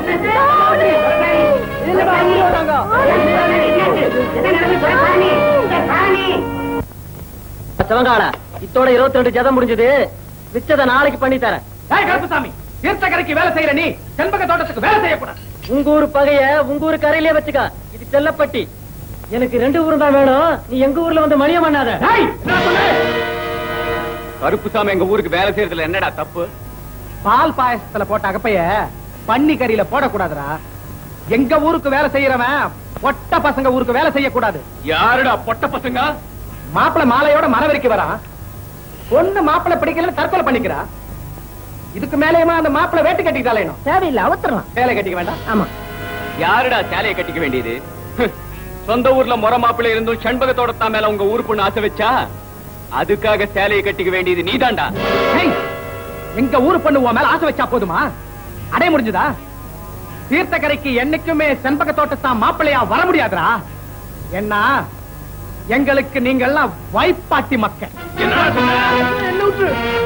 S3: சிவங்கால இத்தோட இருபத்தி ரெண்டு ஜதம் முடிஞ்சது மிச்சத நாளைக்கு பண்ணி தரேன்
S1: டேய் கருப்புசாமி தீர்த்தக்கரைக்கு வேலை செய்யற நீ செண்பக தோட்டத்துக்கு வேலை செய்யக்கூடாது
S3: உங்க ஊரு பகைய உங்க ஊரு கரையிலே வச்சுக்க இது செல்லப்பட்டி எனக்கு ரெண்டு ஊரும் தான் வேணும் நீ எங்க ஊர்ல வந்து மணியம் பண்ணாத
S1: டேய் என்ன சொன்ன
S5: கருப்புசாமி எங்க ஊருக்கு வேலை செய்யறதுல என்னடா தப்பு
S1: பால் பாயசத்துல போட்ட அகப்பைய பன்னி கறியில போடக்கூடாதுடா எங்க ஊருக்கு வேலை செய்யறவன் பொட்ட பசங்க ஊருக்கு வேலை செய்யக்கூடாது
S5: யாருடா பொட்ட பசங்க
S1: மாப்பிளை மாலையோட மரவரைக்கு வரான் பொண்ணு மாப்பிளை பிடிக்கல தற்கொலை பண்ணிக்கிறா இதுக்கு மேலேயுமா அந்த மாப்பிளை வேட்டு கட்டிக்கிட்டாலேனும்
S3: தேவையில்லை அவத்துறலாம்
S1: வேலை கட்டிக்க வேண்டாம்
S3: ஆமா
S5: யாருடா சேலையை கட்டிக்க வேண்டியது ஹ், சொந்த ஊர்ல முறை மாப்பிள்ளை இருந்தும் செண்பகத்தோட தான் மேல உங்க ஊர் பொண்ணு ஆசை வச்சா அதுக்காக சேலையை கட்டிக்க வேண்டியது நீதான்டா
S1: ஏய், எங்க ஊரு பொண்ணு உன் மேல ஆசை வச்சா போதுமா அடைய முடிஞ்சதா தீர்த்தக்கரைக்கு என்னைக்குமே செண்பக தோட்டத்தான் மாப்பிள்ளையா வர முடியாதுடா என்ன எங்களுக்கு நீங்க எல்லாம் வைப்பாட்டி மக்கள்
S5: என்னடா சொன்ன?
S1: என்ன விட்டுரு.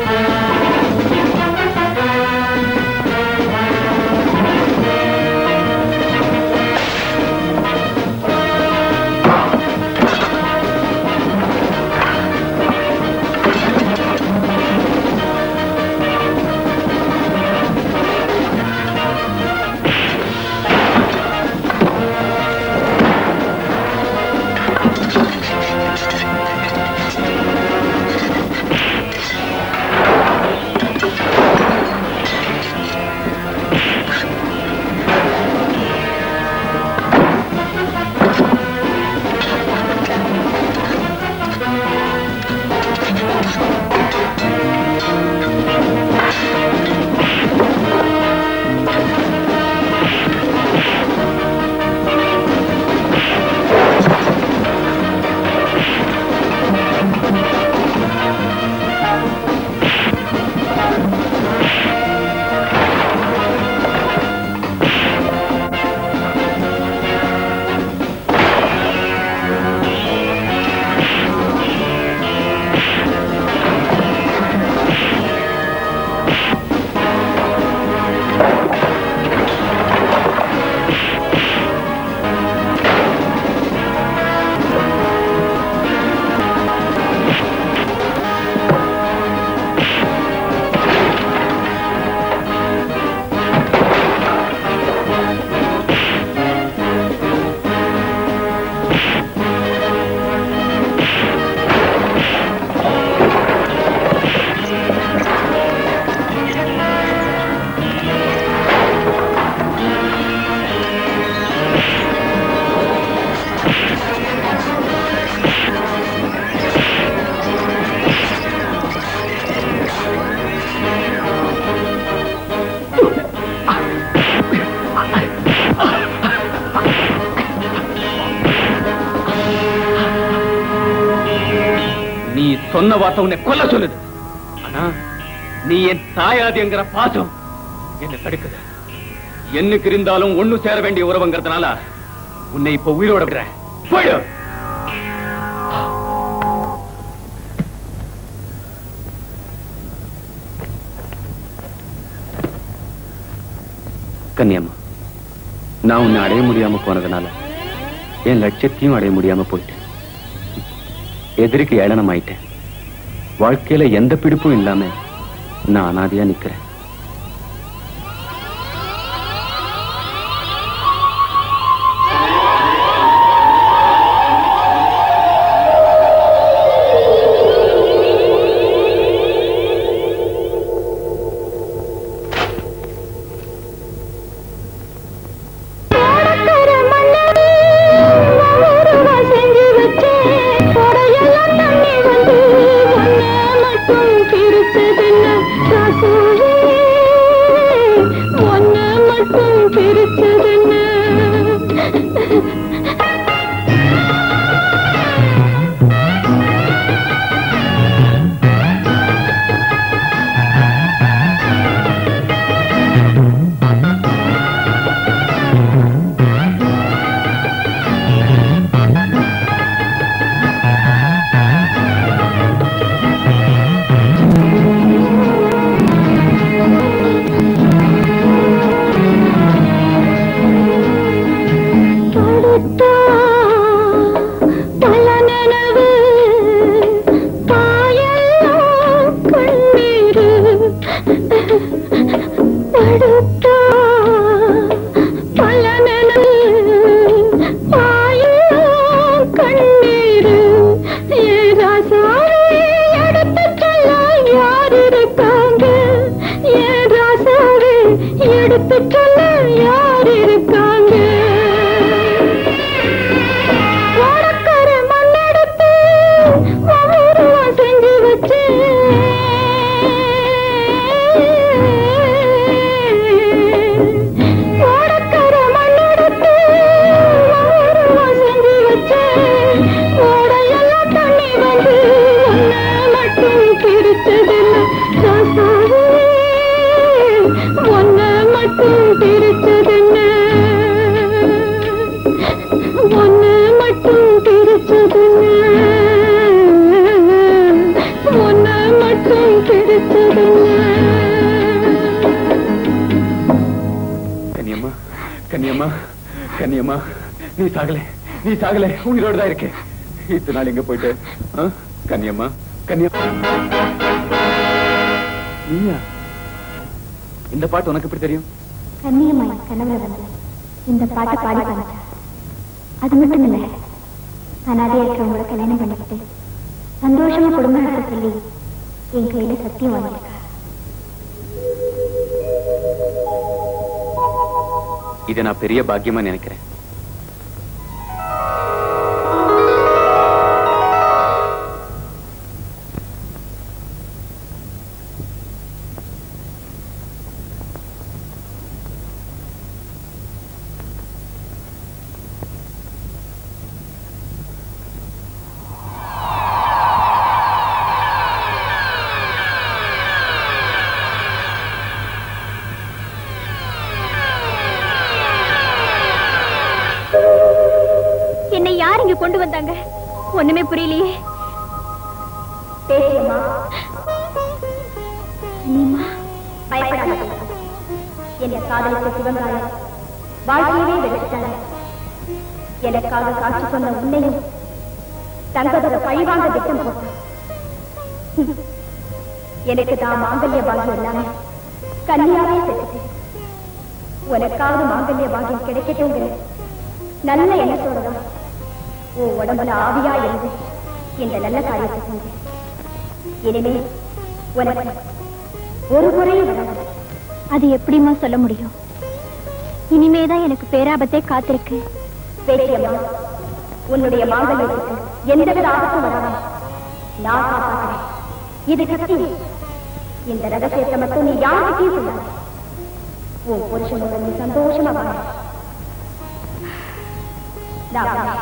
S5: நீ சொன்ன வார்த்தை உன்னை கொல்ல சொல்லுது ஆனா நீ என் தாயாதிங்கிற பாசம் என்ன தடுக்குது என்னுக்கு இருந்தாலும் ஒண்ணு சேர வேண்டிய உறவுங்கிறதுனால உன்னை இப்ப உயிரோட விடுறேன் போயிடு கன்னியம்மா நான் உன்னை அடைய முடியாம போனதுனால என் லட்சியத்தையும் அடைய முடியாம போயிட்டேன் எதிரிக்கு ஏளனம் ஆயிட்டேன் வாழ்க்கையில எந்த பிடிப்பும் இல்லாம நான் அனாதையா நிக்கிறேன்
S9: எடுத்து சொல்ல யார் இருக்காங்க ஓடக்கர மண்ணெடுத்து ஒவ்வொருவா செஞ்சு வச்சு ஓடக்கர மண்ணெடுத்து ஒவ்வொருவா செஞ்சு வச்சு ஓடையெல்லாம் தண்ணி வந்து ஒன்ன மட்டும் பிடிச்சதில்லை ராசாவே ஒன்ன மட்டும் பிடிச்சதில்ல ஒன்ன மட்டும் பிடிச்சதில்ல ஒன்ன மட்டும் பிடிச்சதில்ல
S5: கன்னியம்மா கன்னியம்மா கன்னியம்மா நீ சாகல நீ சாகல உயிரோடு தான் இருக்கேன் இத்தனை நாள் எங்க போயிட்டு ஆ? கன்னியம்மா கன்னியம்மா நீயா இந்த பாட்டு உனக்கு எப்படி தெரியும்
S2: கண்ணியம்மா கனவுல வந்து இந்த பாட்டை பாடி காமிச்சா அது மட்டும் இல்ல அனாதையா இருக்கிறவங்கள கல்யாணம் பண்ணிக்கிட்டு சந்தோஷமா குடும்பம் நடத்த சொல்லி என் கையில சத்தியம் வாங்கியிருக்கா
S5: இதை நான் பெரிய பாக்கியமா நினைக்கிறேன்
S2: என்னை யார் இங்க கொண்டு வந்தாங்க ஒண்ணுமே புரியலையே பேசியம்மா நீமா பயப்படாத என்னை காதலித்த சிவங்காலம் வாழ்க்கையவே வெறுத்தாங்க எனக்காக காட்சி சொன்ன உன்னையும் தங்கதோட பழிவாங்க திட்டம் போட்டான் எனக்கு தான் மாங்கல்ய பாகியம் இல்லாம கன்னியாவே செத்துட்டேன் உனக்காவது மாங்கல்ய பாகியம் கிடைக்கட்டுங்கிற நல்ல எண்ணத்தோட தான் உன் உடம்புல ஆவியா இருந்து இந்த நல்ல காரியத்தை செஞ்சேன் இனிமே உனக்கு ஒரு குறையும் வராது அது எப்படிமா சொல்ல முடியும் இனிமேதான் எனக்கு பேராபத்தே காத்திருக்கு பேசியம்மா உன்னுடைய மாங்கல்யத்துக்கு எந்தவித ஆபத்தும் வராது நான் காப்பாற்றுறேன் இது சக்தி இந்த ரகசியத்தை மட்டும் நீ யாருக்கிட்டையும் சொல்லாத உன் புருஷனோட நீ சந்தோஷமா வாழ நான் வரேன்.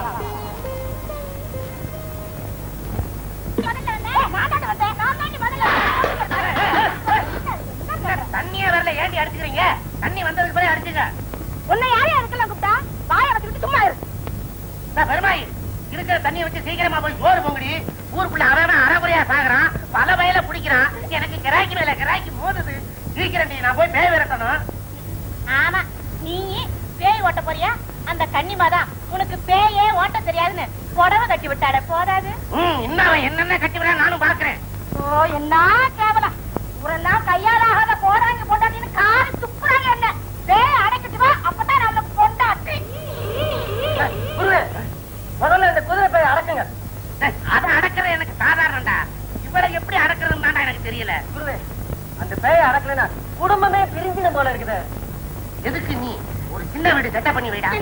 S4: தண்ணியே வரல ஏண்டி அடிச்சுக்கிறீங்க தண்ணி வந்ததுக்கு பிறகு அடிச்சுங்க
S2: உன்னை யாரையும் அதுக்கெல்லாம் கூப்பிட்டா வாயை வச்சுக்கிட்டு சும்மா இரு
S4: நான் பெருமாய் இருக்கிற தண்ணியை வச்சு சீக்கிரமா போய் சோறு பொங்கடி ஊருக்குள்ள அவன் அறகுறையா சாகுறான் பல வயல பிடிக்கிறான் எனக்கு கிராக்கி மேல கிராக்கி மோதுது சீக்கிரம் நான் போய் பேய் விரட்டணும்
S2: ஆமா நீ பேய் ஓட்ட போறியா அந்த கன்னிமா தான் உனக்கு பேயே ஓட்ட தெரியாதுன்னு புடவை கட்டி விட்டாட போதாது
S4: ம் இன்னும் அவன் என்னென்ன கட்டி விட நானும் பாக்குறேன்
S2: ஓ என்ன கேவலம் ஊரெல்லாம் கையாலாகாத போறாங்க பொண்டாட்டின்னு காரி துப்புறாங்க என்ன பேய் அடைக்கிட்டு வா அப்பதான் நல்ல பொண்டாட்டி
S4: குருவே முதல்ல இந்த குதிரை பேய் அடக்குங்க அதை அடக்கிறது எனக்கு சாதாரணடா இவரை எப்படி அடக்கிறதுன்னு தான்டா எனக்கு தெரியல குருவே அந்த பேயை அடக்கலனா குடும்பமே பிரிஞ்சிட போல இருக்குது எதுக்கு நீ ஒரு சின்ன வீடு செட்டப் பண்ணி வைடா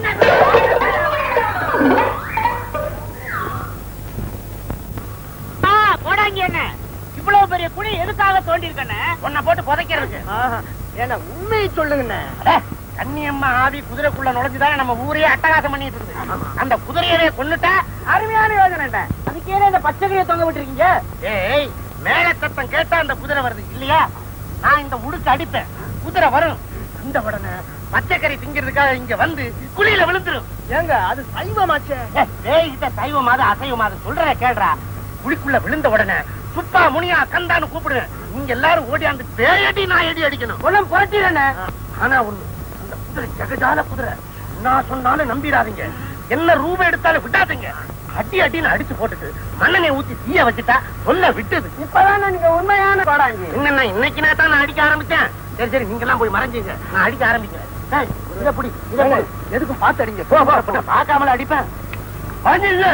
S4: போடாங்க என்ன இவ்வளவு பெரிய குழி எதுக்காக தோண்டி இருக்கன உன்னை போட்டு புதைக்கிறதுக்கு ஏன்னா உண்மையை சொல்லுங்க கன்னியம்மா ஆவி குதிரைக்குள்ள நுழைஞ்சுதான் நம்ம ஊரே அட்டகாசம் பண்ணிட்டு இருக்குது அந்த குதிரையவே கொன்னுட்டா அருமையான யோசனை அதுக்கு ஏன் இந்த பச்சைக்கிளிய தொங்க விட்டுருக்கீங்க ஏய் மேல சத்தம் கேட்டா அந்த குதிரை வருது இல்லையா நான் இந்த உடுக்கு அடிப்பேன் குதிரை வரும் இந்த உடனே பச்சைக்கறி திங்கிறதுக்காக இங்க வந்து குழியில விழுந்துரும் ஏங்க அது சைவமாச்சே ஏய் இத சைவமாத அசைவமாத சொல்ற கேடுறா குழிக்குள்ள விழுந்த உடனே சுப்பா முனியா கந்தான்னு கூப்பிடுவேன் நீங்க எல்லாரும் ஓடியாந்து பேயடி நான் எடி அடிக்கணும் ஒன்னும் புரட்டிடனே ஆனா ஒண்ணு அந்த குதிரை ஜெகஜால குதிரை நான் சொன்னாலும் நம்பிடாதீங்க என்ன ரூபாய் எடுத்தாலும் விடாதீங்க அடி அடின்னு அடிச்சு போட்டுட்டு மண்ணெண்ணெய் ஊத்தி தீய வச்சுட்டா சொல்ல விட்டது இப்பதான் நீங்க உண்மையான பாடாங்க என்னன்னா இன்னைக்கு நான் தான் நான் அடிக்க ஆரம்பிச்சேன் சரி சரி நீங்க எல்லாம் போய் மறைஞ்சுங்க நான் அடிக்க ஆரம்பிக்கிறேன் டேய், இதை புடி, இதை புடி. எதுக்கும் பார்த்து அடிங்க போ போ நான் பார்க்காமல அடிப்பேன் மறைஞ்சுங்க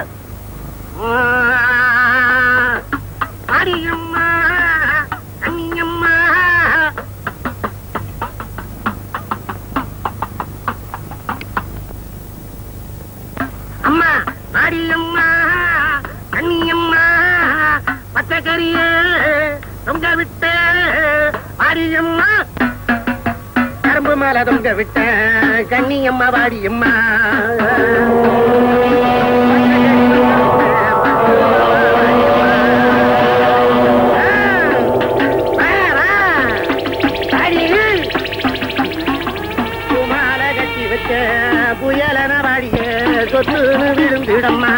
S4: அடியம்மா அண்ணியம்மா பூமால தொங்க விட்ட கண்ணியம்மா வாடியம்மா பூமால கட்டி வச்ச புயலன வாடிய சொத்துன்னு விழுந்திடம்மா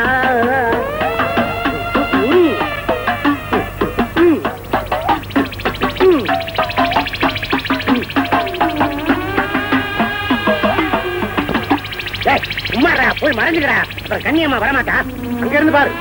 S4: ம். ம். ம். டேய், சும்மாடா போய் மறைஞ்சுக்கிறா அப்புறம் கண்ணியம்மா வரமாட்டா அங்க இருந்து பாரு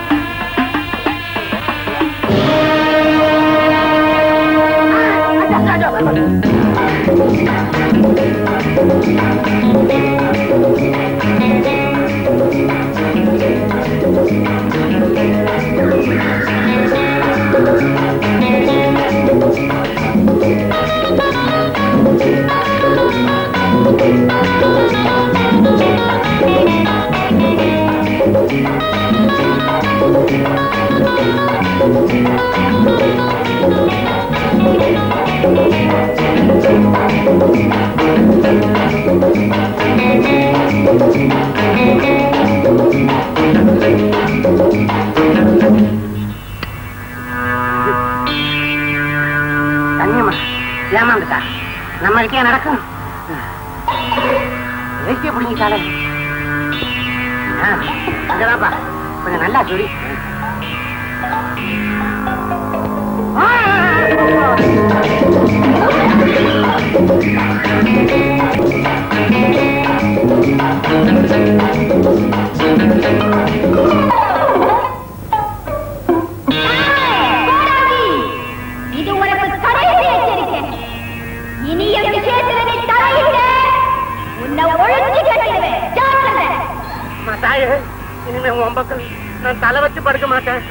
S4: கண்ணியம்மா ஏமாந்துட்டா நம்மளுக்கே நடக்கும் வைக்க பிடிங்கிட்டாலே ஆ, அங்கதான்ப்பா கொஞ்சம் நல்லா சொல்லி
S2: இது உனக்கு கடைசி எச்சரிக்கை இனி என் விஷயத்துல நீ தலையிட உன்னை ஒழிச்சு கட்டிடுவேன் ஜாக்கிரதை
S4: அம்மா, தாயே இனிமே உன் பக்கம் நான் தலை வச்சு படுக்க மாட்டேன்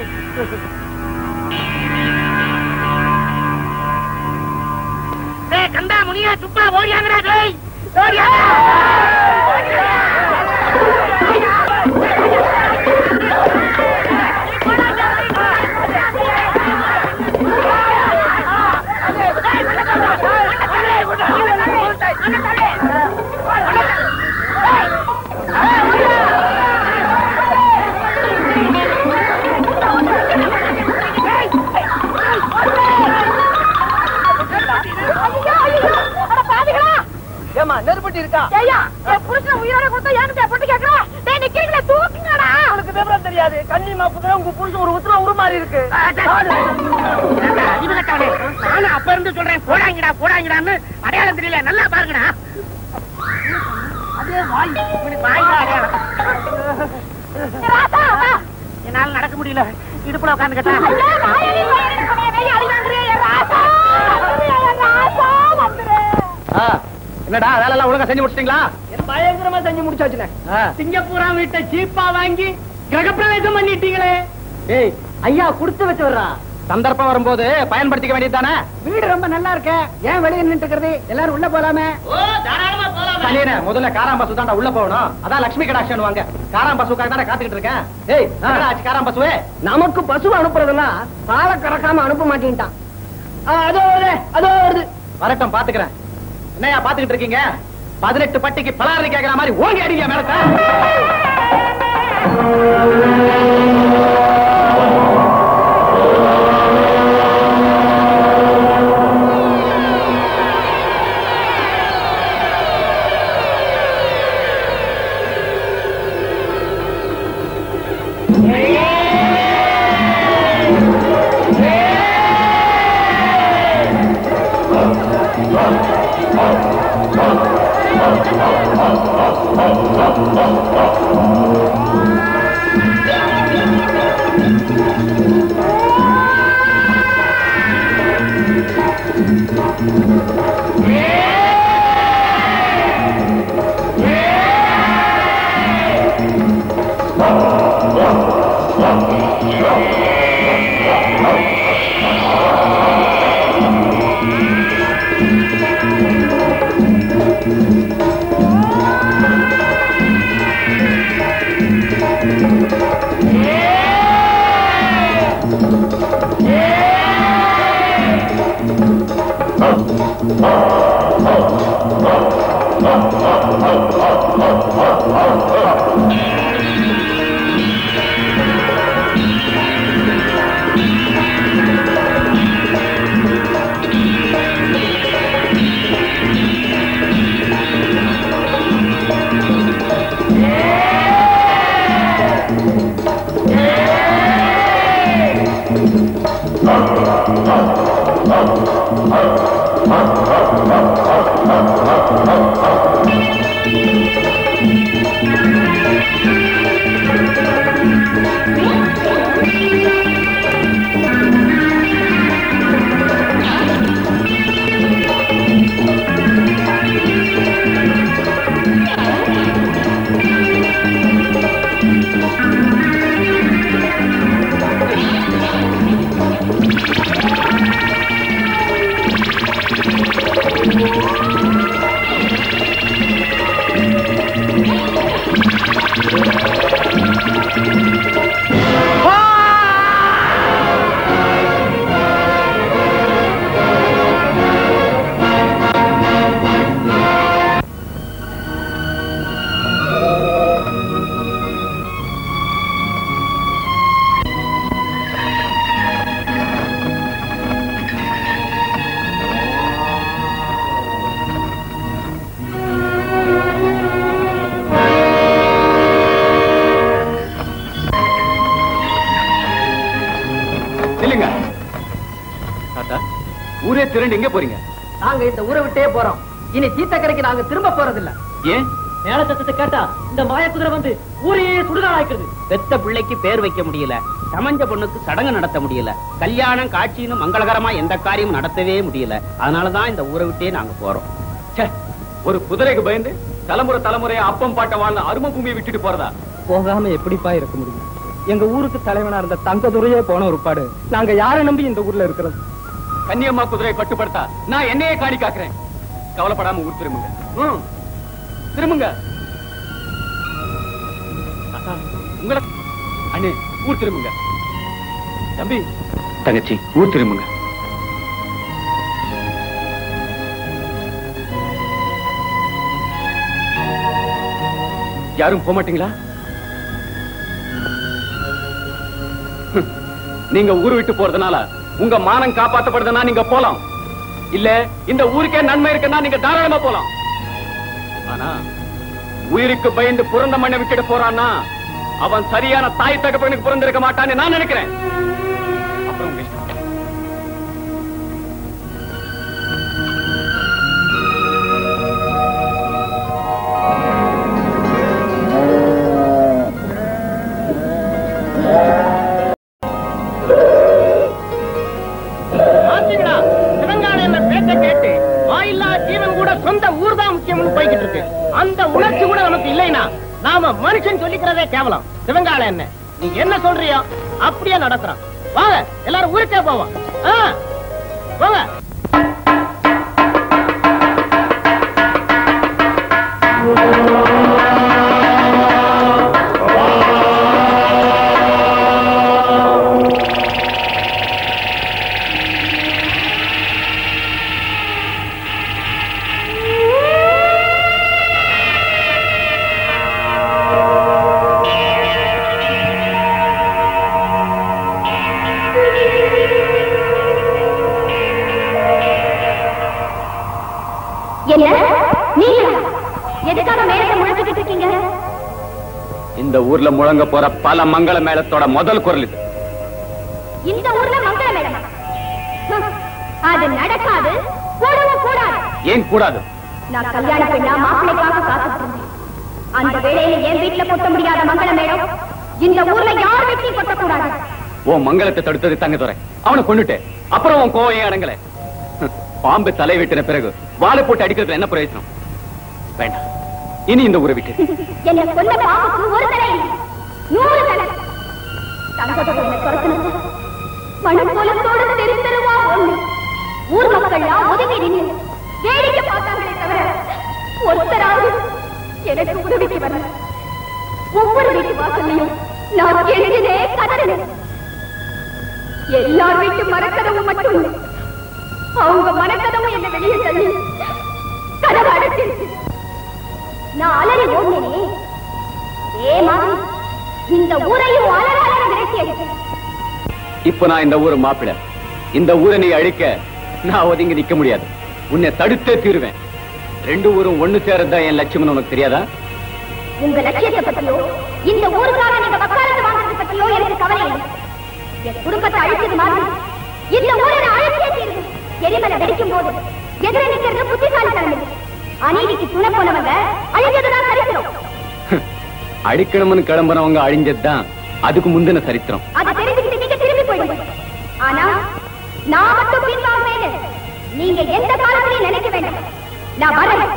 S4: டேய், கந்தா முனியா சுப்பா ஓடியாங்கடா டேய் ஓடியாங்க
S2: ஐயோ ஐயோ அட பாவிகளா
S3: ஏமா நெருப்பட்டி இருக்கா
S2: ஐயா என் புருஷன் உயிரோட கொடுத்தா ஏன்கிட்ட போட்டு கேக்குறா டேய் நிக்கிறீங்களே தூக்குங்கடா
S3: உங்களுக்கு விவரம் தெரியாது கண்ணி மாப்புக்கு உங்க புருஷன் ஒரு உத்தரவு உருமாறி இருக்கு
S4: அறிவு கட்டவனே நானும் அப்ப இருந்து சொல்றேன் போடாங்கடா போடாங்கடான்னு அடையாளம் தெரியல நல்லா பாருங்கடா அதே வாய் இவனுக்கு வாய்தான் அடையாளம்
S2: ராசா வா.
S4: என்னால நடக்க முடியல இடுப்புல உட்காந்துக்கிட்டா
S2: ஐயா வாயடி வாயடி சொன்னே வெளிய அடி வாங்குறியே என் ராசா வந்துரு என் ராசா வந்துரு
S3: என்னடா வேலை எல்லாம் ஒழுங்கா செஞ்சு முடிச்சிட்டீங்களா பயங்கரமா செஞ்சு முடிச்சாச்சுனே
S6: சிங்கப்பூரா வீட்டை சீப்பா வாங்கி கிரகப்பிரவேசம் பண்ணிட்டீங்களே
S3: ஏய் ஐயா குடுத்து வச்சு வர்றா சந்தர்ப்பம் வரும்போது பயன்படுத்திக்க வேண்டியதுதானே
S6: வீடு ரொம்ப நல்லா இருக்க ஏன் வெளியே நின்று இருக்கிறது எல்லாரும் உள்ள போலாமே
S3: கல்யாண முதல்ல காராம் பசு தான்டா உள்ள போகணும் அதான் லட்சுமி கடாட்சன் வாங்க காராம் பசுக்காக தானே காத்துக்கிட்டு இருக்கேன் ஏய் என்னடா ஆச்சு காராம் பசுவே
S6: நமக்கு பசு அனுப்புறதுன்னா பாலை கறக்காம அனுப்ப மாட்டேன்ட்டான் ஆ, அதோ வருது அதோ வருது
S3: வரட்டும் பாத்துக்கிறேன் என்னையா பாத்துக்கிட்டு இருக்கீங்க பதினெட்டு பட்டிக்கு பலாரி கேக்குற மாதிரி ஓங்கி அடிங்க மேலத்த
S8: ஆ
S5: இல்லைங்க தாத்தா ஊரே திரண்டு எங்க போறீங்க
S3: நாங்க இந்த ஊரை விட்டே போறோம் இனி தீர்த்தக்கரைக்கு நாங்க திரும்ப போறதில்ல
S5: ஏன்
S3: மேல சத்தத்தை கேட்டா இந்த மாய குதிரை வந்து ஊரையே சுடுகாடாக்குறது
S6: பெத்த பிள்ளைக்கு பேர் வைக்க முடியல சமஞ்ச பொண்ணுக்கு சடங்கு நடத்த முடியல கல்யாணம் காட்சின்னு மங்களகரமா எந்த காரியமும் நடத்தவே முடியல அதனாலதான் இந்த ஊரை விட்டே நாங்க போறோம்
S5: ச்சே, ஒரு குதிரைக்கு பயந்து தலைமுறை தலைமுறையா அப்பம் பாட்ட வாழ்ந்த அரும பூமியை விட்டுட்டு போறதா
S3: போகாம எப்படிப்பா இருக்க முடியும் எங்க ஊருக்கு தலைவனா இருந்த தங்கதுரையே போன ஒருபாடு நாங்க யாரை நம்பி இந்த ஊர்ல இருக்கிறது
S5: கன்னியம்மா குதிரையை கட்டுப்படுத்தா நான் என்னையே காணி காக்குறேன் கவலைப்படாம ஊர் திரும்புங்க ம், திரும்புங்க தாத்தா, உங்களை அண்ணே ஊர் திரும்புங்க தம்பி தங்கச்சி ஊர் திரும்புங்க யாரும் போக மாட்டீங்களா ஹம், நீங்க ஊர் விட்டு போறதுனால உங்க மானம் காப்பாத்தப்படுதுன்னா நீங்க போலாம் இல்ல இந்த ஊருக்கே நன்மை இருக்குன்னா நீங்க தாராளமா போலாம் ஆனா உயிருக்கு பயந்து பிறந்த மண்ணை விட்டுட்டு போறான்னா அவன் சரியான தாய் தகப்பனுக்கு பிறந்திருக்க மாட்டான்னு நான் நினைக்கிறேன் அப்புறம் உங்க இஷ்டம்.
S4: பாத்தீங்களா சிவங்கான என்ன பேச்ச கேட்டு வாயில்லா ஜீவன் கூட சொந்த ஊர் தான் முக்கியம்னு போய்கிட்டு இருக்கு அந்த உணர்ச்சி கூட நமக்கு இல்லைனா நாம மனுஷன் சொல்லிக்கிறதே கேவலம் சிவங்கால என்ன நீங்க என்ன சொல்றியோ அப்படியே நடக்கிறோம் வாங்க எல்லாரும் ஊருக்கே போவோம் ஆ, போங்க
S2: என்ன நீங்க எதுக்காக மேலத்தை முழக்கிட்டு இருக்கீங்க
S5: இந்த ஊர்ல முழங்க போற பல மங்கள மேளத்தோட முதல் குரல் இது
S2: இந்த ஊர்ல மங்கள மேடம் அது நடக்காது கூடவும் கூடாது
S5: ஏன் கூடாது
S2: நான் கல்யாண பெண்ணா மாப்பிள்ளைக்காக காத்துட்டு இருந்தேன் அந்த வேளையில என் வீட்டுல கொட்ட முடியாத மங்கள மேடம் இந்த ஊர்ல யார் வீட்டையும் கொட்டக்கூடாது
S5: உன் மங்களத்தை தடுத்தது தங்கதுரை அவனை கொண்டுட்டு அப்புறம் உன் கோவையே அடங்கல ஹம், பாம்பு தலை வெட்டின பிறகு வாழை போட்டு அடிக்கிறதுல என்ன பிரயோஜனம் வேண்டாம் இனி இந்த ஊரை விட்டு
S2: என்ன கொல்ல பாப்புக்கு ஒரு தலை இல்லை. நூறு தலை தங்கத்தை என்ன துரத்துனது மண் கோலத்தோடு தெரு தெருவா ஒண்ணு ஊர் மக்கள்லாம் ஒதுங்கி நின்று வேடிக்கை பார்த்தாங்களே தவிர ஒருத்தராவது எனக்கு உதவிக்கு வரல ஒவ்வொரு வீட்டு வாசல்லையும் நான் எழுதினே கதறினேன் எல்லார் வீட்டு மரக்கதவும் மட்டும் இல்லை அவங்க மரக்கதவும் என்ன வெளியே தள்ளி கதவாடு நான் அலறி ஓடினேனே அதே மாதிரி இந்த ஊரையும் அலற அலற விரட்டி அடிப்பேன்
S5: இப்ப நான் இந்த ஊரு மாப்பிள இந்த ஊரை நீ அழிக்க நான் ஒதுங்கி நிக்க முடியாது உன்னை தடுத்தே தீருவேன் ரெண்டு ஊரும் ஒண்ணு சேரதான் என் லட்சியம்னு உனக்கு தெரியாதா
S2: உங்க லட்சியத்தை பத்தியோ இந்த ஊருக்காக நீங்க வக்காலத்து வாங்குறது பத்தியோ எனக்கு கவலை இல்லை என் குடும்பத்தை அழிச்சது மாதிரி இந்த ஊரை நான் அழிச்சே தீருவேன் எரிமலை வெடிக்கும் போது எதிர நிக்கிறது புத்திசாலித்தனம் இல்லை அநீதிக்கு துணை போனவங்க அழிஞ்சதுதான் சரித்திரம்
S5: அடிக்கணும்னு கிளம்புறவங்க அழிஞ்சதுதான் அதுக்கு முந்தின சரித்திரம்
S2: அதை தெரிஞ்சுக்கிட்டு நீங்க திரும்பி போயிடுங்க ஆனா நான் மட்டும் பின்வாங்குவேன் நீங்க எந்த காலத்திலையும் நினைக்க வேண்டாம் நான் வரேன்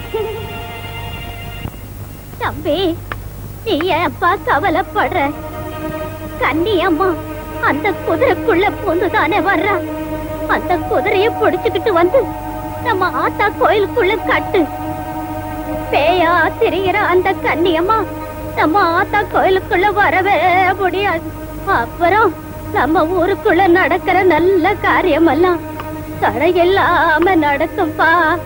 S11: தம்பி நீ ஏப்பா கவலைப்படுற கன்னி அம்மா அந்த குதிரைக்குள்ள பூந்துதானே வர்றா அந்த குதிரைய புடிச்சுக்கிட்டு வந்து நம்ம ஆத்தா கோயிலுக்குள்ள கட்டு பேயா திரிகிற அந்த கன்னியம்மா நம்ம ஆத்தா கோயிலுக்குள்ள வரவே முடியாது அப்புறம் நம்ம ஊருக்குள்ள நடக்கிற நல்ல காரியமெல்லாம் தடையில்லாம நடக்கும்பா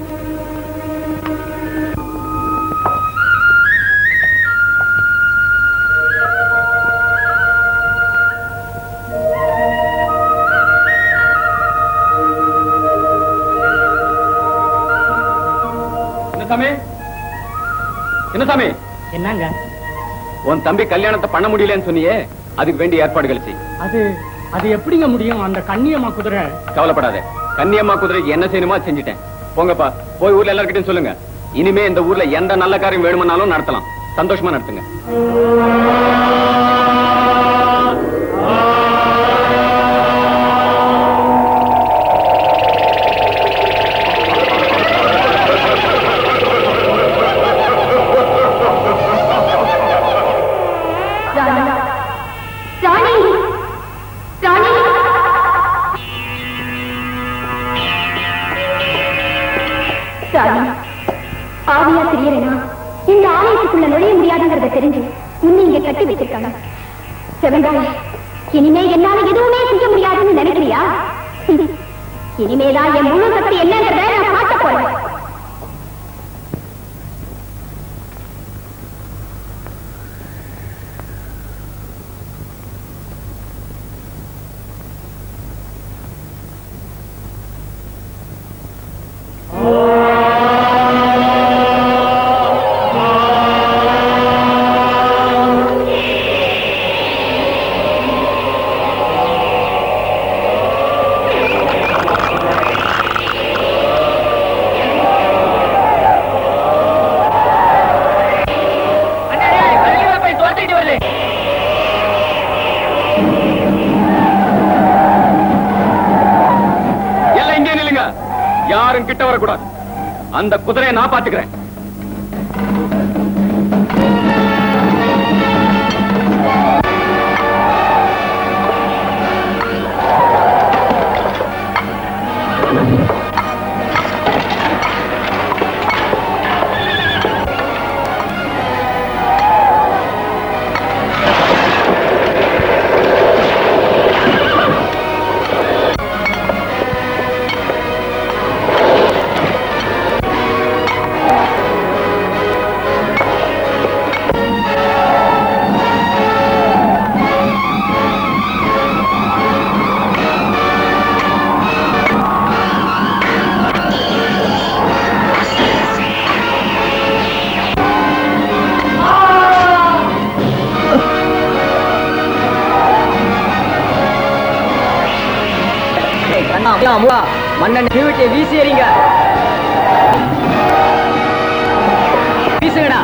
S5: சின்னசாமி சின்னசாமி
S3: என்னங்க
S5: உன் தம்பி கல்யாணத்தை பண்ண முடியலன்னு சொன்னியே அதுக்கு வேண்டிய ஏற்பாடுகள் செய்
S3: அது அது எப்படிங்க முடியும் அந்த கண்ணியம்மா குதிரை
S5: கவலைப்படாத கன்னியம்மா குதிரைக்கு என்ன செய்யணுமோ அது செஞ்சுட்டேன் போங்கப்பா போய் ஊர்ல எல்லார்கிட்டயும் சொல்லுங்க இனிமே இந்த ஊர்ல எந்த நல்ல காரியம் வேணுமானாலும் நடத்தலாம் சந்தோஷமா நடத்துங்க
S2: ராணி ராணி ராணி ராணி ஆவியா தெரியறேனா இந்த ஆலயத்துக்குள்ள நுழைய முடியாதுங்கிறத தெரிஞ்சு உன்னை இங்க கட்டி வச்சிருக்காங்க சிவங்காய் இனிமே என்னால எதுவுமே செய்ய முடியாதுன்னு நினைக்கிறியா இனிமேதான் என் முழு சக்தி என்னங்கிறத நான் காட்ட போறேன்
S5: எல்லாம் இங்கே நில்லுங்க யாரும் கிட்ட வரக்கூடாது அந்த குதிரையை நான் பாத்துக்கிறேன்
S3: மன்னன் தீவிட்டியை வீசி எறிங்க வீசுங்கடா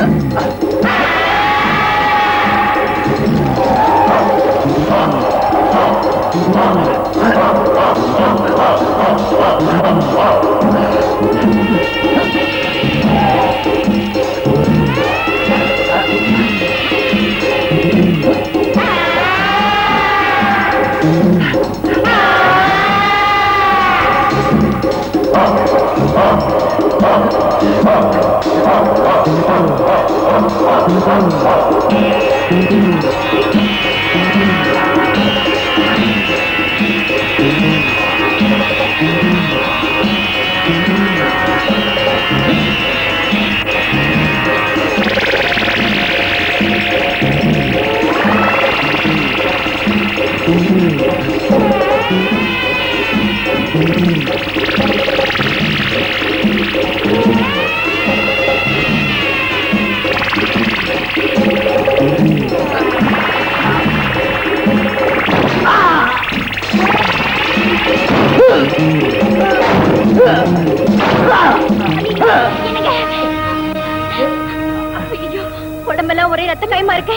S11: ஐயோ உடம்பெல்லாம் ஒரே ரத்த கைமா இருக்கு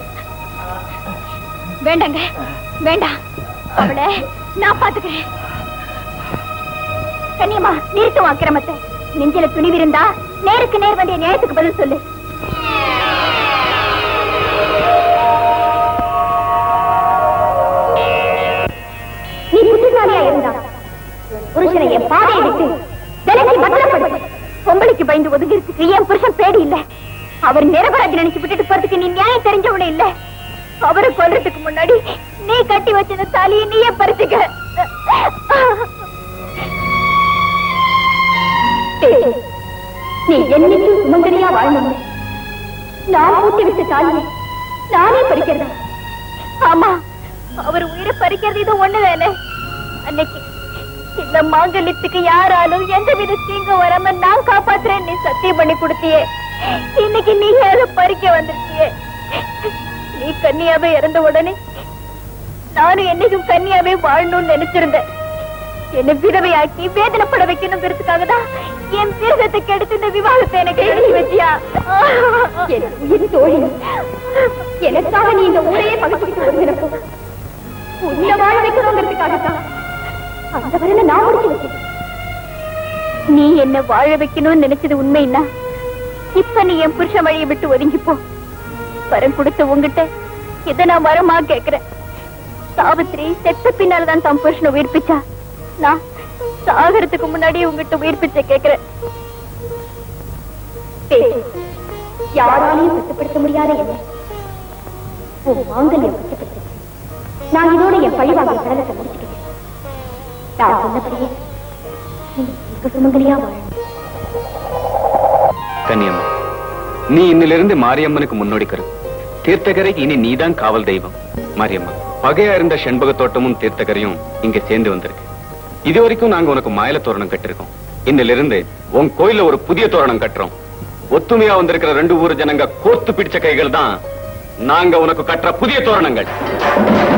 S11: வேண்டாங்க வேண்டாம் அவளை நான் பாத்துக்கிறேன் கண்ணியம்மா நிறுத்தும் அக்கிரமத்தை நெஞ்சில துணிவிருந்தா நேருக்கு நேர் வேண்டிய நியாயத்துக்கு பதில் சொல்லு நீ புத்திசாலியா இருந்தா புருஷனை என் பாதையை விட்டு விலக்கி பத்திரப்படுத்து பொம்பளைக்கு பயந்து ஒதுங்கிறதுக்கு என் புருஷன் பேடி இல்ல அவர் நிரபராஜி நினைச்சு விட்டுட்டு போறதுக்கு நீ நியாயம் தெரிஞ்சவனே இல்ல அவரை கொல்றதுக்கு முன்னாடி நீ கட்டி வச்சத தாலியை நீயே பறிச்சுக்க டேய், நீ என்னைக்கு சுமங்கலியா வாழணும் நான் பூட்டி விட்ட தாலியை நானே பறிக்கிறதா ஆமா அவர் உயிரை பறிக்கிறது இது ஒண்ணுதானே அன்னைக்கு இந்த மாங்கல்யத்துக்கு யாராலும் எந்த வித தீங்கு வராம நான் காப்பாத்துறேன் நீ சத்தியம் பண்ணி கொடுத்தியே இன்னைக்கு நீ அதை பறிக்க வந்திருக்கியே நீ கன்னியாவே இறந்த உடனே நானும் என்னைக்கும் கன்னியாவே வாழணும்னு நினைச்சிருந்தேன் என்ன விதவையாக்கி வேதனைப்பட வைக்கணுங்கிறதுக்காக தான் என் விரதத்தை கெடுத்து இந்த விவாகத்தை எனக்கு எழுதி வச்சியா என் உயிர் தோழி எனக்காக நீ இந்த ஊரையே பகச்சுக்கிட்டு வருகிறப்போ உன்னை வாழ வைக்கணுங்கிறதுக்காகத்தான் அந்த வரல நான் முடிச்சு வச்சேன் நீ என்ன வாழ வைக்கணும்னு நினைச்சது உண்மைன்னா இப்ப நீ என் புருஷன் வழியை விட்டு ஒதுங்கி போ வரம் கொடுத்த உங்ககிட்ட இதை நான் வரமா கேக்குறேன் சாவித்திரி செத்த பின்னால்தான் தன் புருஷனை உயிர்ப்பிச்சா நான் சாகறதுக்கு முன்னாடி உங்ககிட்ட உயிர்ப்பிச்ச கேக்குறேன் பேசு. யாராலையும் கட்டுப்படுத்த முடியாத என்ன உன் மாங்கல்யம் கட்டுப்படுத்து நான் இதோட என் பழிவாங்க கடலத்தை முடிச்சுக்கிட்டேன் நான் சொன்னபடியே நீ மிக சுமங்கலியா வாழ
S5: கன்னியம்மா நீ இன்னிலிருந்து மாரியம்மனுக்கு முன்னோடி கரு தீர்த்தகரைக்கு இனி நீதான் காவல் தெய்வம் மாரியம்மா பகையா இருந்த செண்பக தோட்டமும் தீர்த்தகரையும் இங்க சேர்ந்து வந்திருக்கு இது வரைக்கும் நாங்க உனக்கு மாயில தோரணம் கட்டிருக்கோம் இன்னிலிருந்து உன் கோயில்ல ஒரு புதிய தோரணம் கட்டுறோம் ஒத்துமையா வந்திருக்கிற ரெண்டு ஊர் ஜனங்க கோத்து பிடிச்ச கைகள் தான் நாங்க உனக்கு கட்டுற புதிய தோரணங்கள்